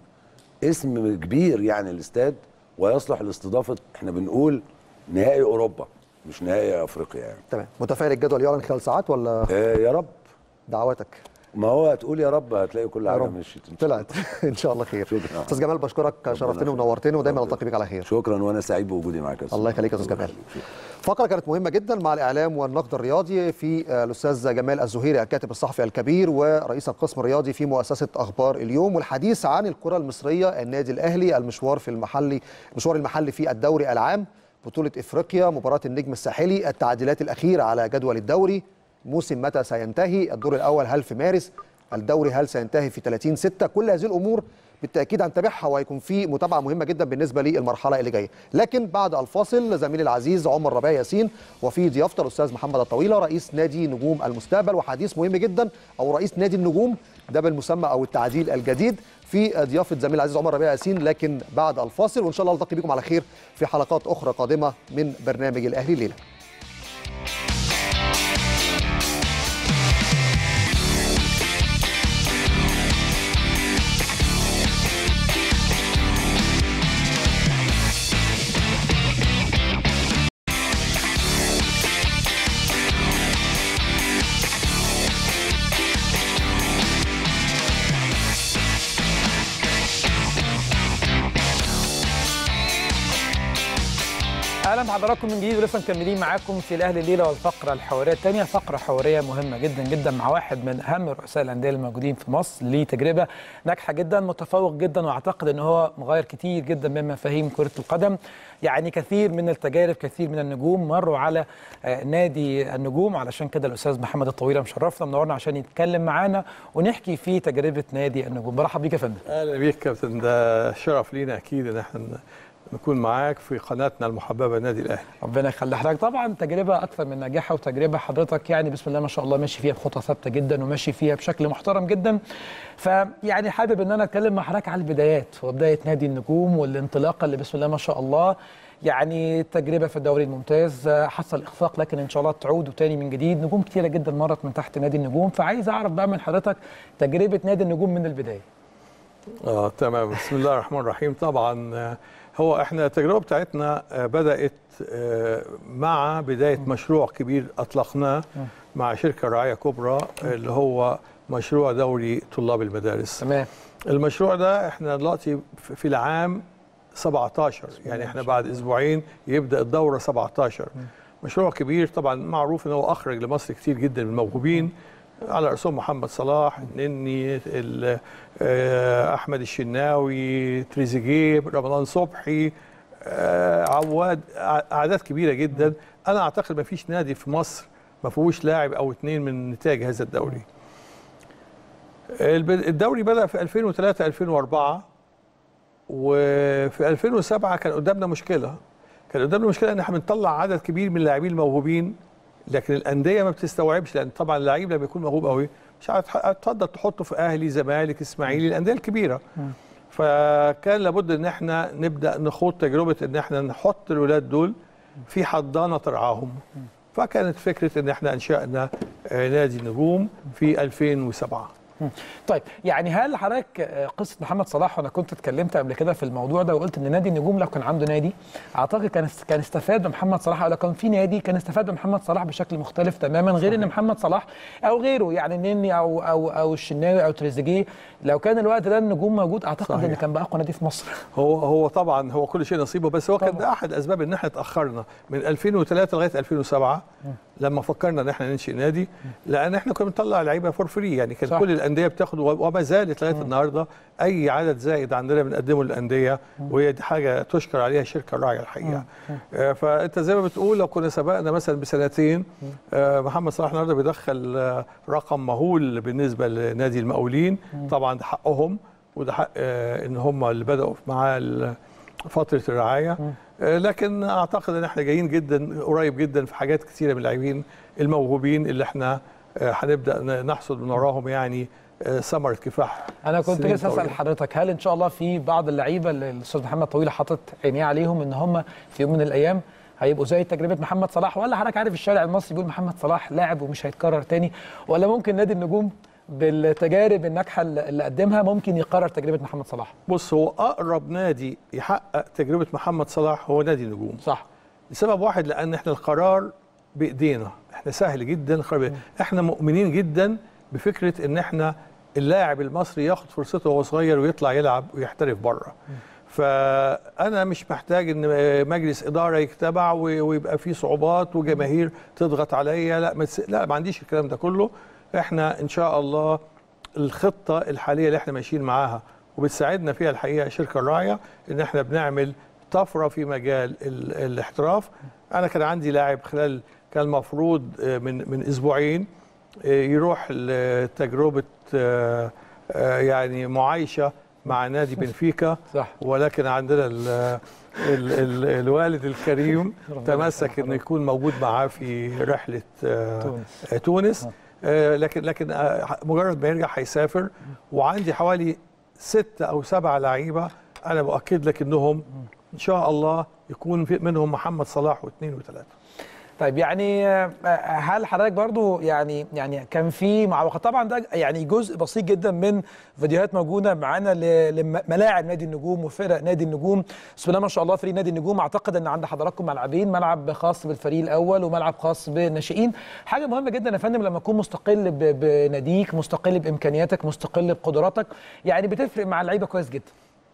اسم كبير يعني الاستاد ويصلح لاستضافه احنا بنقول نهائي اوروبا مش نهائي افريقيا يعني تمام متفائل الجدول يعلن خلال ساعات ولا آه يا رب دعواتك ما هو تقول يا رب هتلاقي كل يا حاجه رب مشيت إن شاء الله. طلعت ان شاء الله خير شكرا. استاذ جمال بشكرك شرفتني يخليك. ونورتني ودايما التقي بك على خير شكرا وانا سعيد بوجودي معاك يا أستاذ. الله يخليك يا استاذ جمال فقره كانت مهمه جدا مع الاعلام والنقد الرياضي في آه، الاستاذ جمال الزهيري الكاتب الصحفي الكبير ورئيس القسم الرياضي في مؤسسه اخبار اليوم والحديث عن الكره المصريه النادي الاهلي المشوار في المحلي المشوار المحلي في الدوري العام بطوله افريقيا مباراه النجم الساحلي التعديلات الاخيره على جدول الدوري موسم متى سينتهي الدور الاول هل في مارس الدوري هل سينتهي في 30 6 كل هذه الامور بالتاكيد هنتابعها وهيكون في متابعه مهمه جدا بالنسبه للمرحله اللي جايه لكن بعد الفاصل زميلي العزيز عمر ربيع ياسين وفي ضيافته الاستاذ محمد الطويله رئيس نادي نجوم المستقبل وحديث مهم جدا او رئيس نادي النجوم ده بالمسمى او التعديل الجديد في ضيافه زميل العزيز عمر ربيع ياسين لكن بعد الفاصل وان شاء الله التقي بكم على خير في حلقات اخرى قادمه من برنامج الاهلي الليله اهلا بحضراتكم من جديد ولسه مكملين معاكم في الاهلي الليله والفقره الحواريه الثانيه فقره حواريه مهمه جدا جدا مع واحد من اهم رؤساء الانديه الموجودين في مصر ليه تجربه ناجحه جدا متفوق جدا واعتقد ان هو مغير كتير جدا من مفاهيم كره القدم يعني كثير من التجارب كثير من النجوم مروا على آه، نادي النجوم علشان كده الاستاذ محمد الطويله مشرفنا منورنا عشان يتكلم معانا ونحكي في تجربه نادي النجوم برحب بيك يا فندم اهلا بيك كابتن ده شرف لينا اكيد ان احنا نكون معاك في قناتنا المحببه نادي الاهلي ربنا يخلي حضرتك طبعا تجربه اكثر من ناجحه وتجربه حضرتك يعني بسم الله ما شاء الله ماشي فيها بخطى ثابته جدا وماشي فيها بشكل محترم جدا فيعني حابب ان انا اتكلم مع حضرتك على البدايات وبدايه نادي النجوم والانطلاقه اللي بسم الله ما شاء الله يعني تجربه في الدوري الممتاز حصل اخفاق لكن ان شاء الله تعودوا تاني من جديد نجوم كتيره جدا مرت من تحت نادي النجوم فعايز اعرف بقى من حضرتك تجربه نادي النجوم من البدايه اه تمام بسم الله الرحمن الرحيم طبعا آه، هو احنا التجربه بتاعتنا آه، بدات آه، مع بدايه مشروع كبير اطلقناه مع شركه راعيه كبرى اللي هو مشروع دوري طلاب المدارس تمام المشروع ده احنا دلوقتي في في العام 17 يعني احنا بعد اسبوعين يبدا الدوره 17 مشروع كبير طبعا معروف ان هو اخرج لمصر كتير جدا من الموهوبين على راسهم محمد صلاح نني ال- آه، احمد الشناوي تريزيجيه رمضان صبحي آه، عواد أع- اعداد كبيره جدا انا اعتقد ما فيش نادي في مصر ما فيهوش لاعب او اثنين من نتاج هذا الدوري الب- الدوري بدا في 2003 2004 وفي 2007 كان قدامنا مشكله كان قدامنا مشكله ان احنا بنطلع عدد كبير من اللاعبين الموهوبين لكن الانديه ما بتستوعبش لان طبعا اللعيب لما يكون موهوب قوي مش هتح- هتفضل تحطه في اهلي زمالك اسماعيلي الانديه الكبيره فكان لابد ان احنا نبدا نخوض تجربه ان احنا نحط الولاد دول في حضانه ترعاهم فكانت فكره ان احنا انشانا آه، نادي نجوم في 2007 طيب يعني هل حضرتك آه، قصه محمد صلاح وانا كنت اتكلمت قبل كده في الموضوع ده وقلت ان نادي النجوم لو كان عنده نادي اعتقد كان است- كان استفاد بمحمد صلاح او لو كان في نادي كان استفاد بمحمد صلاح بشكل مختلف تماما غير ان محمد صلاح او غيره يعني نني او او او الشناوي او تريزيجيه لو كان الوقت ده النجوم موجود اعتقد ان صحيح. كان بقى اقوى نادي في مصر هو هو طبعا هو كل شيء نصيبه بس هو كان طبعاً. ده احد اسباب ان احنا اتاخرنا من 2003 لغايه 2007 لما فكرنا ان احنا ننشئ نادي لان احنا كنا بنطلع لعيبه فور فري يعني كان صح. كل الانديه بتاخد وما زالت لغايه النهارده اي عدد زائد عندنا بنقدمه للانديه وهي دي حاجه تشكر عليها الشركه الراعيه الحقيقه آه، فانت زي ما بتقول لو كنا سبقنا مثلا بسنتين آه، محمد صلاح النهارده بيدخل آه، رقم مهول بالنسبه لنادي المقاولين طبعا ده حقهم وده حق آه، ان هم اللي بداوا معاه ال- فتره الرعايه آه، لكن اعتقد ان احنا جايين جدا قريب جدا في حاجات كثيره من اللاعبين الموهوبين اللي احنا آه، هنبدا ن- نحصد من وراهم يعني آه، ثمره كفاح انا كنت سنين لسه اسال طويلة. حضرتك هل ان شاء الله في بعض اللعيبه اللي الاستاذ محمد طويل حاطط عينيه عليهم ان هم في يوم من الايام هيبقوا زي تجربه محمد صلاح ولا حضرتك عارف الشارع المصري بيقول محمد صلاح لاعب ومش هيتكرر تاني ولا ممكن نادي النجوم بالتجارب الناجحه اللي اللي قدمها ممكن يقرر تجربه محمد صلاح بص هو اقرب نادي يحقق تجربه محمد صلاح هو نادي النجوم صح لسبب واحد لان احنا القرار بايدينا احنا سهل جدا القرار بإيدينا. احنا مؤمنين جدا بفكره ان احنا اللاعب المصري ياخد فرصته وهو صغير ويطلع يلعب ويحترف بره فانا مش محتاج ان مجلس اداره يجتمع و- ويبقى فيه صعوبات وجماهير تضغط عليا لا ما تس- لا ما عنديش الكلام ده كله احنا ان شاء الله الخطه الحاليه اللي احنا ماشيين معاها وبتساعدنا فيها الحقيقه الشركه الراعيه ان احنا بنعمل طفره في مجال ال- الاحتراف انا كان عندي لاعب خلال كان المفروض آه، من من اسبوعين آه، يروح لتجربه آه، آه، يعني معايشه مع نادي بنفيكا صح. ولكن عندنا ال ال ال الوالد الكريم ربنا تمسك يسامحه انه يكون موجود معاه في رحله آه، تونس. آه، تونس آه، لكن لكن آه، مجرد ما يرجع هيسافر وعندي حوالي ستة او سبعة لعيبه انا باكد لك انهم ان شاء الله يكون في منهم محمد صلاح واثنين وثلاثه طيب يعني آه، هل حضرتك برضو يعني يعني كان في معوقات طبعا ده يعني جزء بسيط جدا من فيديوهات موجوده معانا ل- لملاعب نادي النجوم وفرق نادي النجوم بسم الله ما شاء الله فريق نادي النجوم اعتقد ان عند حضراتكم ملعبين ملعب خاص بالفريق الاول وملعب خاص بالناشئين حاجه مهمه جدا يا فندم لما تكون مستقل ب- بناديك مستقل بامكانياتك مستقل بقدراتك يعني بتفرق مع اللعيبه كويس جدا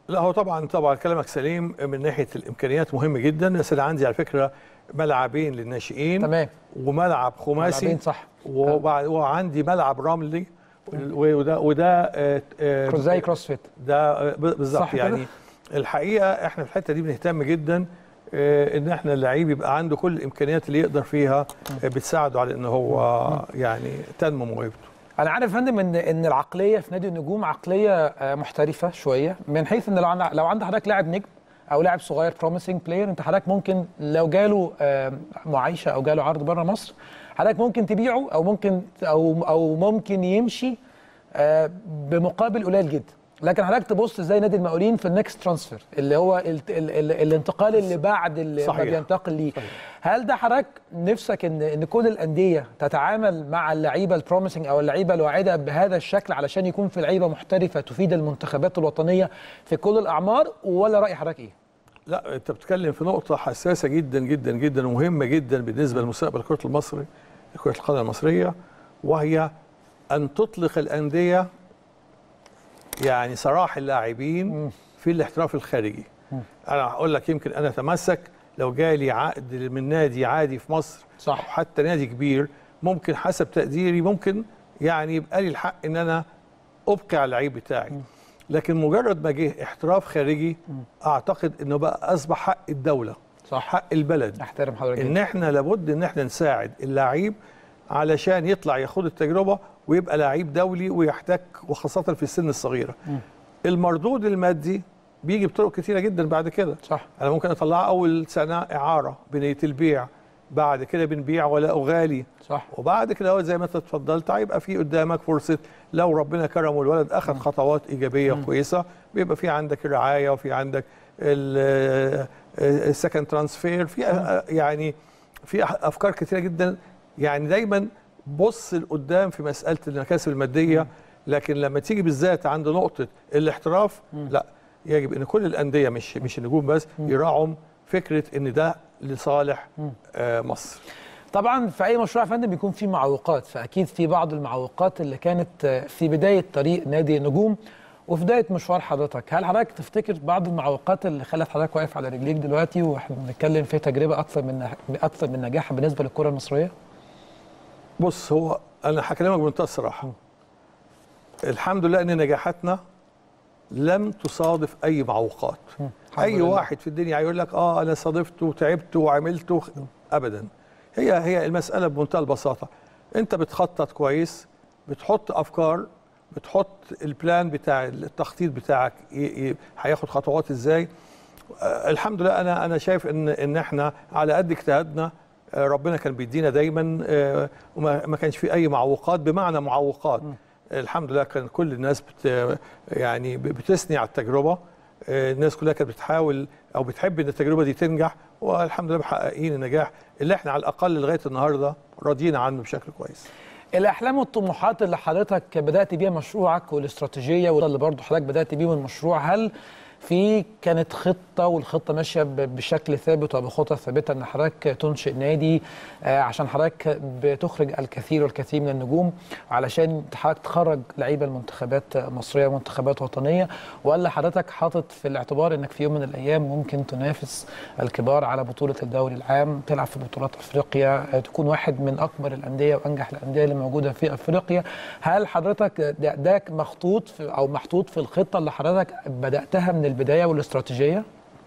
لا هو طبعا طبعا كلامك سليم من ناحيه الامكانيات مهم جدا بس انا عندي على فكره ملعبين للناشئين تمام وملعب خماسي ملعبين صح وبعد وعندي ملعب رملي وده وده آه، آه، زي كروسفيت ده آه، ب- بالظبط صح كده؟ يعني الحقيقه احنا في الحته دي بنهتم جدا آه، ان احنا اللعيب يبقى عنده كل الامكانيات اللي يقدر فيها آه، بتساعده على ان هو يعني تنمو موهبته انا عارف يا فندم ان ان العقليه في نادي النجوم عقليه آه، محترفه شويه من حيث ان لو عند لو عند حضرتك لاعب نجم او لاعب صغير بروميسنج بلاير انت حضرتك ممكن لو جاله آه، معايشه او جاله عرض بره مصر حضرتك ممكن تبيعه او ممكن او او ممكن يمشي آه، بمقابل قليل جدا لكن حضرتك تبص زي نادي المقاولين في النكست ترانسفير اللي هو ال ال ال الانتقال اللي بعد اللي ما صحيح. بينتقل ليه هل ده حضرتك نفسك ان ان كل الانديه تتعامل مع اللعيبه البروميسنج او اللعيبه الواعده بهذا الشكل علشان يكون في لعيبه محترفه تفيد المنتخبات الوطنيه في كل الاعمار ولا راي حضرتك ايه؟ لا انت بتتكلم في نقطه حساسه جدا جدا جدا ومهمه جدا بالنسبه لمستقبل كره المصري كره القدم المصريه وهي ان تطلق الانديه يعني سراح اللاعبين في الاحتراف الخارجي انا هقول لك يمكن انا اتمسك لو جالي عقد من نادي عادي في مصر صح. او حتى نادي كبير ممكن حسب تقديري ممكن يعني يبقى لي الحق ان انا ابقي على اللعيب بتاعي لكن مجرد ما جه احتراف خارجي اعتقد انه بقى اصبح حق الدوله صح. حق البلد احترم حضرتك ان جدا. احنا لابد ان احنا نساعد اللعيب علشان يطلع ياخد التجربه ويبقى لعيب دولي ويحتك وخاصه في السن الصغيره المردود المادي بيجي بطرق كتيره جدا بعد كده صح انا ممكن اطلعه اول سنه اعاره بنيه البيع بعد كده بنبيع ولا غالي صح وبعد كده هو زي ما انت اتفضلت هيبقى في قدامك فرصه لو ربنا كرمه والولد اخذ خطوات ايجابيه كويسه بيبقى في عندك الرعايه وفي عندك السكند ترانسفير في أ- يعني في أح- افكار كثيره جدا يعني دايما بص لقدام في مساله المكاسب الماديه لكن لما تيجي بالذات عند نقطه الاحتراف لا يجب ان كل الانديه مش مش النجوم بس يراعوا فكره ان ده لصالح آه، مصر طبعا في اي مشروع يا فندم بيكون في معوقات فاكيد في بعض المعوقات اللي كانت آه، في بدايه طريق نادي النجوم وفي بدايه مشوار حضرتك هل حضرتك تفتكر بعض المعوقات اللي خلت حضرتك واقف على رجليك دلوقتي واحنا بنتكلم في تجربه اكثر من نح- اكثر من نجاح بالنسبه للكره المصريه بص هو انا هكلمك بمنتهى الصراحه الحمد لله ان نجاحاتنا لم تصادف اي معوقات الحمد اي لله. واحد في الدنيا هيقول لك اه انا صادفت وتعبت وعملت وخ... ابدا هي هي المساله بمنتهى البساطه انت بتخطط كويس بتحط افكار بتحط البلان بتاع التخطيط بتاعك ي... ي... هياخد خطوات ازاي آه، الحمد لله انا انا شايف ان ان احنا على قد اجتهادنا آه، ربنا كان بيدينا دايما آه، وما ما كانش في اي معوقات بمعنى معوقات الحمد لله كان كل الناس بت يعني ب- بتثني على التجربه آه، الناس كلها كانت بتحاول او بتحب ان التجربه دي تنجح والحمد لله محققين النجاح اللي احنا على الاقل لغايه النهارده راضيين عنه بشكل كويس الاحلام والطموحات اللي حضرتك بدات بيها مشروعك والاستراتيجيه وده اللي برضه حضرتك بدات بيه من المشروع هل في كانت خطه والخطه ماشيه ب- بشكل ثابت وبخطى ثابته ان حضرتك تنشئ نادي آه، عشان حضرتك بتخرج الكثير والكثير من النجوم علشان حضرتك تخرج لعيبه المنتخبات مصريه ومنتخبات وطنيه ولا حضرتك حاطط في الاعتبار انك في يوم من الايام ممكن تنافس الكبار على بطوله الدوري العام تلعب في بطولات افريقيا آه، تكون واحد من اكبر الانديه وانجح الانديه اللي موجوده في افريقيا هل حضرتك ده, ده مخطوط في او محطوط في الخطه اللي حضرتك بداتها من البدايه والاستراتيجيه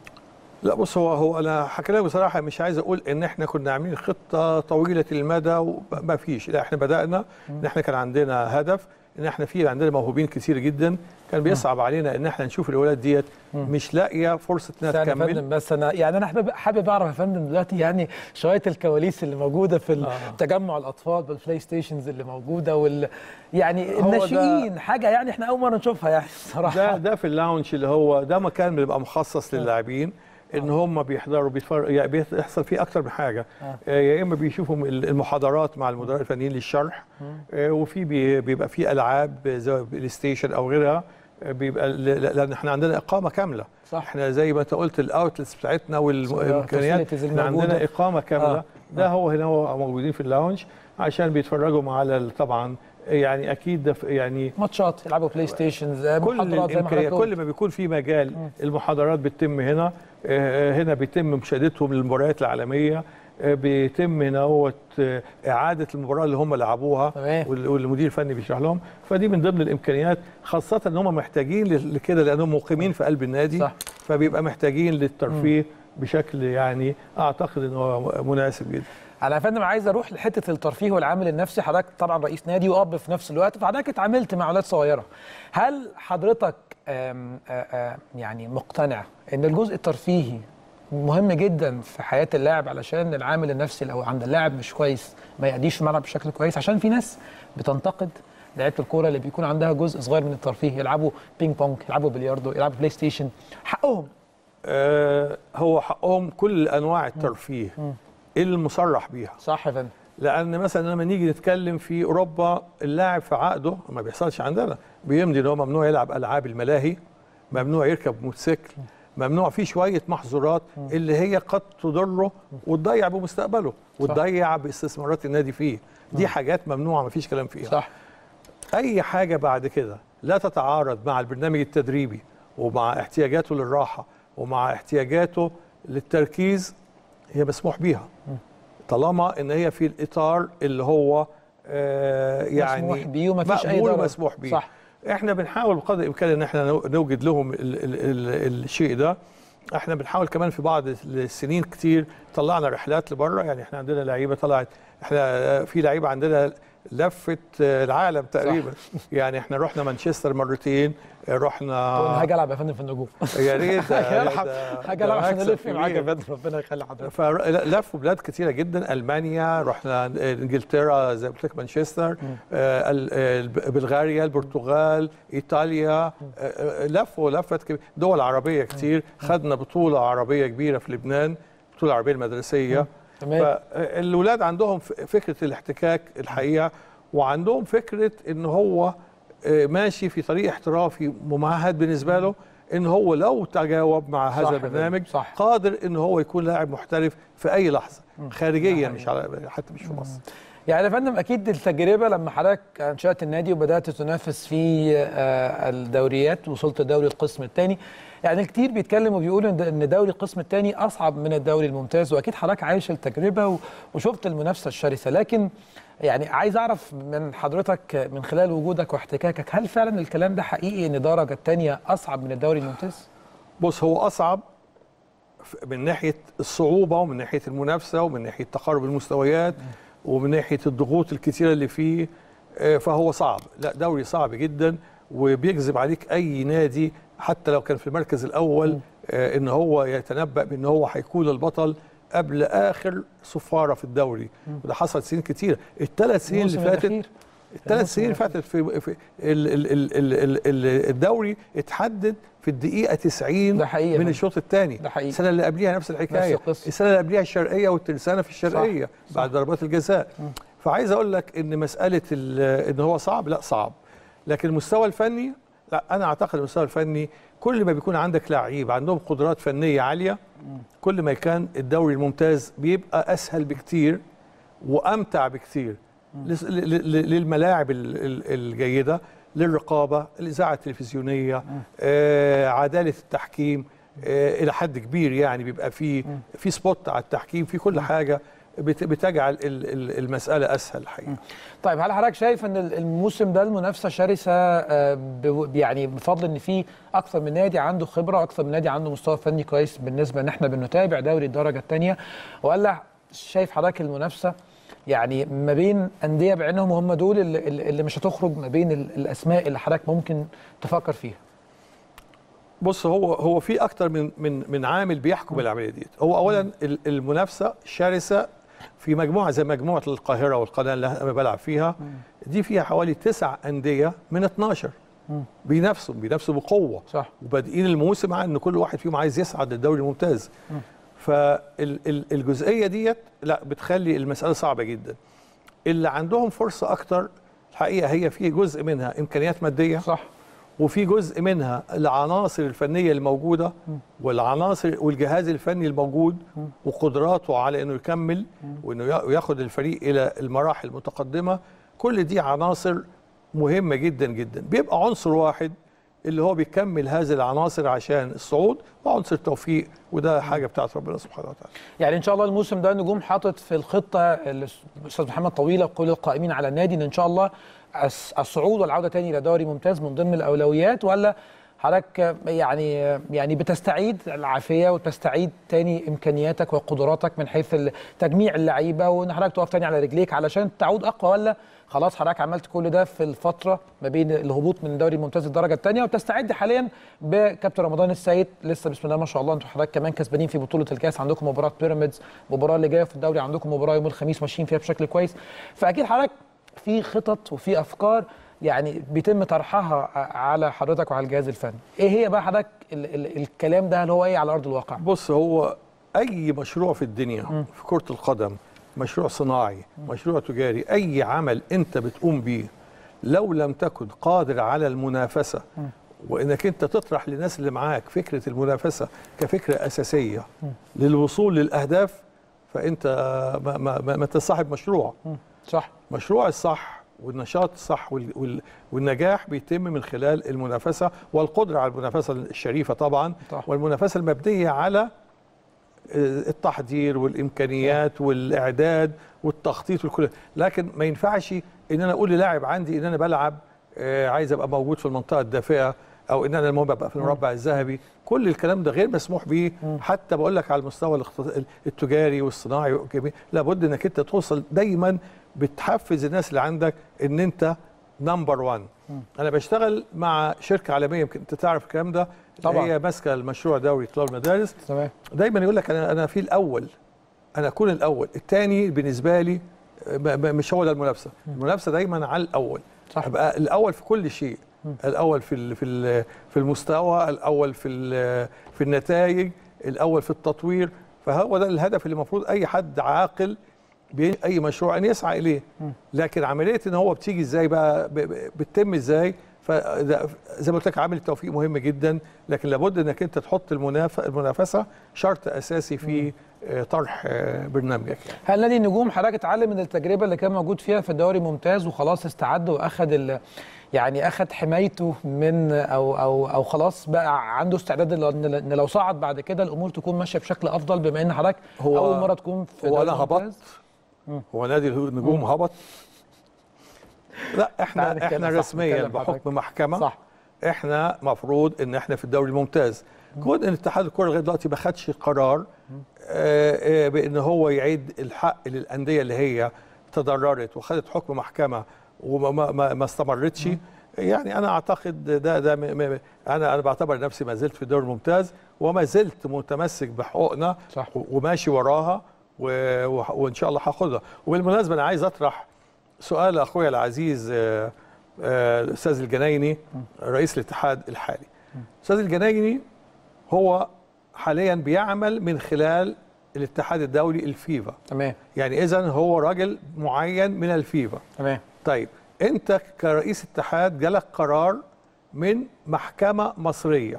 لا بص هو هو انا هكلمك بصراحه مش عايز اقول ان احنا كنا عاملين خطه طويله المدى وما فيش لا احنا بدانا ان احنا كان عندنا هدف ان احنا في عندنا موهوبين كتير جدا كان بيصعب علينا ان احنا نشوف الولاد ديت مش لاقيه فرصه انها استنى يا تكمل فندم بس انا يعني انا حابب حابب اعرف يا فندم دلوقتي يعني شويه الكواليس اللي موجوده في ال- تجمع الاطفال بالبلاي ستيشنز اللي موجوده وال يعني هو ده- الناشئين حاجه يعني احنا اول مره نشوفها يعني بصراحه ده ده في اللاونج اللي هو ده مكان بيبقى مخصص للاعبين ان هم بيحضروا بيتفرج يعني بيحصل فيه اكتر من حاجه آه، يا اما بيشوفوا ال- المحاضرات مع المدراء الفنيين للشرح آه، وفي بي- بيبقى في العاب زي بلاي ستيشن او غيرها آه، بيبقى ل- ل- لان احنا عندنا اقامه كامله صح. احنا زي ما انت قلت الاوتلتس بتاعتنا والامكانيات facilities احنا الموجودة. عندنا اقامه كامله آه. ده هو هنا هو موجودين في اللاونج عشان بيتفرجوا على ال- طبعا يعني اكيد ده ف- يعني ماتشات يلعبوا بلاي ستيشنز كل محاضرات زي ما الامكانيات حضرتك كل قلت. ما بيكون في مجال المحاضرات بتتم هنا آه، هنا بيتم مشاهدتهم للمباريات العالميه آه، بيتم هنا هوت آه، اعاده المباراه اللي هم لعبوها تمام. وال- والمدير الفني بيشرح لهم فدي من ضمن الامكانيات خاصه ان هم محتاجين ل- لكده لانهم مقيمين في قلب النادي صح. فبيبقى محتاجين للترفيه بشكل يعني اعتقد ان هو مناسب جدا انا يا فندم عايز اروح لحته الترفيه والعامل النفسي حضرتك طبعا رئيس نادي واب في نفس الوقت فحضرتك اتعاملت مع اولاد صغيره هل حضرتك آم، آه، آه، يعني مقتنع ان الجزء الترفيهي مهم جدا في حياه اللاعب علشان العامل النفسي لو عند اللاعب مش كويس ما يأديش في الملعب بشكل كويس عشان في ناس بتنتقد لعيبه الكوره اللي بيكون عندها جزء صغير من الترفيه يلعبوا بينج بونج يلعبوا بلياردو يلعبوا بلاي ستيشن حقهم آه، هو حقهم كل انواع الترفيه المصرح بيها صح يا فندم لان مثلا لما نيجي نتكلم في اوروبا اللاعب في عقده ما بيحصلش عندنا بيمضي ان هو ممنوع يلعب العاب الملاهي ممنوع يركب موتوسيكل ممنوع فيه شويه محظورات اللي هي قد تضره وتضيع بمستقبله وتضيع باستثمارات النادي فيه دي حاجات ممنوعه ما فيش كلام فيها صح اي حاجه بعد كده لا تتعارض مع البرنامج التدريبي ومع احتياجاته للراحه ومع احتياجاته للتركيز هي مسموح بيها طالما ان هي في الاطار اللي هو آه يعني مسموح بيه ومفيش أي مقبول ضرر. ومسموح بيه صح. احنا بنحاول بقدر الامكان ان احنا نو- نوجد لهم ال ال ال الشيء ده احنا بنحاول كمان في بعض السنين كتير طلعنا رحلات لبره يعني احنا عندنا لعيبه طلعت احنا آه، في لعيبه عندنا لفت آه، العالم تقريبا يعني احنا رحنا مانشستر مرتين آه، رحنا هاجي العب يا فندم في النجوم يا ريت يا هاجي ريت العب ده- هاجي ده العب عشان مكسب الف معاك يا كبير. فندم ربنا يخلي حضرتك فلفوا بلاد كتيرة جدا المانيا رحنا انجلترا زي ما قلت لك مانشستر آه، ال- آه، بلغاريا البرتغال ايطاليا آه، آه، لفوا لفت كبيرة. دول عربيه كتير خدنا بطوله عربيه كبيره في لبنان البطوله العربيه المدرسيه تمام. فالولاد عندهم ف- فكره الاحتكاك الحقيقه وعندهم فكره ان هو آه، ماشي في طريق احترافي ممهد بالنسبه له ان هو لو تجاوب مع صح هذا يا البرنامج فندم، صح. قادر ان هو يكون لاعب محترف في اي لحظه خارجيا مش على حتى مش في مصر يعني يا فندم اكيد التجربه لما حضرتك انشات النادي وبدات تنافس في آه، الدوريات وصلت دوري القسم الثاني يعني الكتير بيتكلموا وبيقولوا إن- ان دوري القسم الثاني اصعب من الدوري الممتاز واكيد حضرتك عايش التجربه و- وشفت المنافسه الشرسه لكن يعني عايز اعرف من حضرتك من خلال وجودك واحتكاكك هل فعلا الكلام ده حقيقي ان الدرجه الثانيه اصعب من الدوري الممتاز؟ بص هو اصعب ف- من ناحيه الصعوبه ومن ناحيه المنافسه ومن ناحيه تقارب المستويات ومن ناحيه الضغوط الكتيره اللي فيه آه، فهو صعب لا دوري صعب جدا وبيجذب عليك اي نادي حتى لو كان في المركز الاول آه، ان هو يتنبأ بان هو هيكون البطل قبل اخر صفاره في الدوري وده حصل سنين كتيره الثلاث سنين اللي الموسم فاتت الأخير. الثلاث سنين اللي فاتت في, في ال ال ال ال ال ال الدوري اتحدد في الدقيقه 90 ده حقيقي يا من فندم. الشوط الثاني ده حقيقي. السنه اللي قبليها نفس الحكايه نفس القصة. السنه اللي قبليها الشرقيه والترسانه في الشرقيه صح. بعد ضربات الجزاء فعايز اقول لك ان مساله ال- ان هو صعب لا صعب لكن المستوى الفني لا انا اعتقد المستوى الفني كل ما بيكون عندك لعيب عندهم قدرات فنيه عاليه كل ما كان الدوري الممتاز بيبقى اسهل بكتير وامتع بكتير لس- ل- ل- للملاعب ال- ال- الجيده للرقابه الاذاعه التلفزيونيه آه عداله التحكيم آه الى حد كبير يعني بيبقى في في سبوت على التحكيم في كل حاجه بت- بتجعل ال- ال- المساله اسهل الحقيقه طيب هل حضرتك شايف ان الموسم ده المنافسه شرسه آه، ب- يعني بفضل ان في اكثر من نادي عنده خبره اكثر من نادي عنده مستوى فني كويس بالنسبه ان احنا بنتابع دوري الدرجه الثانيه ولا شايف حضرتك المنافسه يعني ما بين انديه بعينهم وهم دول اللي, اللي مش هتخرج ما بين ال- الاسماء اللي حضرتك ممكن تفكر فيها بص هو هو في اكتر من من من عامل بيحكم العمليه دي هو اولا ال- المنافسه شرسه في مجموعه زي مجموعه القاهره والقناه اللي انا بلعب فيها دي فيها حوالي تسع انديه من 12 بينافسوا بينافسوا بقوه صح. وبادئين الموسم مع ان كل واحد فيهم عايز يصعد للدوري الممتاز فالجزئيه ديت لا بتخلي المساله صعبه جدا اللي عندهم فرصه اكتر الحقيقه هي في جزء منها امكانيات ماديه صح وفي جزء منها العناصر الفنيه الموجوده والعناصر والجهاز الفني الموجود وقدراته على انه يكمل وانه يا- ياخد الفريق الى المراحل المتقدمه كل دي عناصر مهمه جدا جدا بيبقى عنصر واحد اللي هو بيكمل هذه العناصر عشان الصعود وعنصر التوفيق وده حاجه بتاعت ربنا سبحانه وتعالى يعني ان شاء الله الموسم ده النجوم حاطط في الخطه الاستاذ محمد طويله وكل القائمين على النادي ان ان شاء الله الس- الصعود والعوده تاني الى دوري ممتاز من ضمن الاولويات ولا حضرتك يعني يعني بتستعيد العافيه وتستعيد تاني امكانياتك وقدراتك من حيث ال- تجميع اللعيبه وان حضرتك تقف تاني على رجليك علشان تعود اقوى ولا خلاص حضرتك عملت كل ده في الفتره ما بين الهبوط من دوري ممتاز الدرجه الثانيه وتستعد حاليا بكابتن رمضان السيد لسه بسم الله ما شاء الله انتوا حضرتك كمان كسبانين في بطوله الكاس عندكم مباراه بيراميدز المباراه اللي جايه في الدوري عندكم مباراه يوم الخميس ماشيين فيها بشكل كويس فاكيد حضرتك في خطط وفي افكار يعني بيتم طرحها على حضرتك وعلى الجهاز الفني ايه هي بقى حضرتك ال ال الكلام ده هل هو ايه على ارض الواقع بص هو اي مشروع في الدنيا في كره القدم مشروع صناعي مشروع تجاري اي عمل انت بتقوم بيه لو لم تكن قادر على المنافسه وانك انت تطرح للناس اللي معاك فكره المنافسه كفكره اساسيه للوصول للاهداف فانت ما, ما, ما, ما تصاحب مشروع صح مشروع الصح والنشاط الصح وال- وال- والنجاح بيتم من خلال المنافسه والقدره على المنافسه الشريفه طبعا صح. والمنافسه المبنيه على آه، التحضير والامكانيات والاعداد والتخطيط والكل لكن ما ينفعش ان انا اقول للاعب عندي ان انا بلعب آه، عايز ابقى موجود في المنطقه الدافئه او ان انا المهم ابقى في المربع الذهبي كل الكلام ده غير مسموح به حتى بقول لك على المستوى الاقتص- التجاري والصناعي والجميع لابد انك انت توصل دايما بتحفز الناس اللي عندك ان انت نمبر 1 انا بشتغل مع شركه عالميه يمكن انت تعرف الكلام ده طبعاً. هي ماسكه المشروع دوري طلاب المدارس تمام دايما يقول لك انا انا في الاول انا اكون الاول الثاني بالنسبه لي ب- ب- مش هو ده المنافسه المنافسه دايما على الاول صح. ابقى الاول في كل شيء الاول في ال- في ال- في المستوى الاول في ال- في النتائج الاول في التطوير فهو ده الهدف اللي المفروض اي حد عاقل بي- اي مشروع ان يسعى اليه لكن عمليه ان هو بتيجي ازاي بقى ب- ب- بتتم ازاي فده زي ما قلت لك عامل التوفيق مهم جدا لكن لابد انك انت تحط المناف- المنافسه شرط اساسي في آه، طرح آه، برنامجك يعني. هل نادي النجوم حضرتك اتعلم من التجربه اللي كان موجود فيها في الدوري ممتاز وخلاص استعد واخد ال يعني اخد حمايته من او او او خلاص بقى عنده استعداد ان إن لو صعد بعد كده الامور تكون ماشيه بشكل افضل بما ان حضرتك هو- اول مره تكون في هو دوري انا هبط ممتاز؟ هو نادي النجوم هبط لا تعال احنا نتكلم، احنا صح، رسميا نتكلم حضرتك. بحكم محكمه صح احنا مفروض ان احنا في الدوري الممتاز كون ان اتحاد الكره لغايه دلوقتي ما خدش قرار آه، آه، بان هو يعيد الحق للانديه اللي هي تضررت وخدت حكم محكمه وما ما, ما, ما استمرتش يعني انا اعتقد ده ده م- م- انا انا بعتبر نفسي ما زلت في الدوري الممتاز وما زلت متمسك بحقوقنا صح. و- وماشي وراها و- و- وان شاء الله هاخدها وبالمناسبه انا عايز اطرح سؤال اخويا العزيز آه، آه، الاستاذ الجنايني رئيس الاتحاد الحالي الاستاذ الجنايني هو حاليا بيعمل من خلال الاتحاد الدولي الفيفا تمام يعني اذا هو راجل معين من الفيفا تمام طيب انت كرئيس اتحاد جالك قرار من محكمه مصريه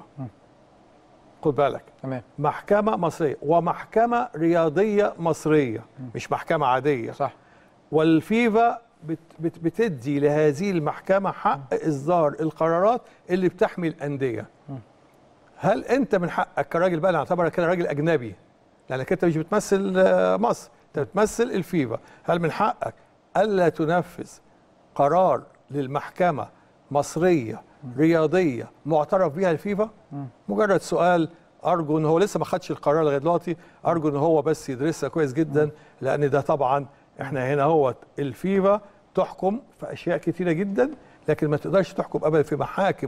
خد بالك تمام محكمه مصريه ومحكمه رياضيه مصريه مش محكمه عاديه صح والفيفا بت بت بتدي لهذه المحكمة حق إصدار القرارات اللي بتحمي الأندية هل أنت من حقك كراجل بقى أنا أعتبرك كده راجل أجنبي لأنك أنت مش بتمثل آه، مصر أنت بتمثل الفيفا هل من حقك ألا تنفذ قرار للمحكمة مصرية رياضية معترف بها الفيفا مجرد سؤال أرجو إن هو لسه ما خدش القرار لغاية دلوقتي أرجو إن هو بس يدرسها كويس جدا لأن ده طبعا احنا هنا هو الفيفا تحكم في اشياء كتيره جدا لكن ما تقدرش تحكم ابدا في محاكم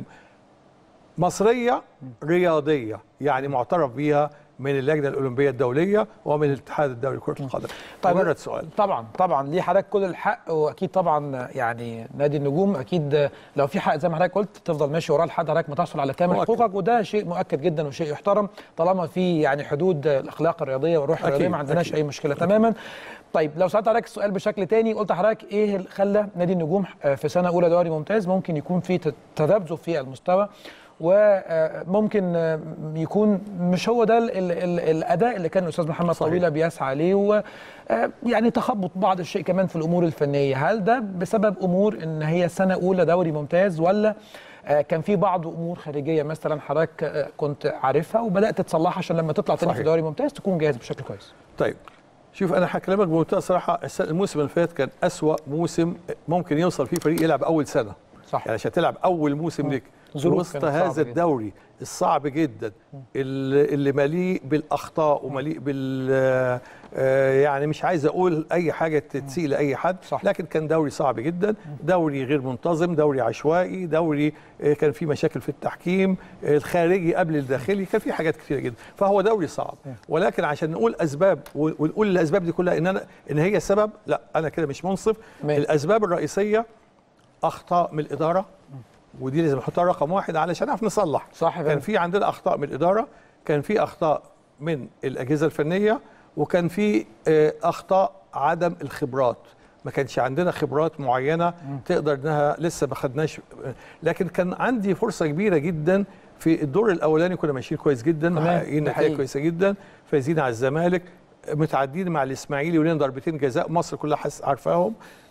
مصريه رياضيه يعني معترف بيها من اللجنه الاولمبيه الدوليه ومن الاتحاد الدولي لكره القدم طيب. مجرد سؤال طبعا طبعا ليه حضرتك كل الحق واكيد طبعا يعني نادي النجوم اكيد لو في حق زي ما حضرتك قلت تفضل ماشي وراه لحد حضرتك ما تحصل على كامل مؤكد. حقوقك وده شيء مؤكد جدا وشيء يحترم طالما في يعني حدود الاخلاق الرياضيه والروح أكيد، الرياضيه ما عندناش أكيد. اي مشكله تماما طيب لو سالت حضرتك السؤال بشكل تاني قلت لحضرتك ايه اللي خلى نادي النجوم في سنه اولى دوري ممتاز ممكن يكون في تذبذب في المستوى وممكن يكون مش هو ده ال ال ال الاداء اللي كان الاستاذ محمد صحيح. طويله بيسعى ليه و آه، يعني تخبط بعض الشيء كمان في الامور الفنيه هل ده بسبب امور ان هي سنه اولى دوري ممتاز ولا آه، كان في بعض امور خارجيه مثلا حضرتك آه، كنت عارفها وبدات تصلحها عشان لما تطلع تاني في صحيح. دوري ممتاز تكون جاهز بشكل كويس طيب شوف انا هكلمك بمنتهى الصراحه الس- الموسم اللي فات كان اسوا موسم ممكن يوصل فيه فريق يلعب اول سنه صح يعني عشان تلعب اول موسم ليك ظروف وسط كانت صعبة هذا جدا. الدوري الصعب جدا اللي اللي مليء بالاخطاء ومليء بال آه، يعني مش عايز اقول اي حاجه تسيء لاي حد صح. لكن كان دوري صعب جدا دوري غير منتظم دوري عشوائي دوري آه، كان فيه مشاكل في التحكيم آه، الخارجي قبل الداخلي كان فيه حاجات كتيره جدا فهو دوري صعب ولكن عشان نقول اسباب و- ونقول الاسباب دي كلها ان انا ان هي سبب لا انا كده مش منصف تمام. الاسباب الرئيسيه اخطاء من الاداره ودي لازم نحطها رقم واحد علشان نعرف نصلح صح كان فعلا. في عندنا اخطاء من الاداره كان في اخطاء من الاجهزه الفنيه وكان في آه، اخطاء عدم الخبرات ما كانش عندنا خبرات معينه تقدر انها لسه ما خدناش لكن كان عندي فرصه كبيره جدا في الدور الاولاني كنا ماشيين كويس جدا تمام، محققين ده نتائج حقيقي. كويسه جدا فايزين على الزمالك متعدين مع الاسماعيلي ولنا ضربتين جزاء مصر كلها حس عارفاهم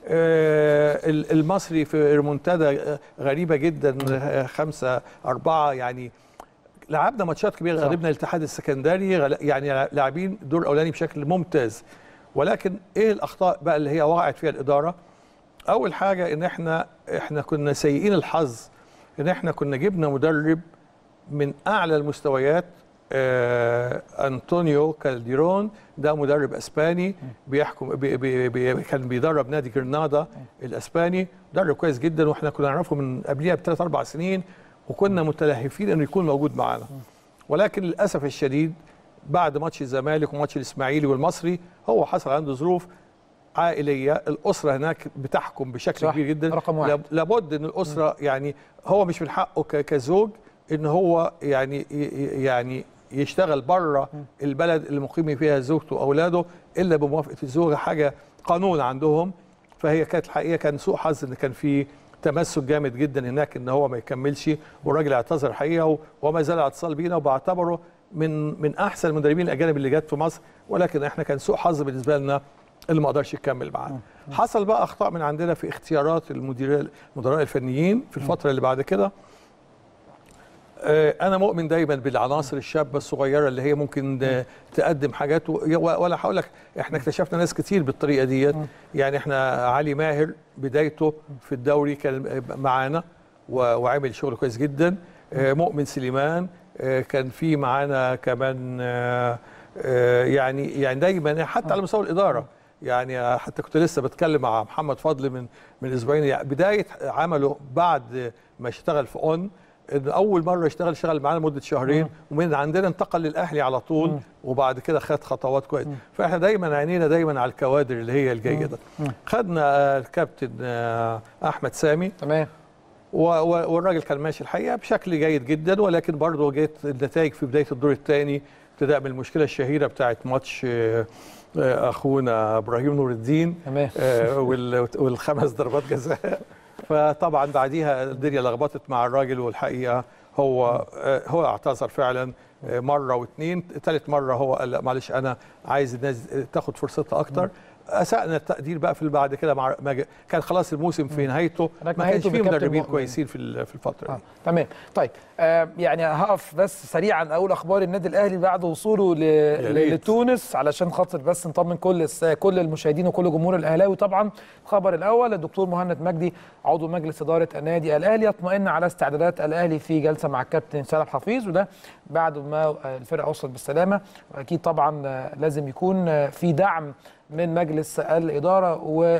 آه، ال- المصري في ريمونتادا آه، غريبه جدا آه، خمسة أربعة يعني لعبنا ماتشات كبيره صح. غلبنا الاتحاد السكندري غل- يعني لاعبين الدور الاولاني بشكل ممتاز ولكن ايه الاخطاء بقى اللي هي وقعت فيها الاداره اول حاجه ان احنا احنا كنا سيئين الحظ ان احنا كنا جبنا مدرب من اعلى المستويات آه انطونيو كالديرون ده مدرب اسباني بيحكم بي بي بي كان بيدرب نادي جرناطه الاسباني مدرب كويس جدا واحنا كنا نعرفه من قبليها بثلاث اربع سنين وكنا متلهفين انه يكون موجود معانا ولكن للاسف الشديد بعد ماتش الزمالك وماتش الاسماعيلي والمصري هو حصل عنده ظروف عائليه الاسره هناك بتحكم بشكل صح. كبير جدا رقم واحد. لاب- لابد ان الاسره يعني هو مش من حقه ك- كزوج ان هو يعني ي- ي- يعني يشتغل بره البلد اللي مقيم فيها زوجته واولاده الا بموافقه الزوجه حاجه قانون عندهم فهي كانت الحقيقه كان سوء حظ ان كان في تمسك جامد جدا هناك ان هو ما يكملش والراجل اعتذر الحقيقه و- وما زال اتصال بينا وبعتبره من من احسن المدربين الاجانب اللي جت في مصر ولكن احنا كان سوء حظ بالنسبه لنا اللي ما قدرش يكمل معانا حصل بقى اخطاء من عندنا في اختيارات المدير المدراء الفنيين في الفتره اللي بعد كده آه، انا مؤمن دايما بالعناصر الشابه الصغيره اللي هي ممكن آه، تقدم حاجات و- ولا هقول لك احنا اكتشفنا ناس كتير بالطريقه ديت يعني احنا علي ماهر بدايته في الدوري كان معانا و- وعمل شغل كويس جدا آه، مؤمن سليمان آه، كان في معانا كمان آه، آه، يعني يعني دايما حتى على مستوى الاداره يعني حتى كنت لسه بتكلم مع محمد فضل من من اسبوعين يعني بدايه عمله بعد ما اشتغل في اون ان اول مره اشتغل اشتغل معانا لمده شهرين ومن عندنا انتقل للاهلي على طول وبعد كده خد خطوات كويس فاحنا دايما عينينا دايما على الكوادر اللي هي الجيده خدنا آه، الكابتن آه، احمد سامي تمام و- و- والراجل كان ماشي الحقيقه بشكل جيد جدا ولكن برضه جت النتائج في بدايه الدور الثاني ابتداء من المشكله الشهيره بتاعت ماتش آه، آه، اخونا ابراهيم نور الدين تمام. آه، وال- والخمس ضربات جزاء فطبعا بعديها الدنيا لخبطت مع الراجل والحقيقه هو آه، هو اعتذر فعلا آه، مره واثنين ثالث مره هو قال لا معلش انا عايز الناس تاخد فرصتها اكتر اسأنا التقدير بقى في اللي بعد كده مع ما جا- كان خلاص الموسم في نهايته هناك ما كانش نهايته فيه بكابتن مدربين مؤمن. كويسين في ال- في الفتره آه. دي تمام طيب آه يعني هقف بس سريعا اقول اخبار النادي الاهلي بعد وصوله ل... ل- ريت. لتونس علشان خاطر بس نطمن كل الس... كل المشاهدين وكل جمهور الاهلاوي طبعا الخبر الاول الدكتور مهند مجدي عضو مجلس اداره النادي الاهلي يطمئن على استعدادات الاهلي في جلسه مع الكابتن سالم حفيظ وده بعد ما آه، الفرقه وصلت بالسلامه واكيد طبعا آه، لازم يكون آه، في دعم من مجلس الاداره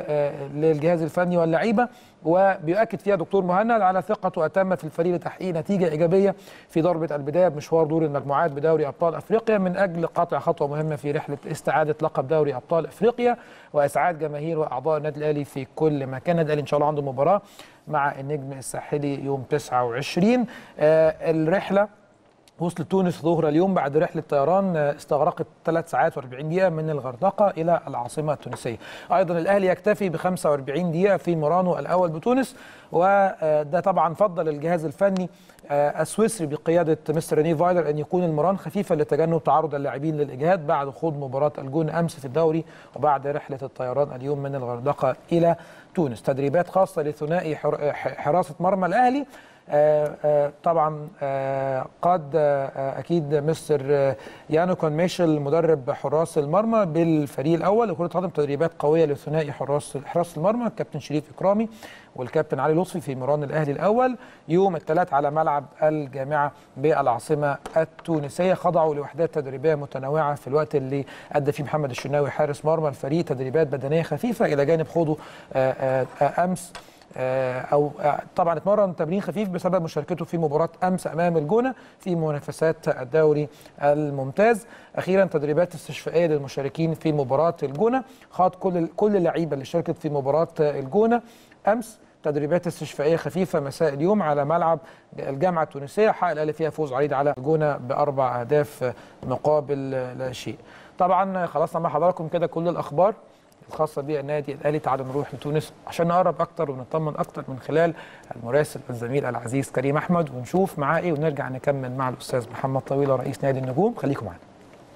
وللجهاز الفني واللعيبه وبيؤكد فيها دكتور مهند على ثقته اتم في الفريق لتحقيق نتيجه ايجابيه في ضربه البدايه بمشوار دور المجموعات بدوري ابطال افريقيا من اجل قطع خطوه مهمه في رحله استعاده لقب دوري ابطال افريقيا واسعاد جماهير واعضاء النادي الاهلي في كل مكان النادي الاهلي ان شاء الله عنده مباراه مع النجم الساحلي يوم 29 آه الرحله وصلت تونس ظهر اليوم بعد رحلة طيران استغرقت 3 ساعات و40 دقيقة من الغردقة إلى العاصمة التونسية أيضا الأهلي يكتفي ب 45 دقيقة في مورانو الأول بتونس وده طبعا فضل الجهاز الفني السويسري بقيادة مستر ريني فايلر أن يكون المران خفيفا لتجنب تعرض اللاعبين للإجهاد بعد خوض مباراة الجون أمس في الدوري وبعد رحلة الطيران اليوم من الغردقة إلى تونس تدريبات خاصة لثنائي حر- حراسة مرمى الأهلي آه، آه، طبعا آه، قاد آه، اكيد مستر آه، يانو كون ميشل مدرب حراس المرمى بالفريق الاول لكره القدم تدريبات قويه لثنائي حراس حراس المرمى الكابتن شريف اكرامي والكابتن علي لطفي في مران الاهلي الاول يوم الثلاث على ملعب الجامعه بالعاصمه التونسيه خضعوا لوحدات تدريبيه متنوعه في الوقت اللي ادى فيه محمد الشناوي حارس مرمى الفريق تدريبات بدنيه خفيفه الى جانب خوضه آه، آه، آه، امس آه، او آه، طبعا اتمرن تمرين خفيف بسبب مشاركته في مباراه امس امام الجونه في منافسات الدوري الممتاز اخيرا تدريبات استشفائيه للمشاركين في مباراه الجونه خاض كل كل اللعيبه اللي شاركت في مباراه الجونه امس تدريبات استشفائيه خفيفه مساء اليوم على ملعب الجامعه التونسيه حقق الاهلي فيها فوز عريض على الجونه باربع اهداف مقابل لا شيء طبعا خلصنا مع حضراتكم كده كل الاخبار الخاصه بالنادي الاهلي تعالوا نروح لتونس عشان نقرب اكتر ونطمن اكتر من خلال المراسل الزميل العزيز كريم احمد ونشوف معاه ايه ونرجع نكمل مع الاستاذ محمد طويله رئيس نادي النجوم خليكم معانا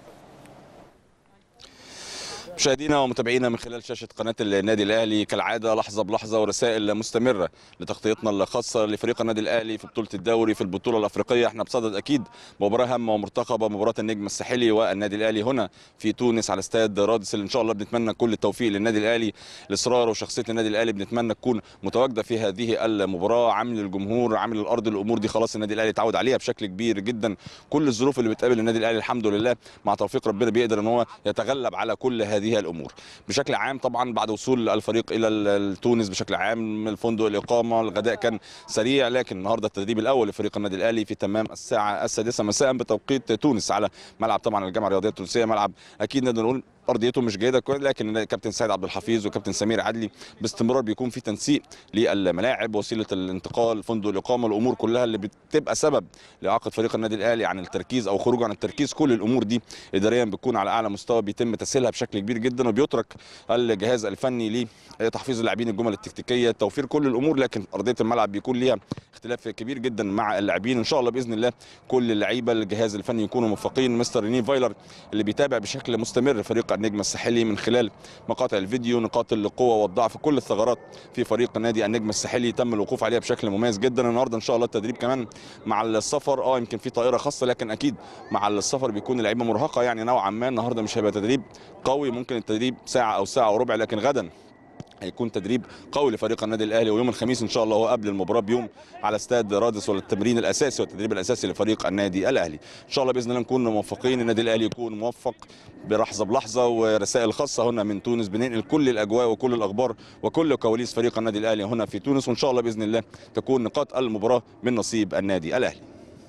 مشاهدينا ومتابعينا من خلال شاشه قناه النادي الاهلي كالعاده لحظه بلحظه ورسائل مستمره لتغطيتنا الخاصه لفريق النادي الاهلي في بطوله الدوري في البطوله الافريقيه احنا بصدد اكيد مباراه هامه ومرتقبه مباراه النجم الساحلي والنادي الاهلي هنا في تونس على استاد رادس اللي ان شاء الله بنتمنى كل التوفيق للنادي الاهلي الاصرار وشخصيه النادي الاهلي بنتمنى تكون متواجده في هذه المباراه عامل الجمهور عامل الارض الامور دي خلاص النادي الاهلي اتعود عليها بشكل كبير جدا كل الظروف اللي بتقابل النادي الاهلي الحمد لله مع توفيق ربنا بيقدر ان هو يتغلب على كل هذه الامور بشكل عام طبعا بعد وصول الفريق الى ال- تونس بشكل عام الفندق الاقامه الغداء كان سريع لكن النهارده التدريب الاول لفريق النادي الاهلي في تمام الساعه السادسه مساء بتوقيت تونس على ملعب طبعا الجامعه الرياضيه التونسيه ملعب اكيد نقدر نقول ارضيته مش جيده كويس لكن كابتن سيد عبد الحفيظ وكابتن سمير عدلي باستمرار بيكون في تنسيق للملاعب وسيله الانتقال فندق الاقامه الامور كلها اللي بتبقى سبب لاعاقه فريق النادي الاهلي عن التركيز او خروجه عن التركيز كل الامور دي اداريا بتكون على اعلى مستوى بيتم تسهيلها بشكل كبير جدا وبيترك الجهاز الفني لتحفيظ اللاعبين الجمل التكتيكيه توفير كل الامور لكن ارضيه الملعب بيكون ليها اختلاف كبير جدا مع اللاعبين ان شاء الله باذن الله كل اللعيبه الجهاز الفني يكونوا موفقين مستر ريني فايلر اللي بيتابع بشكل مستمر فريق النجم الساحلي من خلال مقاطع الفيديو نقاط القوه والضعف كل الثغرات في فريق نادي النجم الساحلي تم الوقوف عليها بشكل مميز جدا النهارده ان شاء الله التدريب كمان مع السفر اه يمكن في طائره خاصه لكن اكيد مع السفر بيكون اللعيبه مرهقه يعني نوعا ما النهارده مش هيبقى تدريب قوي ممكن التدريب ساعه او ساعه وربع لكن غدا هيكون تدريب قوي لفريق النادي الاهلي ويوم الخميس ان شاء الله هو قبل المباراه بيوم على استاد رادس والتمرين الاساسي والتدريب الاساسي لفريق النادي الاهلي ان شاء الله باذن الله نكون موفقين النادي الاهلي يكون موفق بلحظه بلحظه ورسائل خاصه هنا من تونس بننقل كل الاجواء وكل الاخبار وكل كواليس فريق النادي الاهلي هنا في تونس وان شاء الله باذن الله تكون نقاط المباراه من نصيب النادي الاهلي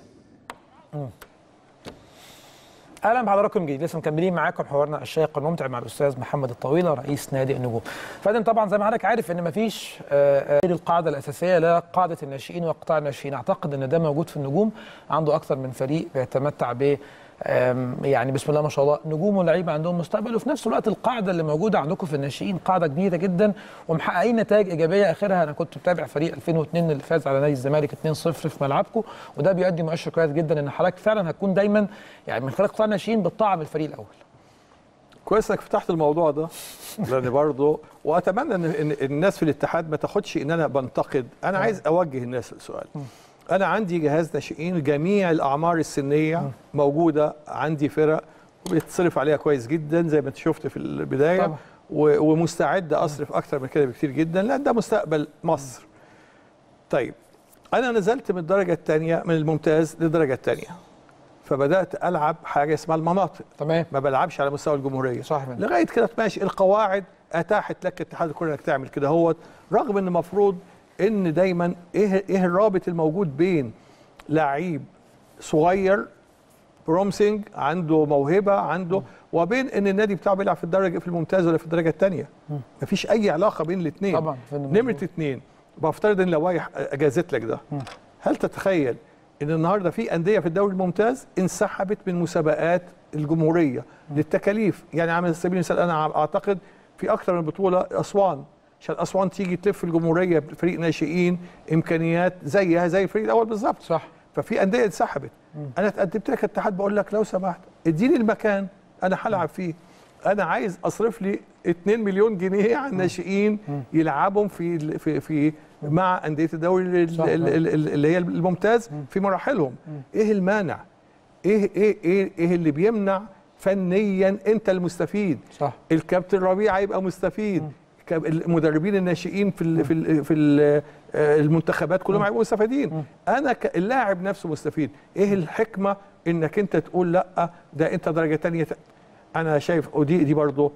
اهلا بحضراتكم جديد لسه مكملين معاكم حوارنا الشيق والممتع مع الاستاذ محمد الطويله رئيس نادي النجوم. فادم طبعا زي ما حضرتك عارف ان مفيش آه، آه، القاعده الاساسيه لا قاعده الناشئين وقطاع الناشئين اعتقد ان ده موجود في النجوم عنده اكثر من فريق بيتمتع ب آم، يعني بسم الله ما شاء الله نجوم ولاعيبه عندهم مستقبل وفي نفس الوقت القاعده اللي موجوده عندكم في الناشئين قاعده جديده جدا ومحققين نتائج ايجابيه اخرها انا كنت متابع فريق 2002 اللي فاز على نادي الزمالك 2-0 في ملعبكم وده بيؤدي مؤشر كويس جدا ان حضرتك فعلا هتكون دايما يعني من خلال قطاع الناشئين بتطعم الفريق الاول كويس انك فتحت الموضوع ده لان برضه واتمنى ان إن الناس في الاتحاد ما تاخدش ان انا بنتقد انا عايز اوجه الناس السؤال انا عندي جهاز ناشئين جميع الاعمار السنيه موجوده عندي فرق وبيتصرف عليها كويس جدا زي ما انت شفت في البدايه طبعا. و- ومستعد اصرف اكتر من كده بكتير جدا لان ده مستقبل مصر طيب انا نزلت من الدرجه الثانيه من الممتاز للدرجه الثانيه فبدات العب حاجه اسمها المناطق تمام ما بلعبش على مستوى الجمهوريه صح من. لغايه كده ماشي القواعد اتاحت لك اتحاد الكره انك تعمل كده هوت رغم ان المفروض ان دايما ايه ايه الرابط الموجود بين لعيب صغير برومسنج عنده موهبه عنده وبين ان النادي بتاعه بيلعب في الدرجه في الممتاز ولا في الدرجه الثانيه مفيش اي علاقه بين الاثنين طبعا في النجوم. نمره اثنين بفترض ان لوائح اجازت لك ده هل تتخيل ان النهارده في انديه في الدوري الممتاز انسحبت من مسابقات الجمهوريه للتكاليف يعني على سبيل المثال انا اعتقد في اكثر من بطوله اسوان عشان اسوان تيجي تلف الجمهوريه بفريق ناشئين امكانيات زيها زي الفريق الاول بالظبط صح ففي انديه انسحبت انا اتقدمت لك اتحاد بقول لك لو سمحت اديني المكان انا هلعب فيه انا عايز اصرف لي 2 مليون جنيه على الناشئين يلعبهم في في في مع انديه الدوري ال- صح. ال- ال- ال- اللي هي الممتاز في مراحلهم ايه المانع ايه ايه ايه ايه اللي بيمنع فنيا انت المستفيد صح الكابتن ربيع هيبقى مستفيد كاب- المدربين الناشئين في ال في ال في ال المنتخبات كلهم هيبقوا مستفيدين انا ك- اللاعب نفسه مستفيد ايه الحكمه انك انت تقول لا ده انت درجه تانية ت- انا شايف ودي دي برضه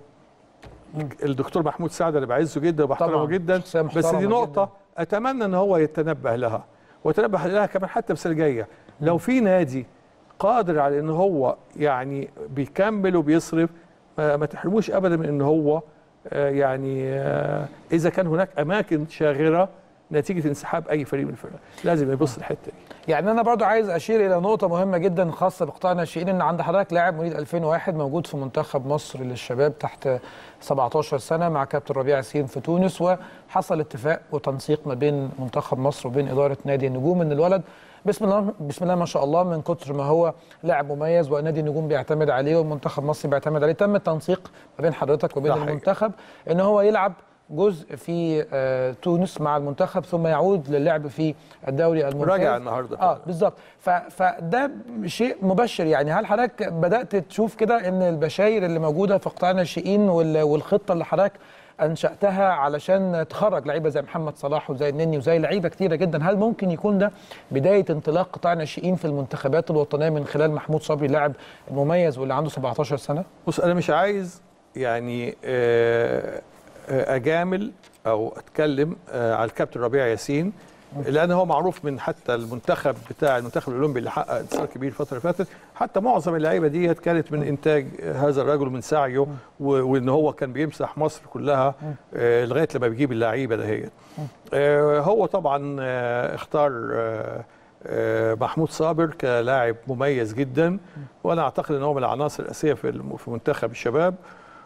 الدكتور محمود سعد اللي بعزه جدا وبحترمه طبعاً، جدا شخصية بس محترمة دي نقطه جداً. اتمنى ان هو يتنبه لها ويتنبه لها كمان حتى السنه الجايه لو في نادي قادر على ان هو يعني بيكمل وبيصرف ما, ما تحرموش ابدا من ان هو آه، يعني آه، اذا كان هناك اماكن شاغره نتيجه انسحاب اي فريق من الفرق لازم يبص الحته دي يعني انا برضو عايز اشير الى نقطه مهمه جدا خاصه بقطاع الناشئين ان عند حضرتك لاعب مواليد 2001 موجود في منتخب مصر للشباب تحت 17 سنه مع كابتن ربيع ياسين في تونس وحصل اتفاق وتنسيق ما بين منتخب مصر وبين اداره نادي النجوم ان الولد بسم الله بسم الله ما شاء الله من كتر ما هو لاعب مميز ونادي النجوم بيعتمد عليه والمنتخب مصر بيعتمد عليه تم التنسيق ما بين حضرتك وبين ده حقيقي. المنتخب ان هو يلعب جزء في آه، تونس مع المنتخب ثم يعود للعب في الدوري الممتاز راجع النهارده اه بالظبط ف- فده شيء مبشر يعني هل حضرتك بدات تشوف كده ان البشاير اللي موجوده في قطاع الناشئين وال- والخطه اللي حضرتك انشاتها علشان تخرج لعيبه زي محمد صلاح وزي النني وزي لعيبه كتيره جدا هل ممكن يكون ده بدايه انطلاق قطاع الناشئين في المنتخبات الوطنيه من خلال محمود صبري اللاعب المميز واللي عنده 17 سنه بص انا مش عايز يعني آه، آه، اجامل او اتكلم آه، على الكابتن ربيع ياسين لان هو معروف من حتى المنتخب بتاع المنتخب الاولمبي اللي حقق انتصار كبير الفتره اللي فاتت حتى معظم اللعيبه ديت كانت من انتاج هذا الرجل من سعيه و- وان هو كان بيمسح مصر كلها آه، لغايه لما بيجيب اللعيبه دهيت آه، هو طبعا آه، اختار آه، آه، محمود صابر كلاعب مميز جدا وانا اعتقد ان هو من العناصر الاساسيه في الم- في منتخب الشباب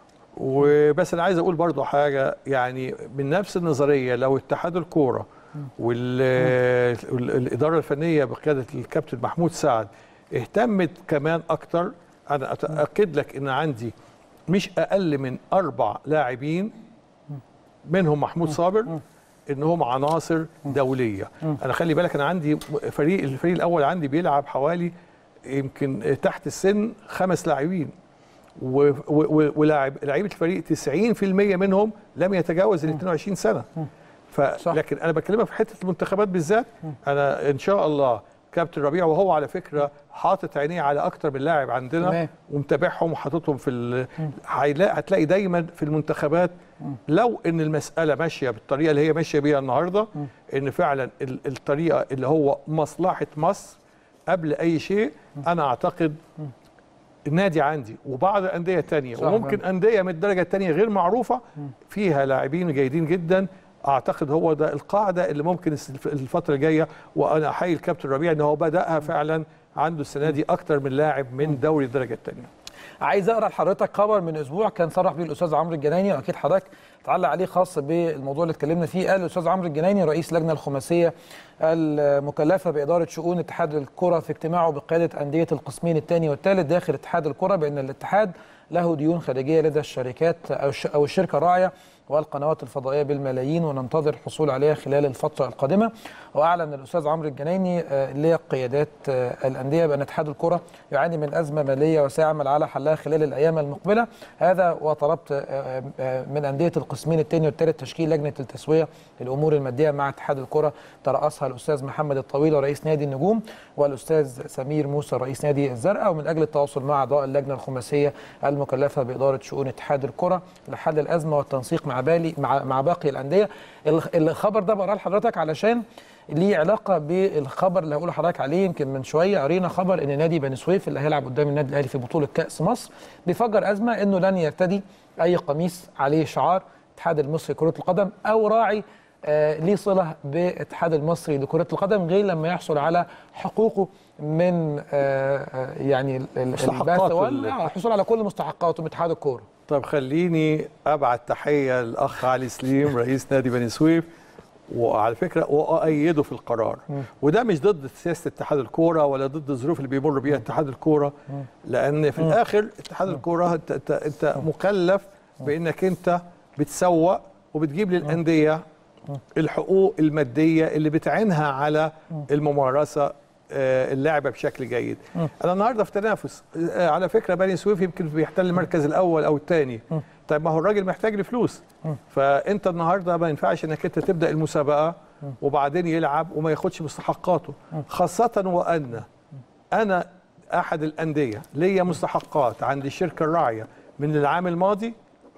وبس انا عايز اقول برضو حاجه يعني من نفس النظريه لو اتحاد الكوره والاداره الفنيه بقياده الكابتن محمود سعد اهتمت كمان اكتر انا اتاكد لك ان عندي مش اقل من اربع لاعبين منهم محمود صابر انهم عناصر دوليه انا خلي بالك انا عندي فريق الفريق الاول عندي بيلعب حوالي يمكن تحت السن خمس لاعبين و- و- ولاعب لعيبه الفريق 90% منهم لم يتجاوز ال 22 سنه ف صح. لكن انا بكلمك في حته المنتخبات بالذات انا ان شاء الله كابتن ربيع وهو على فكره حاطط عينيه على اكتر من لاعب عندنا تمام. ومتابعهم وحاططهم في ال... هيلاقي هتلاقي دايما في المنتخبات لو ان المساله ماشيه بالطريقه اللي هي ماشيه بيها النهارده ان فعلا ال- الطريقه اللي هو مصلحه مصر قبل اي شيء انا اعتقد النادي عندي وبعض الانديه الثانيه صح وممكن انديه من الدرجه الثانيه غير معروفه فيها لاعبين جيدين جدا اعتقد هو ده القاعده اللي ممكن الس- الفتره الجايه وانا احيي الكابتن ربيع ان هو بداها فعلا عنده السنه دي اكتر من لاعب من دوري الدرجه الثانيه عايز اقرا لحضرتك خبر من اسبوع كان صرح بيه الاستاذ عمرو الجنايني واكيد حضرتك تعلق عليه خاص بالموضوع اللي اتكلمنا فيه قال الاستاذ عمرو الجنايني رئيس اللجنه الخماسيه المكلفه باداره شؤون اتحاد الكره في اجتماعه بقياده انديه القسمين الثاني والثالث داخل اتحاد الكره بان الاتحاد له ديون خارجيه لدى الشركات او الش- او الشركه الراعيه والقنوات الفضائيه بالملايين وننتظر الحصول عليها خلال الفتره القادمه واعلن الاستاذ عمرو الجنايني آه، لقيادات آه، الانديه بان اتحاد الكره يعاني من ازمه ماليه وسيعمل على حلها خلال الايام المقبله هذا وطلبت آه، آه، من انديه القسمين الثاني والثالث تشكيل لجنه التسويه للامور الماديه مع اتحاد الكره ترأسها الاستاذ محمد الطويل رئيس نادي النجوم والاستاذ سمير موسى رئيس نادي الزرقاء ومن اجل التواصل مع اعضاء اللجنه الخماسيه المكلفه باداره شؤون اتحاد الكره لحل الازمه والتنسيق مع بالي مع مع باقي الانديه الخ- الخبر ده بقراه لحضرتك علشان ليه علاقه بالخبر اللي هقول لحضرتك عليه يمكن من شويه قرينا خبر ان نادي بني سويف اللي هيلعب قدام النادي الاهلي في بطوله كاس مصر بيفجر ازمه انه لن يرتدي اي قميص عليه شعار الاتحاد المصري لكره القدم او راعي آه، ليه صله بالاتحاد المصري لكره القدم غير لما يحصل على حقوقه من آه، آه، يعني ال- ال- مستحقات البث ال- والحصول على كل مستحقاته من اتحاد الكوره طب خليني ابعت تحيه للاخ علي سليم رئيس نادي بني سويف وعلى فكره واؤيده في القرار وده مش ضد سياسه اتحاد الكوره ولا ضد الظروف اللي بيمر بيها اتحاد الكوره لان في الاخر اتحاد الكوره انت انت, انت مكلف بانك انت بتسوق وبتجيب للانديه الحقوق الماديه اللي بتعينها على الممارسه آه، اللعبه بشكل جيد. انا النهارده في تنافس آه، على فكره بني سويف يمكن بيحتل المركز الاول او الثاني. طيب ما هو الراجل محتاج لفلوس. فانت النهارده ما ينفعش انك انت تبدا المسابقه وبعدين يلعب وما ياخدش مستحقاته خاصه وان انا احد الانديه ليا مستحقات عند الشركه الراعيه من العام الماضي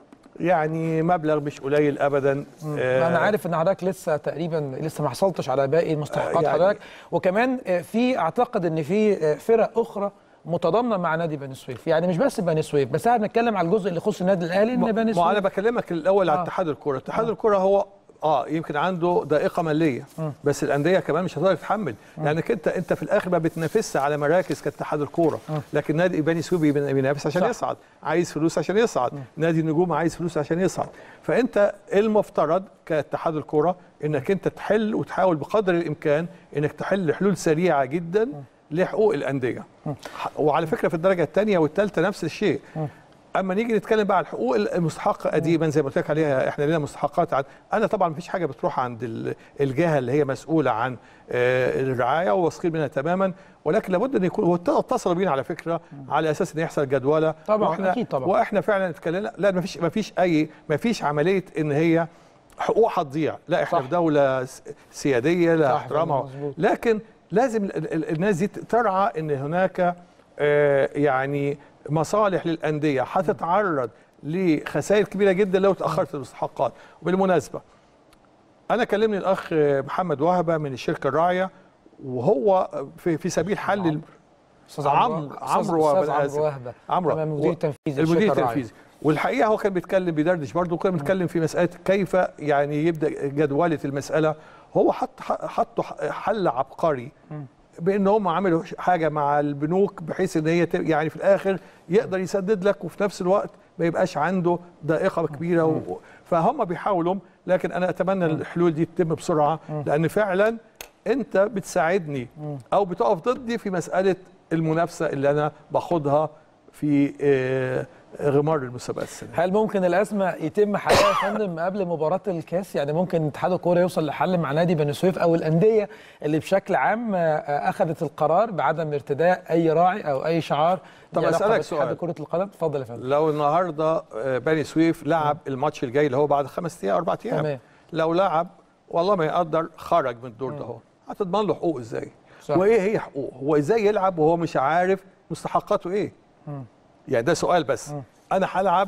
يعني مبلغ مش قليل ابدا ما انا عارف ان حضرتك لسه تقريبا لسه ما حصلتش على باقي مستحقات يعني- حضرتك وكمان آه، في اعتقد ان في آه، فرق اخرى متضامنه مع نادي بني سويف يعني مش بس بني سويف بس احنا بنتكلم على الجزء اللي يخص النادي الاهلي ان بني ما انا سويف بكلمك الاول على آه. اتحاد الكره اتحاد الكره هو اه يمكن عنده ضائقه ماليه بس الانديه كمان مش هتقدر تتحمل لانك انت انت في الاخر ما بتنافسش على مراكز كاتحاد الكوره لكن نادي بني سويف بين- بينافس عشان صح. يصعد عايز فلوس عشان يصعد نادي النجوم عايز فلوس عشان يصعد فانت المفترض كاتحاد الكوره انك انت تحل وتحاول بقدر الامكان انك تحل حلول سريعه جدا لحقوق الانديه ح- وعلى فكره في الدرجه الثانيه والثالثه نفس الشيء اما نيجي نتكلم بقى على الحقوق المستحقه قديما زي ما قلت لك عليها احنا لنا مستحقات عن انا طبعا مفيش حاجه بتروح عند ال- الجهه اللي هي مسؤوله عن آه، الرعايه وواثقين منها تماما ولكن لابد ان يكون هو اتصلوا بينا على فكره على اساس ان يحصل جدوله طبعاً، واحنا أكيد طبعاً. واحنا فعلا اتكلمنا لا مفيش مفيش اي مفيش عمليه ان هي حقوق هتضيع لا احنا صح. في دوله س- سياديه لا صح، احترامها مظبوط. لكن لازم ال- ال- الناس دي ترعى ان هناك آه، يعني مصالح للانديه هتتعرض لخسائر كبيره جدا لو تاخرت المستحقات وبالمناسبه انا كلمني الاخ محمد وهبه من الشركه الراعيه وهو في في سبيل حل ال- استاذ عمرو أستاذ- عمرو أستاذ وهبة، آسف. عمرو وهبه عمرو تمام، المدير و- التنفيذي المدير للشركة الراعية. التنفيذي والحقيقه هو كان بيتكلم بيدردش برضه وكان بيتكلم في مساله كيف يعني يبدا جدوله المساله هو حط حطوا حل عبقري بان هم عملوا حاجه مع البنوك بحيث ان هي تب- يعني في الاخر يقدر يسدد لك وفي نفس الوقت ما يبقاش عنده ضائقه كبيره و... فهم بيحاولوا لكن انا اتمنى الحلول دي تتم بسرعه لان فعلا انت بتساعدني او بتقف ضدي في مساله المنافسه اللي انا باخدها في آه، غمار المسابقات السنه هل ممكن الازمه يتم حلها يا فندم قبل مباراه الكاس يعني ممكن اتحاد الكوره يوصل لحل مع نادي بني سويف او الانديه اللي بشكل عام آه، اخذت القرار بعدم ارتداء اي راعي او اي شعار طب ليه علاقة أسألك باتحاد سؤال. كره القدم اتفضل يا فندم لو النهارده آه، بني سويف لعب الماتش الجاي اللي هو بعد خمس ايام اربع ايام تمام. لو لعب والله ما يقدر خرج من الدور ده هو هتضمن له حقوق ازاي؟ صح. وايه هي حقوقه؟ هو ازاي يلعب وهو مش عارف مستحقاته ايه؟ يعني ده سؤال بس انا هلعب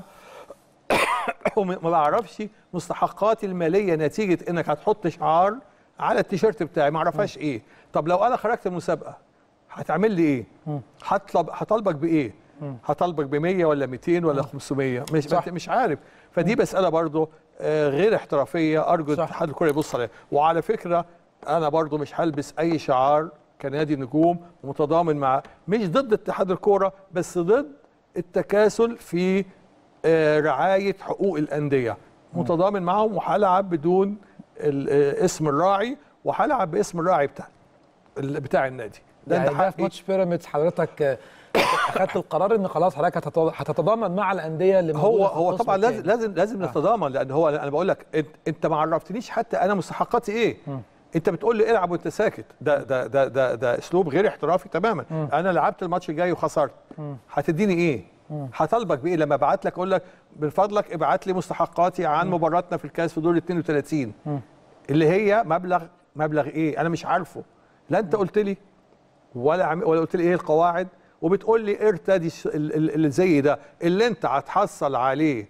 وما ما بعرفش مستحقاتي الماليه نتيجه انك هتحط شعار على التيشيرت بتاعي ما اعرفهاش ايه طب لو انا خرجت المسابقه هتعمل لي ايه هطلب هطالبك بايه هطالبك ب 100 ولا 200 ولا 500 مش صح. مش عارف فدي مساله برضو آه، غير احترافيه ارجو صح. اتحاد الكره يبص عليها وعلى فكره انا برضو مش هلبس اي شعار كنادي نجوم متضامن مع مش ضد اتحاد الكوره بس ضد التكاسل في آه، رعايه حقوق الانديه متضامن معهم وهلعب بدون ال- آه، اسم الراعي وهلعب باسم الراعي بتاع ال- بتاع النادي ده يعني انت ده في حقي ماتش بيراميدز حضرتك آه، اخذت القرار ان خلاص حضرتك هتت- هتتضامن مع الانديه اللي هو موجودة في هو القسم طبعا لازم التاني. لازم لازم نتضامن لان هو انا بقول لك انت, انت ما عرفتنيش حتى انا مستحقاتي ايه انت بتقول لي العب وانت ساكت ده ده ده ده, ده اسلوب غير احترافي تماما انا لعبت الماتش الجاي وخسرت هتديني ايه هطالبك بايه لما ابعت لك اقول لك من فضلك ابعت لي مستحقاتي عن مباراتنا في الكاس في دور ال 32 اللي هي مبلغ مبلغ ايه انا مش عارفه لا انت قلت لي ولا عم ولا قلت لي ايه القواعد وبتقول لي ارتدي الش- ال- ال- اللي زي ده اللي انت هتحصل عليه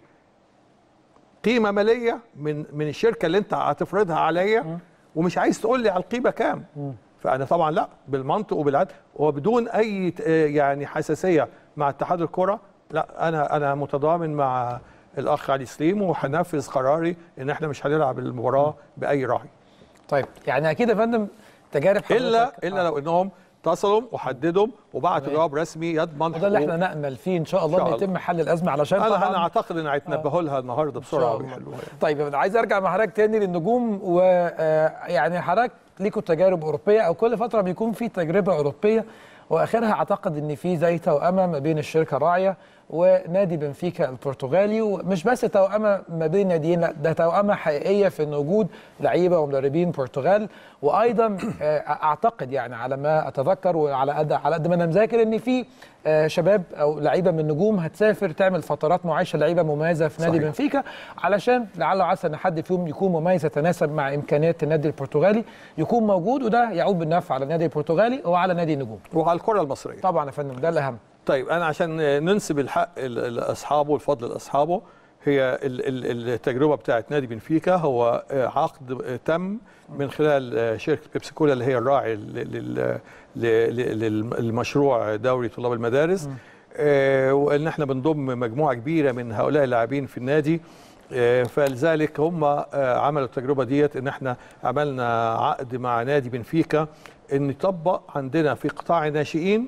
قيمه ماليه من من الشركه اللي انت هتفرضها عليا ومش عايز تقول لي على القيمه كام فانا طبعا لا بالمنطق وبالعدل وبدون اي ت- آه يعني حساسيه مع اتحاد الكره لا انا انا متضامن مع الاخ علي سليم وهنفذ قراري ان احنا مش هنلعب المباراه باي راعي طيب يعني اكيد يا فندم تجارب الا حضرتك- الا لو انهم اتصلوا وحددوا وبعتوا تمام. جواب رسمي يضمن وده اللي حقوق. احنا نامل فيه ان شاء الله إن ان شاء الله. يتم حل الازمه علشان انا طبعاً انا اعتقد ان هيتنبهوا لها النهارده إن شاء بسرعه الله. ويحلوها يعني. طيب انا عايز ارجع مع حضرتك تاني للنجوم ويعني حضرتك ليكوا تجارب اوروبيه او كل فتره بيكون في تجربه اوروبيه واخرها اعتقد ان في زي توأمه ما بين الشركه الراعيه ونادي بنفيكا البرتغالي ومش بس توأمه ما بين ناديين لا ده توأمه حقيقيه في ان وجود لعيبه ومدربين برتغال وايضا آه، اعتقد يعني على ما اتذكر وعلى قد على قد ما انا مذاكر ان في آه، شباب او لعيبه من النجوم هتسافر تعمل فترات معاشه لعيبه مميزه في نادي صحيح. بنفيكا علشان لعل وعسى ان حد فيهم يكون مميز يتناسب مع امكانيات النادي البرتغالي يكون موجود وده يعود بالنفع على النادي البرتغالي وعلى نادي النجوم وعلى الكره المصريه طبعا يا فندم ده الاهم طيب انا عشان ننسب الحق ل- لاصحابه والفضل لاصحابه هي ال- ال- التجربه بتاعت نادي بنفيكا هو آه، عقد آه، تم من خلال آه، شركه بيبسي كولا اللي هي الراعي لل- لل- ل- ل- للمشروع دوري طلاب المدارس آه، وان احنا بنضم مجموعه كبيره من هؤلاء اللاعبين في النادي آه، فلذلك هم آه، عملوا التجربه ديت ان احنا عملنا عقد مع نادي بنفيكا ان يطبق عندنا في قطاع الناشئين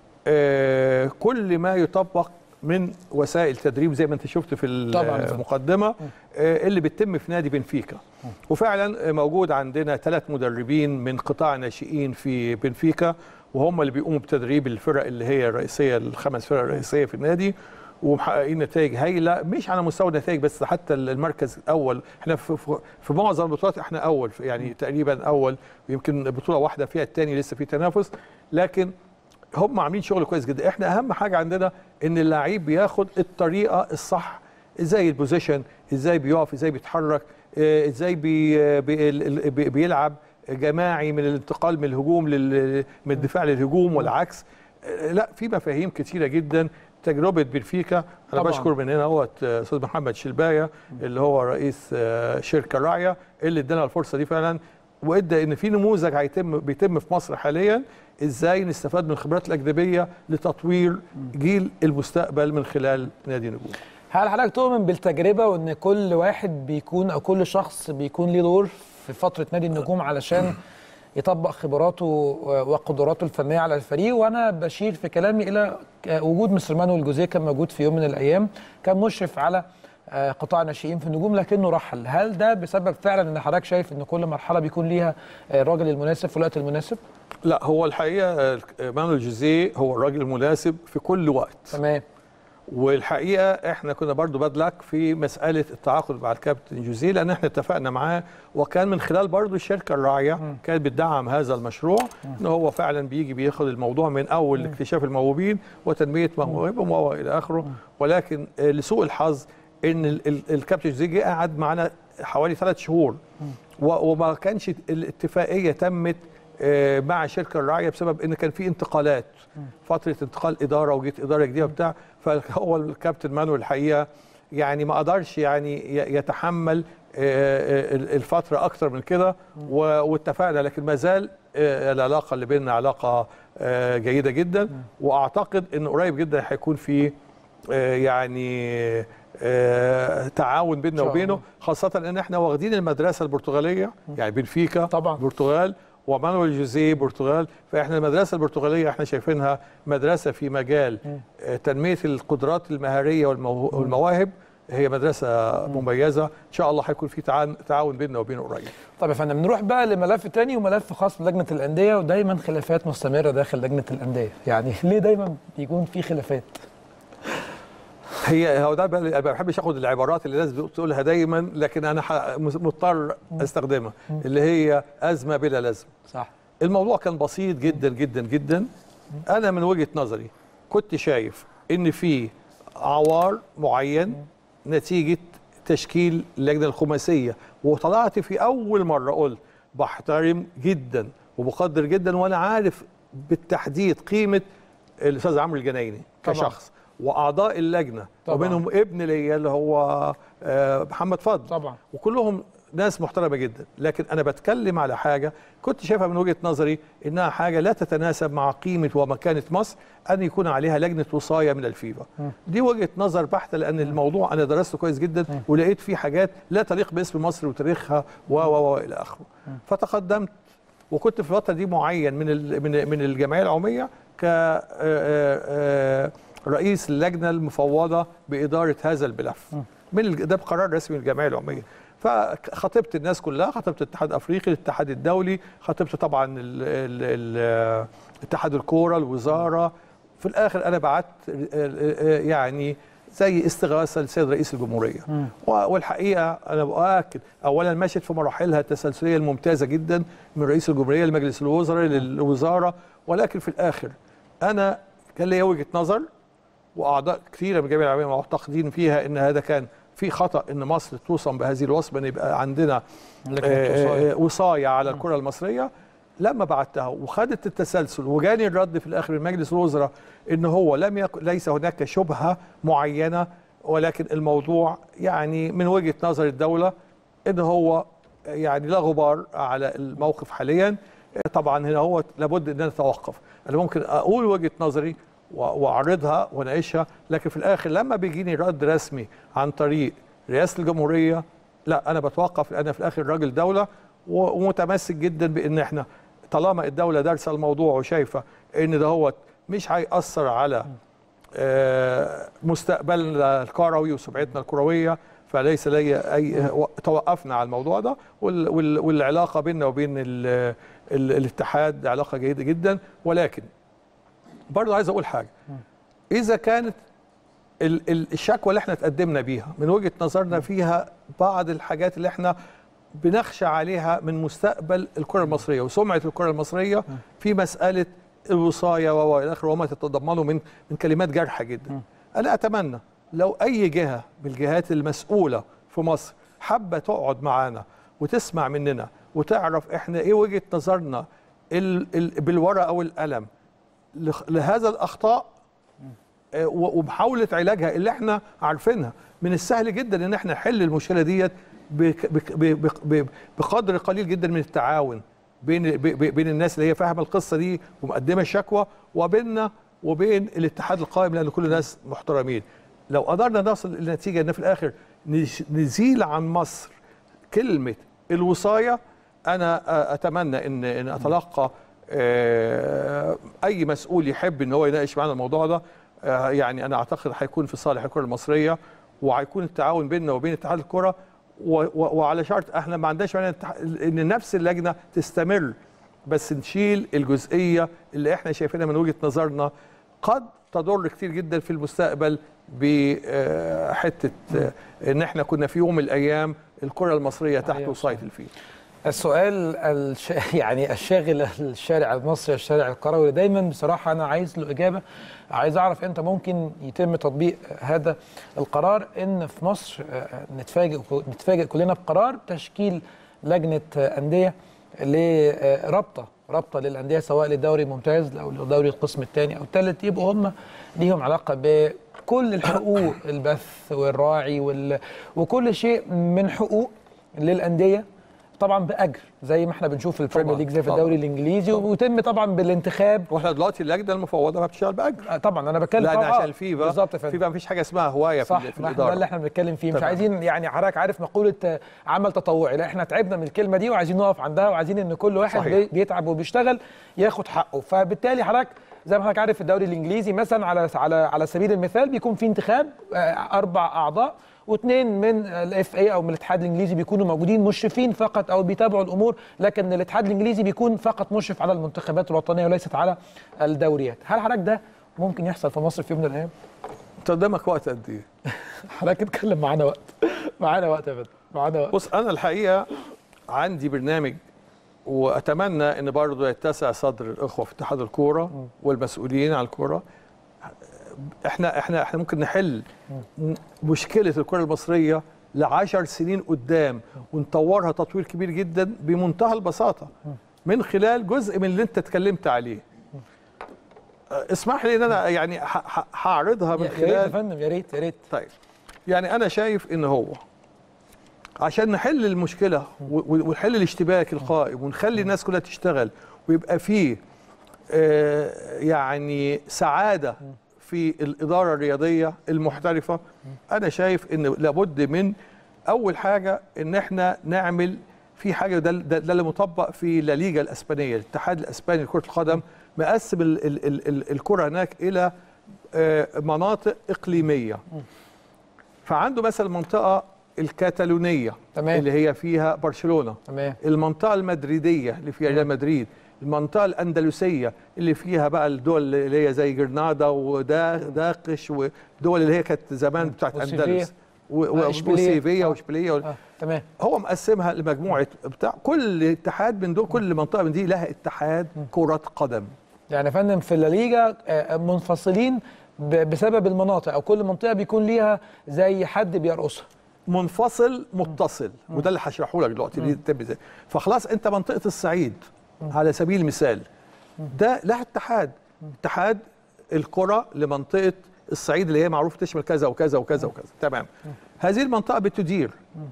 آه، كل ما يطبق من وسائل تدريب زي ما انت شفت في طبعاً يا فندم. المقدمه آه، اللي بتتم في نادي بنفيكا وفعلا آه، موجود عندنا ثلاث مدربين من قطاع الناشئين في بنفيكا وهم اللي بيقوموا بتدريب الفرق اللي هي الرئيسيه الخمس فرق الرئيسيه في النادي ومحققين نتائج هايله مش على مستوى النتائج بس حتى المركز الاول احنا في, في, في معظم البطولات احنا اول في- يعني تقريبا اول ويمكن بطوله واحده فيها الثاني لسه في تنافس لكن هم عاملين شغل كويس جدا احنا اهم حاجه عندنا ان اللعيب بياخد الطريقه الصح ازاي البوزيشن ازاي بيقف ازاي بيتحرك آه، ازاي بي بي ال- بي بيلعب جماعي من الانتقال من الهجوم لل من الدفاع للهجوم والعكس آه، لا في مفاهيم كثيره جدا تجربه بنفيكا انا طبعاً. بشكر من هنا هو استاذ محمد شلبايه اللي هو رئيس آه، شركه راعيه اللي ادانا الفرصه دي فعلا وادى ان في نموذج هيتم بيتم في مصر حاليا ازاي نستفاد من الخبرات الاجنبيه لتطوير جيل المستقبل من خلال نادي نجوم هل حضرتك تؤمن بالتجربه وان كل واحد بيكون او كل شخص بيكون ليه دور في فتره نادي النجوم علشان يطبق خبراته وقدراته الفنيه على الفريق وانا بشير في كلامي الى وجود مستر مانويل جوزيه كان موجود في يوم من الايام كان مشرف على آه، قطاع الناشئين في النجوم لكنه رحل هل ده بسبب فعلا ان حضرتك شايف ان كل مرحله بيكون ليها آه، الراجل المناسب في الوقت المناسب لا هو الحقيقه آه، مانويل جوزيه هو الراجل المناسب في كل وقت تمام والحقيقه احنا كنا برضو بدلك في مساله التعاقد مع الكابتن جوزيه لان احنا اتفقنا معاه وكان من خلال برضو الشركه الراعيه كانت بتدعم هذا المشروع ان هو فعلا بيجي بياخد الموضوع من اول اكتشاف الموهوبين وتنميه موهبهم والى اخره ولكن آه، لسوء الحظ ان ال- ال- الكابتن جوزيه جه قعد معانا حوالي ثلاث شهور و- وما كانش الاتفاقيه تمت آه، مع الشركه الراعيه بسبب ان كان في انتقالات فتره انتقال اداره وجيت اداره جديده وبتاع فهو الكابتن مانويل الحقيقه يعني ما قدرش يعني ي- يتحمل آه، آه، الفتره اكتر من كده و- واتفقنا لكن ما زال آه، العلاقه اللي بيننا علاقه آه، جيده جدا واعتقد ان قريب جدا هيكون في آه، يعني آه، تعاون بيننا شاء وبينه الله. خاصه ان احنا واخدين المدرسه البرتغاليه يعني بنفيكا طبعاً. برتغال ومانويل جوزيه برتغال فاحنا المدرسه البرتغاليه احنا شايفينها مدرسه في مجال آه، تنميه القدرات المهاريه والمو- والمواهب هي مدرسه مميزه ان شاء الله هيكون في تعاون تعاون بيننا وبينه قريب طب يا فندم نروح بقى لملف تاني وملف خاص بلجنه الانديه ودايما خلافات مستمره داخل لجنه الانديه يعني ليه دايما بيكون في خلافات هي هو ده بقى اللي- ما بحبش اخد العبارات اللي الناس بتقولها دايما لكن انا ح- مضطر استخدمها اللي هي ازمه بلا لازمه صح الموضوع كان بسيط جدا جدا جدا انا من وجهه نظري كنت شايف ان في عوار معين نتيجه تشكيل اللجنه الخماسيه وطلعت في اول مره قلت بحترم جدا وبقدر جدا وانا عارف بالتحديد قيمه الاستاذ عمرو الجنايني طبعاً. كشخص واعضاء اللجنه طبعاً. ومنهم ابن ليا اللي هو آه، محمد فضل طبعا وكلهم ناس محترمه جدا لكن انا بتكلم على حاجه كنت شايفها من وجهه نظري انها حاجه لا تتناسب مع قيمه ومكانه مصر ان يكون عليها لجنه وصايه من الفيفا دي وجهه نظر بحته لان الموضوع انا درسته كويس جدا ولقيت فيه حاجات لا تليق باسم مصر وتاريخها و و و الى اخره فتقدمت وكنت في الفتره دي معين من ال- من من الجمعيه العموميه ك آه، آه، رئيس اللجنه المفوضه باداره هذا الملف من الج- ده بقرار رسمي من الجمعيه العموميه فخاطبت الناس كلها خاطبت الاتحاد الافريقي الاتحاد الدولي خاطبت طبعا ال ال ال اتحاد الكوره الوزاره في الاخر انا بعت يعني زي استغاثه للسيد رئيس الجمهوريه و- والحقيقه انا باكد اولا مشت في مراحلها التسلسليه الممتازه جدا من رئيس الجمهوريه لمجلس الوزراء للوزاره ولكن في الاخر انا كان لي وجهه نظر واعضاء كثيره من الجمعيه العالميه معتقدين فيها ان هذا كان في خطا ان مصر توصم بهذه الوصمه ان يبقى عندنا لكن آه، وصاية. آه، وصايه على الكره المصريه لما بعتها وخدت التسلسل وجاني الرد في الاخر من مجلس الوزراء ان هو لم يكن ليس هناك شبهه معينه ولكن الموضوع يعني من وجهه نظر الدوله ان هو يعني لا غبار على الموقف حاليا طبعا هنا هو لابد ان نتوقف انا ممكن اقول وجهه نظري و- واعرضها واناقشها لكن في الاخر لما بيجيني رد رسمي عن طريق رئاسه الجمهوريه لا انا بتوقف انا في الاخر راجل دوله و- ومتمسك جدا بان احنا طالما الدوله دارسه الموضوع وشايفه ان ده هو مش هيأثر على آه، مستقبلنا الكروي وسمعتنا الكرويه فليس لي اي توقفنا على الموضوع ده وال- وال- والعلاقه بيننا وبين ال- ال- الاتحاد علاقه جيده جدا ولكن برضه عايز اقول حاجه اذا كانت ال- ال- الشكوى اللي احنا تقدمنا بيها من وجهه نظرنا فيها بعض الحاجات اللي احنا بنخشى عليها من مستقبل الكره المصريه وسمعه الكره المصريه في مساله الوصايه و الى اخره وما تتضمنه من من كلمات جارحه جدا. انا اتمنى لو اي جهه من الجهات المسؤوله في مصر حابه تقعد معانا وتسمع مننا وتعرف احنا ايه وجهه نظرنا ال ال بالورقه والقلم لخ- لهذا الاخطاء آه، و- ومحاوله علاجها اللي احنا عارفينها من السهل جدا ان احنا نحل المشكله ديت بك- بك- ب- بق- ب- بقدر قليل جدا من التعاون بين ب- ب- بين الناس اللي هي فاهمه القصه دي ومقدمه الشكوى وبيننا وبين الاتحاد القائم لان كل الناس محترمين لو قدرنا نصل الى نتيجه ان في الاخر نش- نزيل عن مصر كلمه الوصايه انا آه، اتمنى ان ان اتلقى آه، اي مسؤول يحب ان هو يناقش معنا الموضوع ده آه، يعني انا اعتقد هيكون في صالح الكره المصريه وهيكون التعاون بيننا وبين اتحاد الكره و- و- وعلى شرط احنا ما عندناش مانع التح- ان نفس اللجنه تستمر بس نشيل الجزئيه اللي احنا شايفينها من وجهه نظرنا قد تضر كتير جدا في المستقبل بحته ان احنا كنا في يوم من الايام الكره المصريه تحت أيوة وصايه الفيل السؤال الش... يعني الشاغل الشارع المصري الشارع الكروي دايما بصراحه انا عايز له اجابه عايز اعرف امتى ممكن يتم تطبيق هذا القرار ان في مصر آه، نتفاجئ نتفاجئ كلنا بقرار تشكيل لجنه آه، انديه لرابطه رابطه للانديه سواء للدوري الممتاز او لدوري القسم الثاني او الثالث يبقوا هم ليهم علاقه بكل الحقوق البث والراعي وال... وكل شيء من حقوق للانديه طبعا باجر زي ما احنا بنشوف في البريمير طبعاً، ليج زي في طبعاً. الدوري الانجليزي ويتم طبعا بالانتخاب واحنا دلوقتي اللجنه المفوضه ما بتشتغل باجر آه، طبعا انا بتكلم لان طبعاً عشان آه، الفيفا بالظبط يا فندم فيفا مفيش حاجه اسمها هوايه صح في, في ما احنا الاداره ده اللي احنا بنتكلم فيه مش تمام. عايزين يعني حضرتك عارف مقوله آه، عمل تطوعي لا احنا تعبنا من الكلمه دي وعايزين نقف عندها وعايزين ان كل واحد صحيح. بي- بيتعب وبيشتغل ياخد حقه فبالتالي حضرتك زي ما حضرتك عارف في الدوري الانجليزي مثلا على على على سبيل المثال بيكون في انتخاب آه، اربع اعضاء واثنين من الاف اي او من الاتحاد الانجليزي بيكونوا موجودين مشرفين فقط او بيتابعوا الامور لكن الاتحاد الانجليزي بيكون فقط مشرف على المنتخبات الوطنيه وليست على الدوريات هل حضرتك ده ممكن يحصل في مصر في يوم من الايام انت قدامك وقت قد ايه؟ حضرتك اتكلم معانا وقت معانا وقت يا فندم معانا وقت بص انا الحقيقه عندي برنامج واتمنى ان برضه يتسع صدر الاخوه في اتحاد الكوره والمسؤولين عن الكوره احنا احنا احنا ممكن نحل م- مشكله الكره المصريه لعشر سنين قدام ونطورها تطوير كبير جدا بمنتهى البساطه من خلال جزء من اللي انت اتكلمت عليه أه، اسمح لي ان انا يعني ه- ه- هعرضها من يا يا ريت يا خلال فندم يا ريت يا ريت طيب يعني انا شايف ان هو عشان نحل المشكله و- و- ونحل الاشتباك القائم ونخلي الناس كلها تشتغل ويبقى فيه آه، يعني سعاده في الاداره الرياضيه المحترفه انا شايف ان لابد من اول حاجه ان احنا نعمل في حاجه ده ده, ده اللي مطبق في لا ليجا الاسبانيه الاتحاد الاسباني لكره القدم مقسم ال ال ال ال الكره هناك الى آه، مناطق اقليميه فعنده مثلا المنطقه الكتالونيه تمام. اللي هي فيها برشلونه تمام المنطقه المدريديه اللي فيها ريال مدريد المنطقه الاندلسيه اللي فيها بقى الدول اللي هي زي جرناطه ودا داقش والدول اللي هي كانت زمان بتاعت وسيفيا. اندلس و- آه، و- إشبيلية. وسيفيا آه. واشبيليه وال- اه تمام هو مقسمها لمجموعه بتاع كل اتحاد من دول كل منطقه من دي لها اتحاد كره قدم يعني يا فندم في الليجا آه، منفصلين ب- بسبب المناطق او كل منطقه بيكون ليها زي حد بيرقصها منفصل متصل وده اللي هشرحه لك دلوقتي ليه تتم ازاي فخلاص انت منطقه الصعيد على سبيل المثال ده لها اتحاد اتحاد الكره لمنطقه الصعيد اللي هي معروف تشمل كذا وكذا وكذا وكذا تمام هذه المنطقه بتدير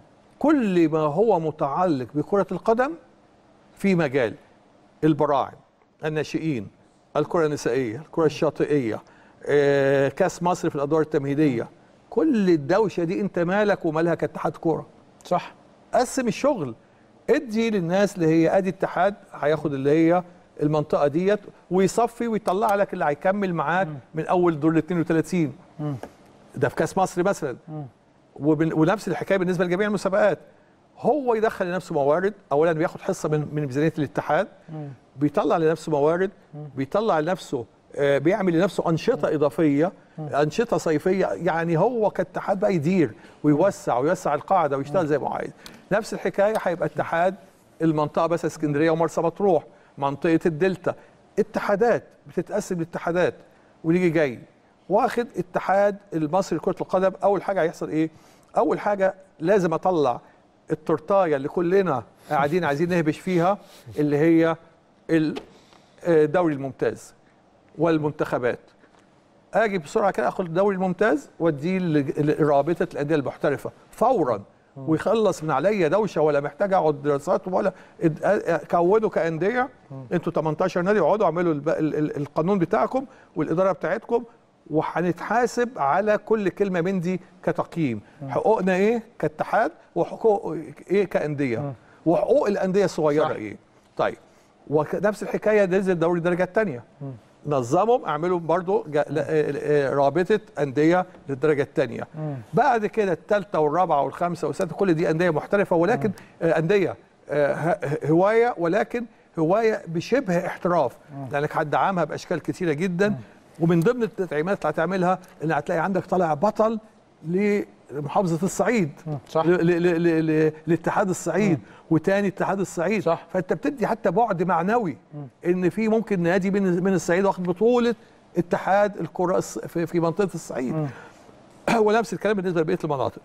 كل ما هو متعلق بكره القدم في مجال البراعم الناشئين الكره النسائيه الكره الشاطئيه آه، كاس مصر في الادوار التمهيديه كل الدوشه دي انت مالك ومالها كاتحاد كوره صح قسم الشغل ادي للناس اللي هي ادي اتحاد هياخد اللي هي المنطقه ديت ويصفي ويطلع لك اللي هيكمل معاك من اول دور ال 32 ده في كاس مصر مثلا وبن- ونفس الحكايه بالنسبه لجميع المسابقات هو يدخل لنفسه موارد اولا بياخد حصه من من ميزانيه الاتحاد بيطلع لنفسه موارد بيطلع لنفسه آه، بيعمل لنفسه انشطه اضافيه انشطه صيفيه يعني هو كاتحاد بقى يدير ويوسع ويوسع القاعده ويشتغل زي ما هو عايز نفس الحكايه هيبقى اتحاد المنطقه بس اسكندريه ومرسى مطروح منطقه الدلتا اتحادات بتتقسم لاتحادات ونيجي جاي واخد اتحاد المصري لكره القدم اول حاجه هيحصل ايه اول حاجه لازم اطلع التورتايه اللي كلنا قاعدين عايزين نهبش فيها اللي هي الدوري الممتاز والمنتخبات اجي بسرعه كده اخد الدوري الممتاز واديه ل- لرابطه الانديه المحترفه فورا ويخلص من عليا دوشه ولا محتاج اقعد دراسات ولا اد- أ- كونوا كانديه انتوا 18 نادي اقعدوا اعملوا الب- ال- ال- القانون بتاعكم والاداره بتاعتكم وهنتحاسب على كل كلمه من دي كتقييم حقوقنا ايه كاتحاد وحقوق ايه كانديه وحقوق الانديه الصغيره صح. ايه طيب ونفس الحكايه نزل دوري الدرجه الثانيه نظمهم اعملوا برضو جا- لا- آه، آه، رابطه انديه للدرجه الثانيه بعد كده الثالثه والرابعه والخامسه والسادسه كل دي انديه محترفه ولكن آه، انديه آه، ه- هوايه ولكن هوايه بشبه احتراف لانك هتدعمها باشكال كثيره جدا ومن ضمن التدعيمات اللي هتعملها ان هتلاقي عندك طالع بطل لمحافظه الصعيد صح. ل- ل- ل- ل- ل- لاتحاد الصعيد وتاني اتحاد الصعيد صح. فانت بتدي حتى بعد معنوي ان في ممكن نادي من من الصعيد واخد بطوله اتحاد الكره الص- في في منطقه الصعيد ونفس الكلام بالنسبه لبقيه المناطق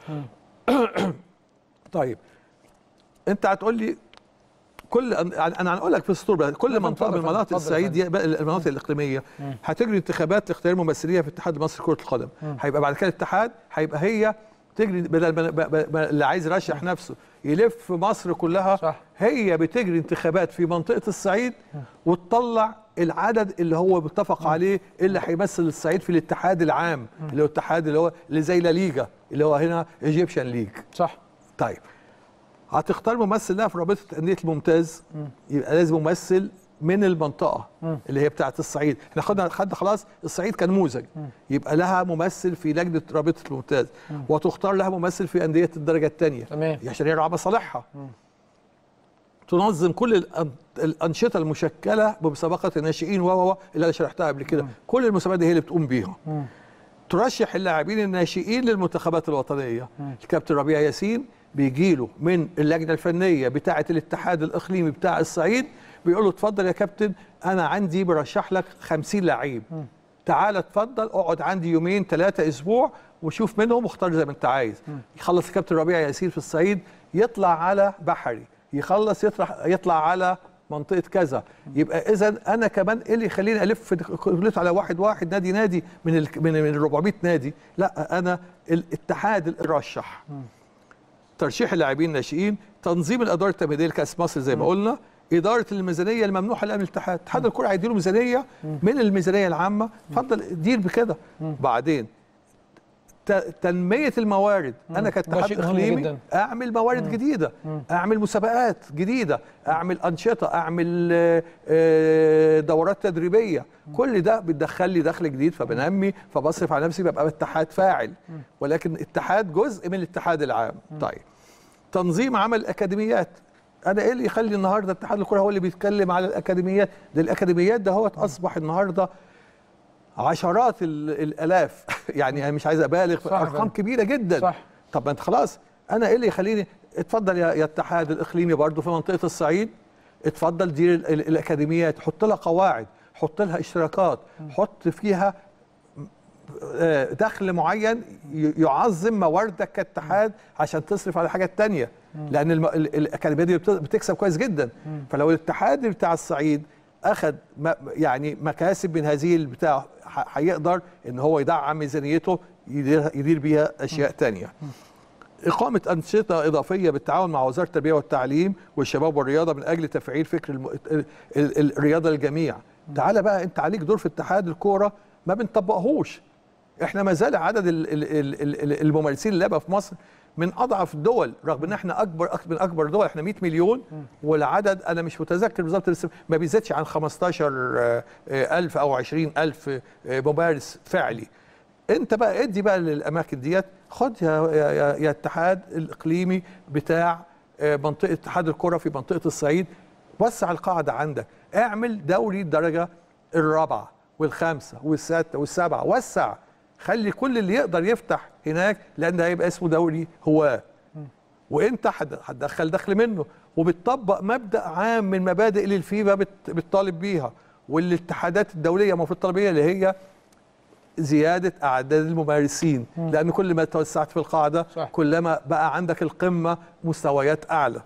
طيب انت هتقول لي كل انا هنقول لك في السطور بقى كل لا، منطقه اتفضل من يا مناطق فندم، اتفضل يا الصعيد دي بقى المناطق الاقليميه هتجري انتخابات لاختيار ممثليه في الاتحاد المصري لكره القدم هيبقى بعد كده الاتحاد هيبقى هي تجري بدل ما- ما- ما- ما- اللي عايز يرشح نفسه يلف مصر كلها صح. هي بتجري انتخابات في منطقه الصعيد وتطلع العدد اللي هو متفق عليه اللي هيمثل الصعيد في الاتحاد العام اللي هو الاتحاد اللي هو اللي زي لا ليجا اللي هو هنا ايجيبشن ليج صح طيب هتختار ممثل لها في رابطه انديه الممتاز يبقى لازم ممثل من المنطقه اللي هي بتاعه الصعيد احنا خدنا خدنا خلاص الصعيد كنموذج يبقى لها ممثل في لجنه رابطه الممتاز وتختار لها ممثل في انديه الدرجه الثانيه تمام. عشان يرعى مصالحها تنظم كل الأن- الانشطه المشكله بمسابقه الناشئين و و و اللي انا شرحتها قبل كده كل المسابقات دي هي اللي بتقوم بيها ترشح اللاعبين الناشئين للمنتخبات الوطنيه الكابتن ربيع ياسين بيجي له من اللجنه الفنيه بتاعه الاتحاد الاقليمي بتاع الصعيد بيقول له اتفضل يا كابتن انا عندي برشح لك 50 لعيب تعال اتفضل اقعد عندي يومين ثلاثه اسبوع وشوف منهم واختار زي ما انت عايز يخلص الكابتن ربيع ياسين في الصعيد يطلع على بحري يخلص يطلع يطلع على منطقه كذا يبقى اذا انا كمان ايه اللي يخليني الف كليت على واحد واحد نادي نادي من ال من من 400 نادي لا انا الاتحاد اللي رشح ترشيح اللاعبين الناشئين تنظيم الاداره التمهيديه لكاس مصر زي ما قلنا اداره الميزانيه الممنوحه الان من الاتحاد اتحاد الكره هيديله ميزانيه من الميزانيه العامه اتفضل دير بكده بعدين ت- تنميه الموارد انا ده كاتحاد شيء مهم اقليمي جداً. اعمل موارد جديده اعمل مسابقات جديده اعمل انشطه اعمل آه، آه، دورات تدريبيه كل ده بتدخل لي دخل جديد فبنمي فبصرف على نفسي ببقى اتحاد فاعل ولكن اتحاد جزء من الاتحاد العام طيب تنظيم عمل الاكاديميات انا ايه اللي يخلي النهارده اتحاد الكره هو اللي بيتكلم على الاكاديميات ده الاكاديميات ده هو اصبح النهارده عشرات ال- الالاف يعني انا مش عايز ابالغ صح ارقام فعلا. كبيره جدا صح. طب ما انت خلاص انا ايه اللي يخليني اتفضل يا يا اتحاد الاقليمي برضو في منطقه الصعيد اتفضل دير ال- ال- الاكاديميات حط لها قواعد حط لها اشتراكات حط فيها آه، دخل معين ي- يعظم مواردك كاتحاد عشان تصرف على حاجات تانية لان الم- ال- الاكاديميه دي بت- بتكسب كويس جدا فلو الاتحاد بتاع الصعيد اخذ م- يعني مكاسب من هذه البتاع ح- هيقدر ان هو يدعم ميزانيته يدير, يدير بيها اشياء تانية إقامة أنشطة إضافية بالتعاون مع وزارة التربية والتعليم والشباب والرياضة من أجل تفعيل فكر الم... ال... ال... الرياضة للجميع. تعالى بقى أنت عليك دور في اتحاد الكورة ما بنطبقهوش. إحنا ما زال عدد ال... ال... ال... ال- الممارسين اللعبة في مصر من أضعف الدول رغم إن إحنا أكبر أك- من أكبر دول إحنا 100 مليون والعدد أنا مش متذكر بالظبط بس ما بيزيدش عن 15 آه، آه، ألف أو 20 ألف آه، ممارس فعلي. انت بقى ادي بقى للاماكن ديت خد يا يا, يا, يا اتحاد الاقليمي بتاع آه، منطقه اتحاد الكره في منطقه الصعيد وسع القاعده عندك اعمل دوري الدرجه الرابعه والخامسه والسادسه والسابعه وسع خلي كل اللي يقدر يفتح هناك لان ده هيبقى اسمه دوري هواه وانت هت- هتدخل دخل منه وبتطبق مبدا عام من مبادئ اللي الفيفا بت- بتطالب بيها والاتحادات الدوليه المفروض تطالب بيها اللي هي زياده اعداد الممارسين لان كل ما توسعت في القاعده صح. كلما بقى عندك القمه مستويات اعلى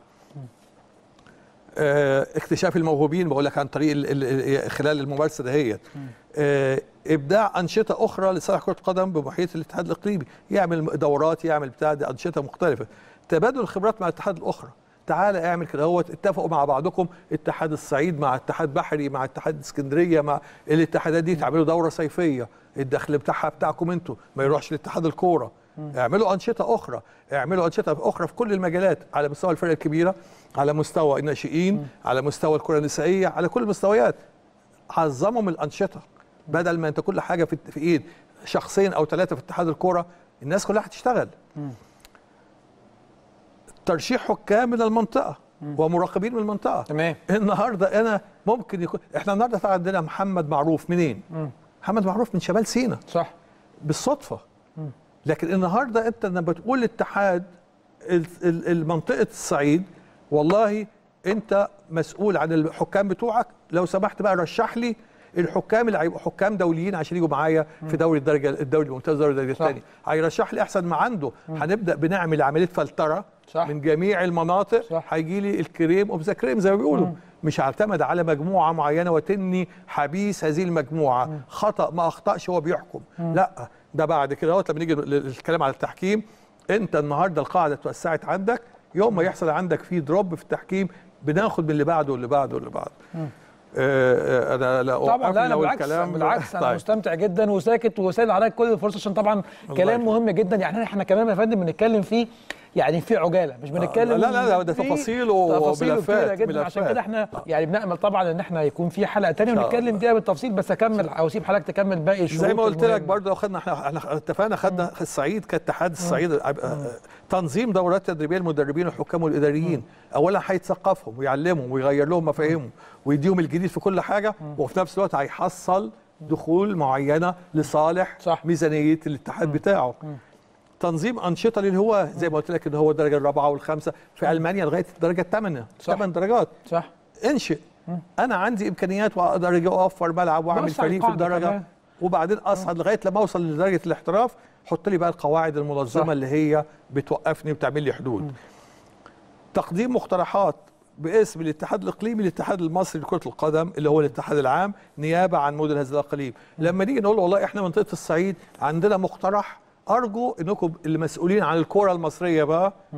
آه، اكتشاف الموهوبين بقول لك عن طريق ال ال خلال الممارسه دهيت آه، ابداع انشطه اخرى لصالح كره القدم بمحيط الاتحاد الاقليمي يعمل دورات يعمل بتاع دي انشطه مختلفه تبادل الخبرات مع الاتحاد الاخرى تعالى اعمل كده هو اتفقوا مع بعضكم اتحاد الصعيد مع اتحاد بحري مع اتحاد اسكندريه مع الاتحادات دي تعملوا دوره صيفيه الدخل بتاعها بتاعكم انتوا ما يروحش لاتحاد الكوره اعملوا انشطه اخرى اعملوا انشطه اخرى في كل المجالات على مستوى الفرق الكبيره على مستوى الناشئين على مستوى الكره النسائيه على كل المستويات عظموا من الانشطه بدل ما انت كل حاجه في, في ايد شخصين او ثلاثه في اتحاد الكوره الناس كلها هتشتغل ترشيح حكام من المنطقه ومراقبين من المنطقه تمام. النهارده انا ممكن يكون احنا النهارده طبعا عندنا محمد معروف منين محمد معروف من شمال سينا صح بالصدفه لكن النهارده انت لما بتقول اتحاد ال- ال- المنطقه الصعيد والله انت مسؤول عن الحكام بتوعك لو سمحت بقى رشح لي الحكام اللي هيبقوا حكام دوليين عشان يجوا معايا في دوري الدرجه الدوري الممتاز دوري الدرجه صح. الثانيه هيرشح لي احسن ما عنده هنبدا بنعمل عمليه فلتره صح. من جميع المناطق صح. هيجي لي الكريم اوف ذا كريم زي ما بيقولوا مش هعتمد على مجموعه معينه وتني حبيس هذه المجموعه خطا ما اخطاش هو بيحكم لا ده بعد كده اهوت لما نيجي للكلام على التحكيم انت النهارده القاعده اتوسعت عندك يوم ما يحصل عندك في دروب في التحكيم بناخد من اللي بعده واللي بعده واللي بعده آه، آه، انا لا طبعا أوقف لا انا لو بالعكس الكلام- بالعكس انا طيب. مستمتع جدا وساكت وسايب عليك كل الفرصه عشان طبعا كلام يخليك. مهم جدا يعني احنا كمان يا فندم بنتكلم فيه يعني في عجاله مش بنتكلم لا، لا، لا، ده في تفاصيل تفاصيل وملفات، كتيره جدا عشان ملفات. كده احنا يعني بنامل طبعا ان احنا يكون في حلقه ثانيه شاء ونتكلم الله. فيها بالتفصيل بس اكمل او اسيب حضرتك تكمل باقي الشروط زي ما قلت لك المهمة. برضه لو خدنا احنا احنا اتفقنا خدنا الصعيد كاتحاد الصعيد آه، تنظيم دورات تدريبيه للمدربين والحكام والاداريين اولا هيثقفهم ويعلمهم ويغير لهم مفاهيمهم ويديهم الجديد في كل حاجه وفي نفس الوقت هيحصل دخول معينه لصالح صح. ميزانيه الاتحاد بتاعه تنظيم انشطه اللي هو زي ما قلت لك ان هو الدرجه الرابعه والخامسه في المانيا لغايه الدرجه الثامنه صح. ثمان درجات صح انشئ انا عندي امكانيات واقدر أجي اوفر ملعب واعمل وسع فريق في القاعدة الدرجه كمان. وبعدين اصعد لغايه لما اوصل لدرجه الاحتراف حط لي بقى القواعد المنظمه صح. اللي هي بتوقفني وبتعمل لي حدود تقديم مقترحات باسم الاتحاد الاقليمي الاتحاد المصري لكره القدم اللي هو الاتحاد العام نيابه عن مدن هذا الاقليم لما نيجي نقول والله احنا منطقه الصعيد عندنا مقترح ارجو انكم المسؤولين عن الكره المصريه بقى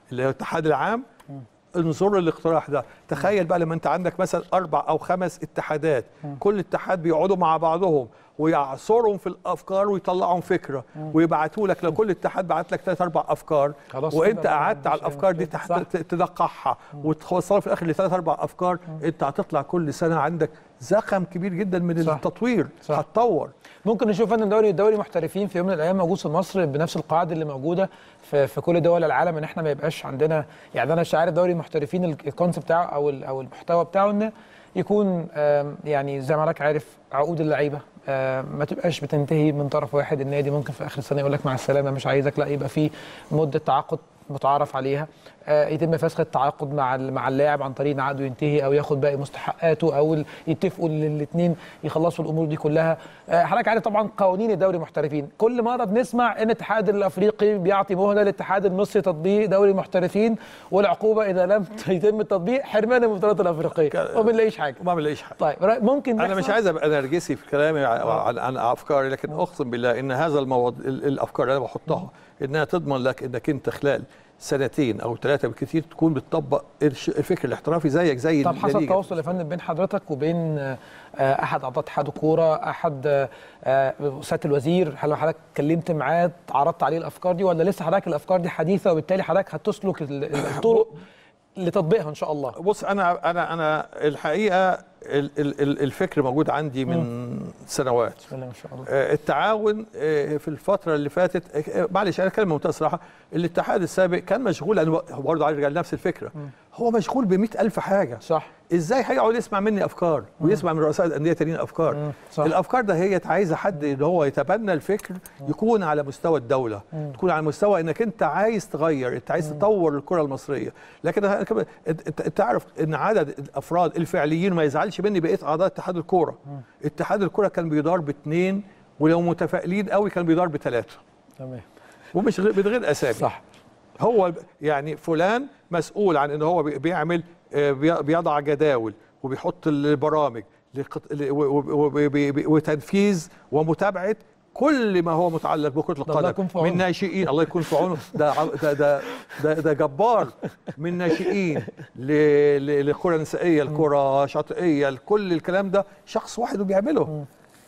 اللي هو الاتحاد العام انظروا الاقتراح ده تخيل بقى لما انت عندك مثلا اربع او خمس اتحادات كل اتحاد بيقعدوا مع بعضهم ويعصرهم في الافكار ويطلعوا فكره ويبعتوا لك لو كل اتحاد بعت لك ثلاث اربع افكار خلاص وانت كده قعدت على مش الافكار دي مشكلة. تحت صح. ت- تدقعها وتوصلها في الاخر لثلاث اربع افكار انت هتطلع كل سنه عندك زخم كبير جدا من صح. التطوير صح. هتطور ممكن نشوف ان دوري دوري محترفين في يوم من الايام موجود في مصر بنفس القواعد اللي موجوده في, في كل دول العالم ان احنا ما يبقاش عندنا يعني انا مش عارف دوري المحترفين ال- الكونسيبت بتاعه او ال- او المحتوى بتاعه ان يكون آم، يعني زي ما حضرتك عارف عقود اللعيبه آم، ما تبقاش بتنتهي من طرف واحد النادي ممكن في اخر السنه يقول لك مع السلامه مش عايزك لا يبقى في مده تعاقد متعارف عليها آه، يتم فسخ التعاقد مع ال- مع اللاعب عن طريق ان عقده ينتهي او ياخد باقي مستحقاته او ال- يتفقوا الاثنين يخلصوا الامور دي كلها آه، حضرتك عارف طبعا قوانين الدوري المحترفين كل مره بنسمع ان الاتحاد الافريقي بيعطي مهله للاتحاد المصري تطبيق دوري المحترفين والعقوبه اذا لم يتم التطبيق حرمان من البطولات الافريقيه وما بنلاقيش حاجه وما بنلاقيش حاجه طيب رأي- ممكن انا مش يحصل؟ عايز ابقى نرجسي في كلامي عن, عن افكاري لكن اقسم بالله ان هذا الموضوع ال- الافكار اللي انا بحطها انها تضمن لك انك انت خلال سنتين او ثلاثه بالكثير تكون بتطبق الش- الفكر الاحترافي زيك زي طب حصل الليجا. تواصل يا فندم بين حضرتك وبين آه، آه، احد اعضاء اتحاد الكوره احد آه، آه، سياده الوزير هل حضرتك اتكلمت معاه عرضت عليه الافكار دي ولا لسه حضرتك الافكار دي حديثه وبالتالي حضرتك هتسلك ال- ال- الطرق لتطبيقها ان شاء الله بص انا انا انا الحقيقه ال- ال- ال- الفكر موجود عندي من سنوات بسم الله ما شاء الله آه، التعاون آه، في الفترة اللي فاتت آه، معلش أنا كلمة بمنتهى الصراحة الاتحاد السابق كان مشغول أنا برضه عايز أرجع لنفس الفكرة هو مشغول ب ألف حاجة صح ازاي هيقعد يسمع مني افكار ويسمع من رؤساء الانديه تانيين افكار صح. الافكار ده هي عايزه حد ان هو يتبنى الفكر يكون على مستوى الدوله تكون على مستوى انك انت عايز تغير انت عايز تطور الكره المصريه لكن أنا كمان- انت انت- انت تعرف ان عدد الافراد الفعليين ما يزعلش مني بقيه اعضاء اتحاد الكوره اتحاد الكوره كان بيدار باثنين ولو متفائلين قوي كان بيدار بثلاثه تمام ومش غير- من غير اسامي صح هو يعني فلان مسؤول عن ان هو بي- بيعمل آه، بي- بيضع جداول وبيحط البرامج لقط- ل- و- و- و- بي- بي- وتنفيذ ومتابعه كل ما هو متعلق بكره الله يكون القدم في عونه. من ناشئين الله يكون في عونه ده ع- ده ده ده, ده جبار من ناشئين ل- ل- لكره نسائيه لكره شاطئيه لكل الكلام ده شخص واحد وبيعمله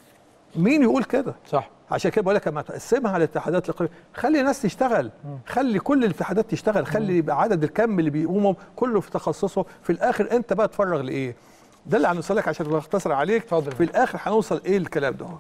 مين يقول كده صح عشان كده بقول لك لما تقسمها على الاتحادات الاقليميه خلي الناس تشتغل خلي كل الاتحادات تشتغل خلي يبقى عدد الكم اللي بيقوموا كله في تخصصه في الاخر انت بقى تفرغ لايه ده اللي هنوصل لك عشان اختصر عليك اتفضل. في الاخر هنوصل ايه الكلام ده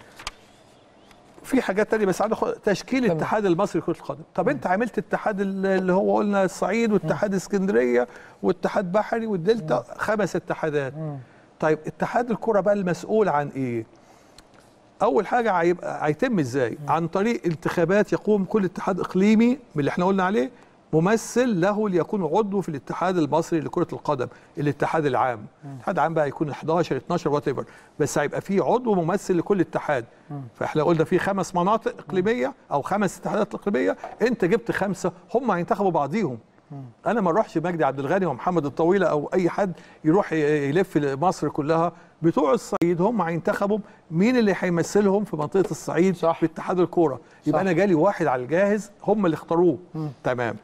في حاجات تانية بس عندك تشكيل الاتحاد المصري لكرة القدم طب انت عملت اتحاد ال- اللي هو قلنا الصعيد واتحاد اسكندرية واتحاد بحري والدلتا خمس اتحادات طيب اتحاد الكرة بقى المسؤول عن ايه اول حاجه هيبقى هيتم ازاي عن طريق انتخابات يقوم كل اتحاد اقليمي من اللي احنا قلنا عليه ممثل له ليكون عضو في الاتحاد المصري لكره القدم الاتحاد العام الاتحاد العام بقى يكون 11 12 وات ايفر بس هيبقى فيه عضو ممثل لكل اتحاد فاحنا قلنا في خمس مناطق اقليميه او خمس اتحادات اقليميه انت جبت خمسه هم هينتخبوا بعضيهم انا ما اروحش مجدي عبد الغني ومحمد الطويله او اي حد يروح ي- يلف مصر كلها بتوع الصعيد هم هينتخبوا مين اللي هيمثلهم في منطقه الصعيد صح. في اتحاد الكوره يبقى صح. انا جالي واحد على الجاهز هم اللي اختاروه تمام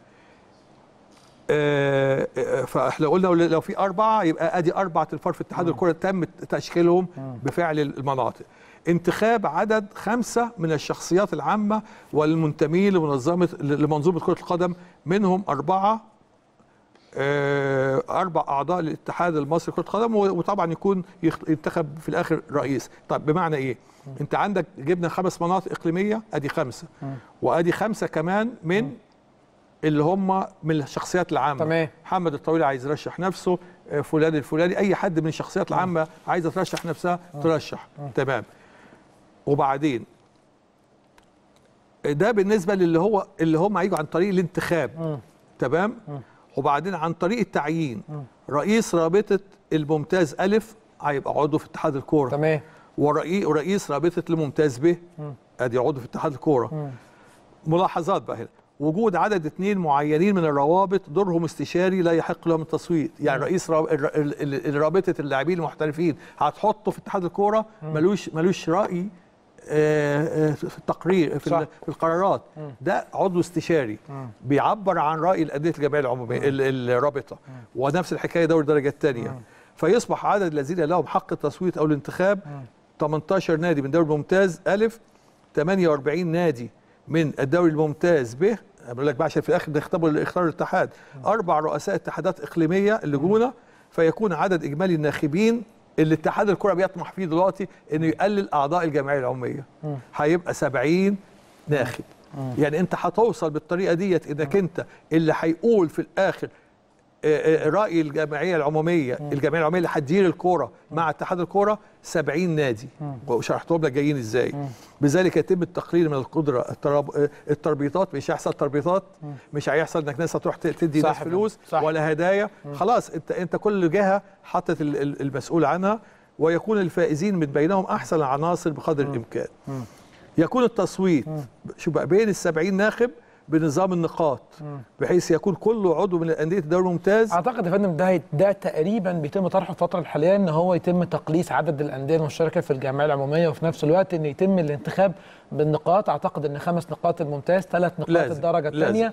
آه، آه، فاحنا قلنا لو- لو في اربعه يبقى ادي اربع تنفار في اتحاد الكره تم تشكيلهم بفعل المناطق انتخاب عدد خمسه من الشخصيات العامه والمنتمين لمنظمه لمنظومه كره القدم منهم اربعه آه، اربع اعضاء للاتحاد المصري لكره القدم و- وطبعا يكون يخت- ينتخب في الاخر رئيس طب بمعنى ايه انت عندك جبنا خمس مناطق اقليميه ادي خمسه وادي خمسه كمان من اللي هم من الشخصيات العامه تمام. محمد الطويل عايز يرشح نفسه آه، فلان الفلاني اي حد من الشخصيات العامه عايزه ترشح نفسها ترشح تمام وبعدين ده بالنسبه للي هو اللي هم هيجوا عن طريق الانتخاب تمام وبعدين عن طريق التعيين رئيس رابطه الممتاز الف هيبقى عضو في اتحاد الكوره تمام ورئي- ورئيس رابطه الممتاز ب ادي عضو في اتحاد الكوره ملاحظات بقى هنا وجود عدد اثنين معينين من الروابط دورهم استشاري لا يحق لهم التصويت يعني رئيس راب- الر- ال- ال- رابطه اللاعبين المحترفين هتحطه في اتحاد الكوره ملوش ملوش راي آه، آه، في التقرير في, صح. ال- في القرارات ده عضو استشاري بيعبر عن راي الانديه الجمعيه العموميه ال- الرابطه ونفس الحكايه دوري الدرجه الثانيه فيصبح عدد الذين لهم حق التصويت او الانتخاب 18 نادي من دوري الممتاز الف 48 نادي من الدوري الممتاز ب بقول لك بقى عشان في الاخر نختبر اختار الاتحاد اربع رؤساء اتحادات اقليميه اللجونه فيكون عدد اجمالي الناخبين اللي اتحاد الكره بيطمح فيه دلوقتي انه يقلل اعضاء الجمعيه العموميه هيبقى 70 ناخب يعني انت هتوصل بالطريقه ديت انك انت اللي هيقول في الاخر آه، آه، راي الجمعيه العموميه الجمعيه العموميه اللي هتدير الكوره مع اتحاد الكوره 70 نادي وشرحتهم لك جايين ازاي بذلك يتم التقليل من القدره التراب- آه، التربيطات مش هيحصل تربيطات مش هيحصل انك ناس هتروح ت- تدي صح ناس كده. فلوس صح. ولا هدايا خلاص انت انت كل جهه حطت ال- ال- المسؤول عنها ويكون الفائزين من بينهم احسن العناصر بقدر الامكان يكون التصويت شو بقى بين السبعين ناخب بنظام النقاط بحيث يكون كل عضو من الانديه الدوري الممتاز اعتقد يا فندم ده ده تقريبا بيتم طرحه الفتره الحاليه ان هو يتم تقليص عدد الانديه المشتركه في الجمعيه العموميه وفي نفس الوقت ان يتم الانتخاب بالنقاط اعتقد ان خمس نقاط الممتاز ثلاث نقاط لازم، الدرجه لازم. الثانيه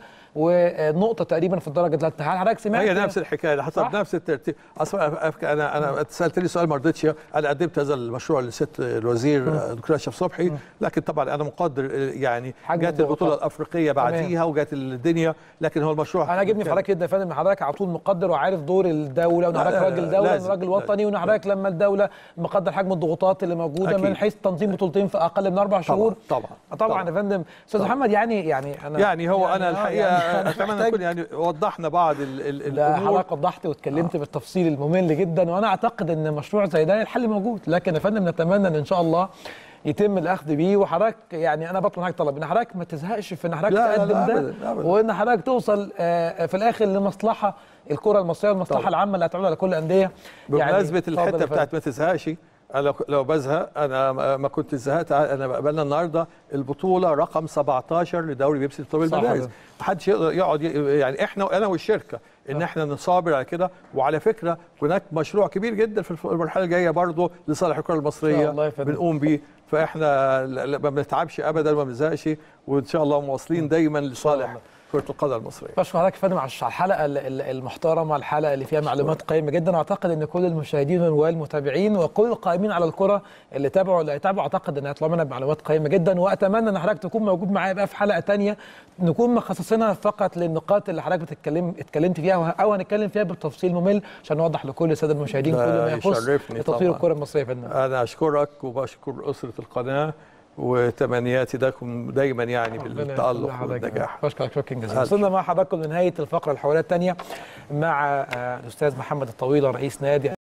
ونقطه تقريبا في الدرجه الثالثه هل حضرتك سمعت هي نفس الحكايه حسب صح؟ نفس الترتيب اصلا أف- انا انا سالتني سؤال ما رضيتش انا قدمت هذا المشروع للست الوزير دكتور اشرف صبحي لكن طبعا انا مقدر يعني حجم جت البطوله الضغوطات. الافريقيه بعديها وجت الدنيا لكن هو المشروع انا عاجبني في حضرتك جدا يا فندم حضرتك على طول مقدر وعارف دور الدوله وان لا، حضرتك لا، راجل لا، دوله وان لازم، راجل وطني وان حضرتك لما الدوله مقدر حجم الضغوطات اللي موجوده أكيد. من حيث تنظيم بطولتين في اقل من اربع شهور طبعا طبعا يا فندم استاذ محمد يعني يعني انا يعني هو انا آه، الحقيقه يعني أنا اتمنى محتاج- نكون يعني وضحنا بعض ال- ال- لا الامور حضرتك وضحت واتكلمت بالتفصيل الممل جدا وانا اعتقد ان مشروع زي ده الحل موجود لكن يا فندم نتمنى ان ان شاء الله يتم الاخذ بيه وحضرتك يعني انا بطلب حضرتك طلب ان حضرتك ما تزهقش في ان حضرتك لا، لا، تقدم لا، ده أبداً، أبداً. وان حضرتك توصل آه، في الاخر لمصلحه الكره المصريه والمصلحه طبعا. العامه اللي هتعود على كل الانديه بمناسبه اتفضل يا الحته فندم. بتاعت ما تزهقش انا لو- لو بزهق انا ما- ما كنت زهقت انا بقبلنا النهارده البطوله رقم 17 لدوري بيبسي لطب صح المدارس كده. محدش يقدر يقعد ي- يعني احنا انا والشركه ان احنا نصابر على كده وعلى فكره هناك مشروع كبير جدا في الف- المرحله الجايه برضه لصالح الكره المصريه الله يا فندم. بنقوم بيه فاحنا لا- لا- ما بنتعبش ابدا وما بنزهقش وان شاء الله مواصلين دايما لصالح كره القدم المصريه بشكر حضرتك يا فندم على الحلقه ال- ال- المحترمه الحلقه اللي فيها معلومات قيمه جدا واعتقد ان كل المشاهدين والمتابعين وكل القائمين على الكره اللي تابعوا اللي هيتابعوا اعتقد ان هيطلعوا منها بمعلومات قيمه جدا واتمنى ان حضرتك تكون موجود معايا بقى في حلقه تانية نكون مخصصينها فقط للنقاط اللي حضرتك بتتكلم اتكلمت فيها وه- او هنتكلم فيها بالتفصيل ممل عشان نوضح لكل الساده المشاهدين كل ده ما يخص يشرفني تطوير طبعاً. الكره المصريه يا فندم انا اشكرك وبشكر اسره القناه وتمنياتي لكم دايما يعني بالتالق والنجاح بشكرك شكرا جزيلا ألف وصلنا مع حضراتكم لنهايه الفقره الحواريه الثانيه مع آه، الاستاذ محمد الطويله رئيس نادي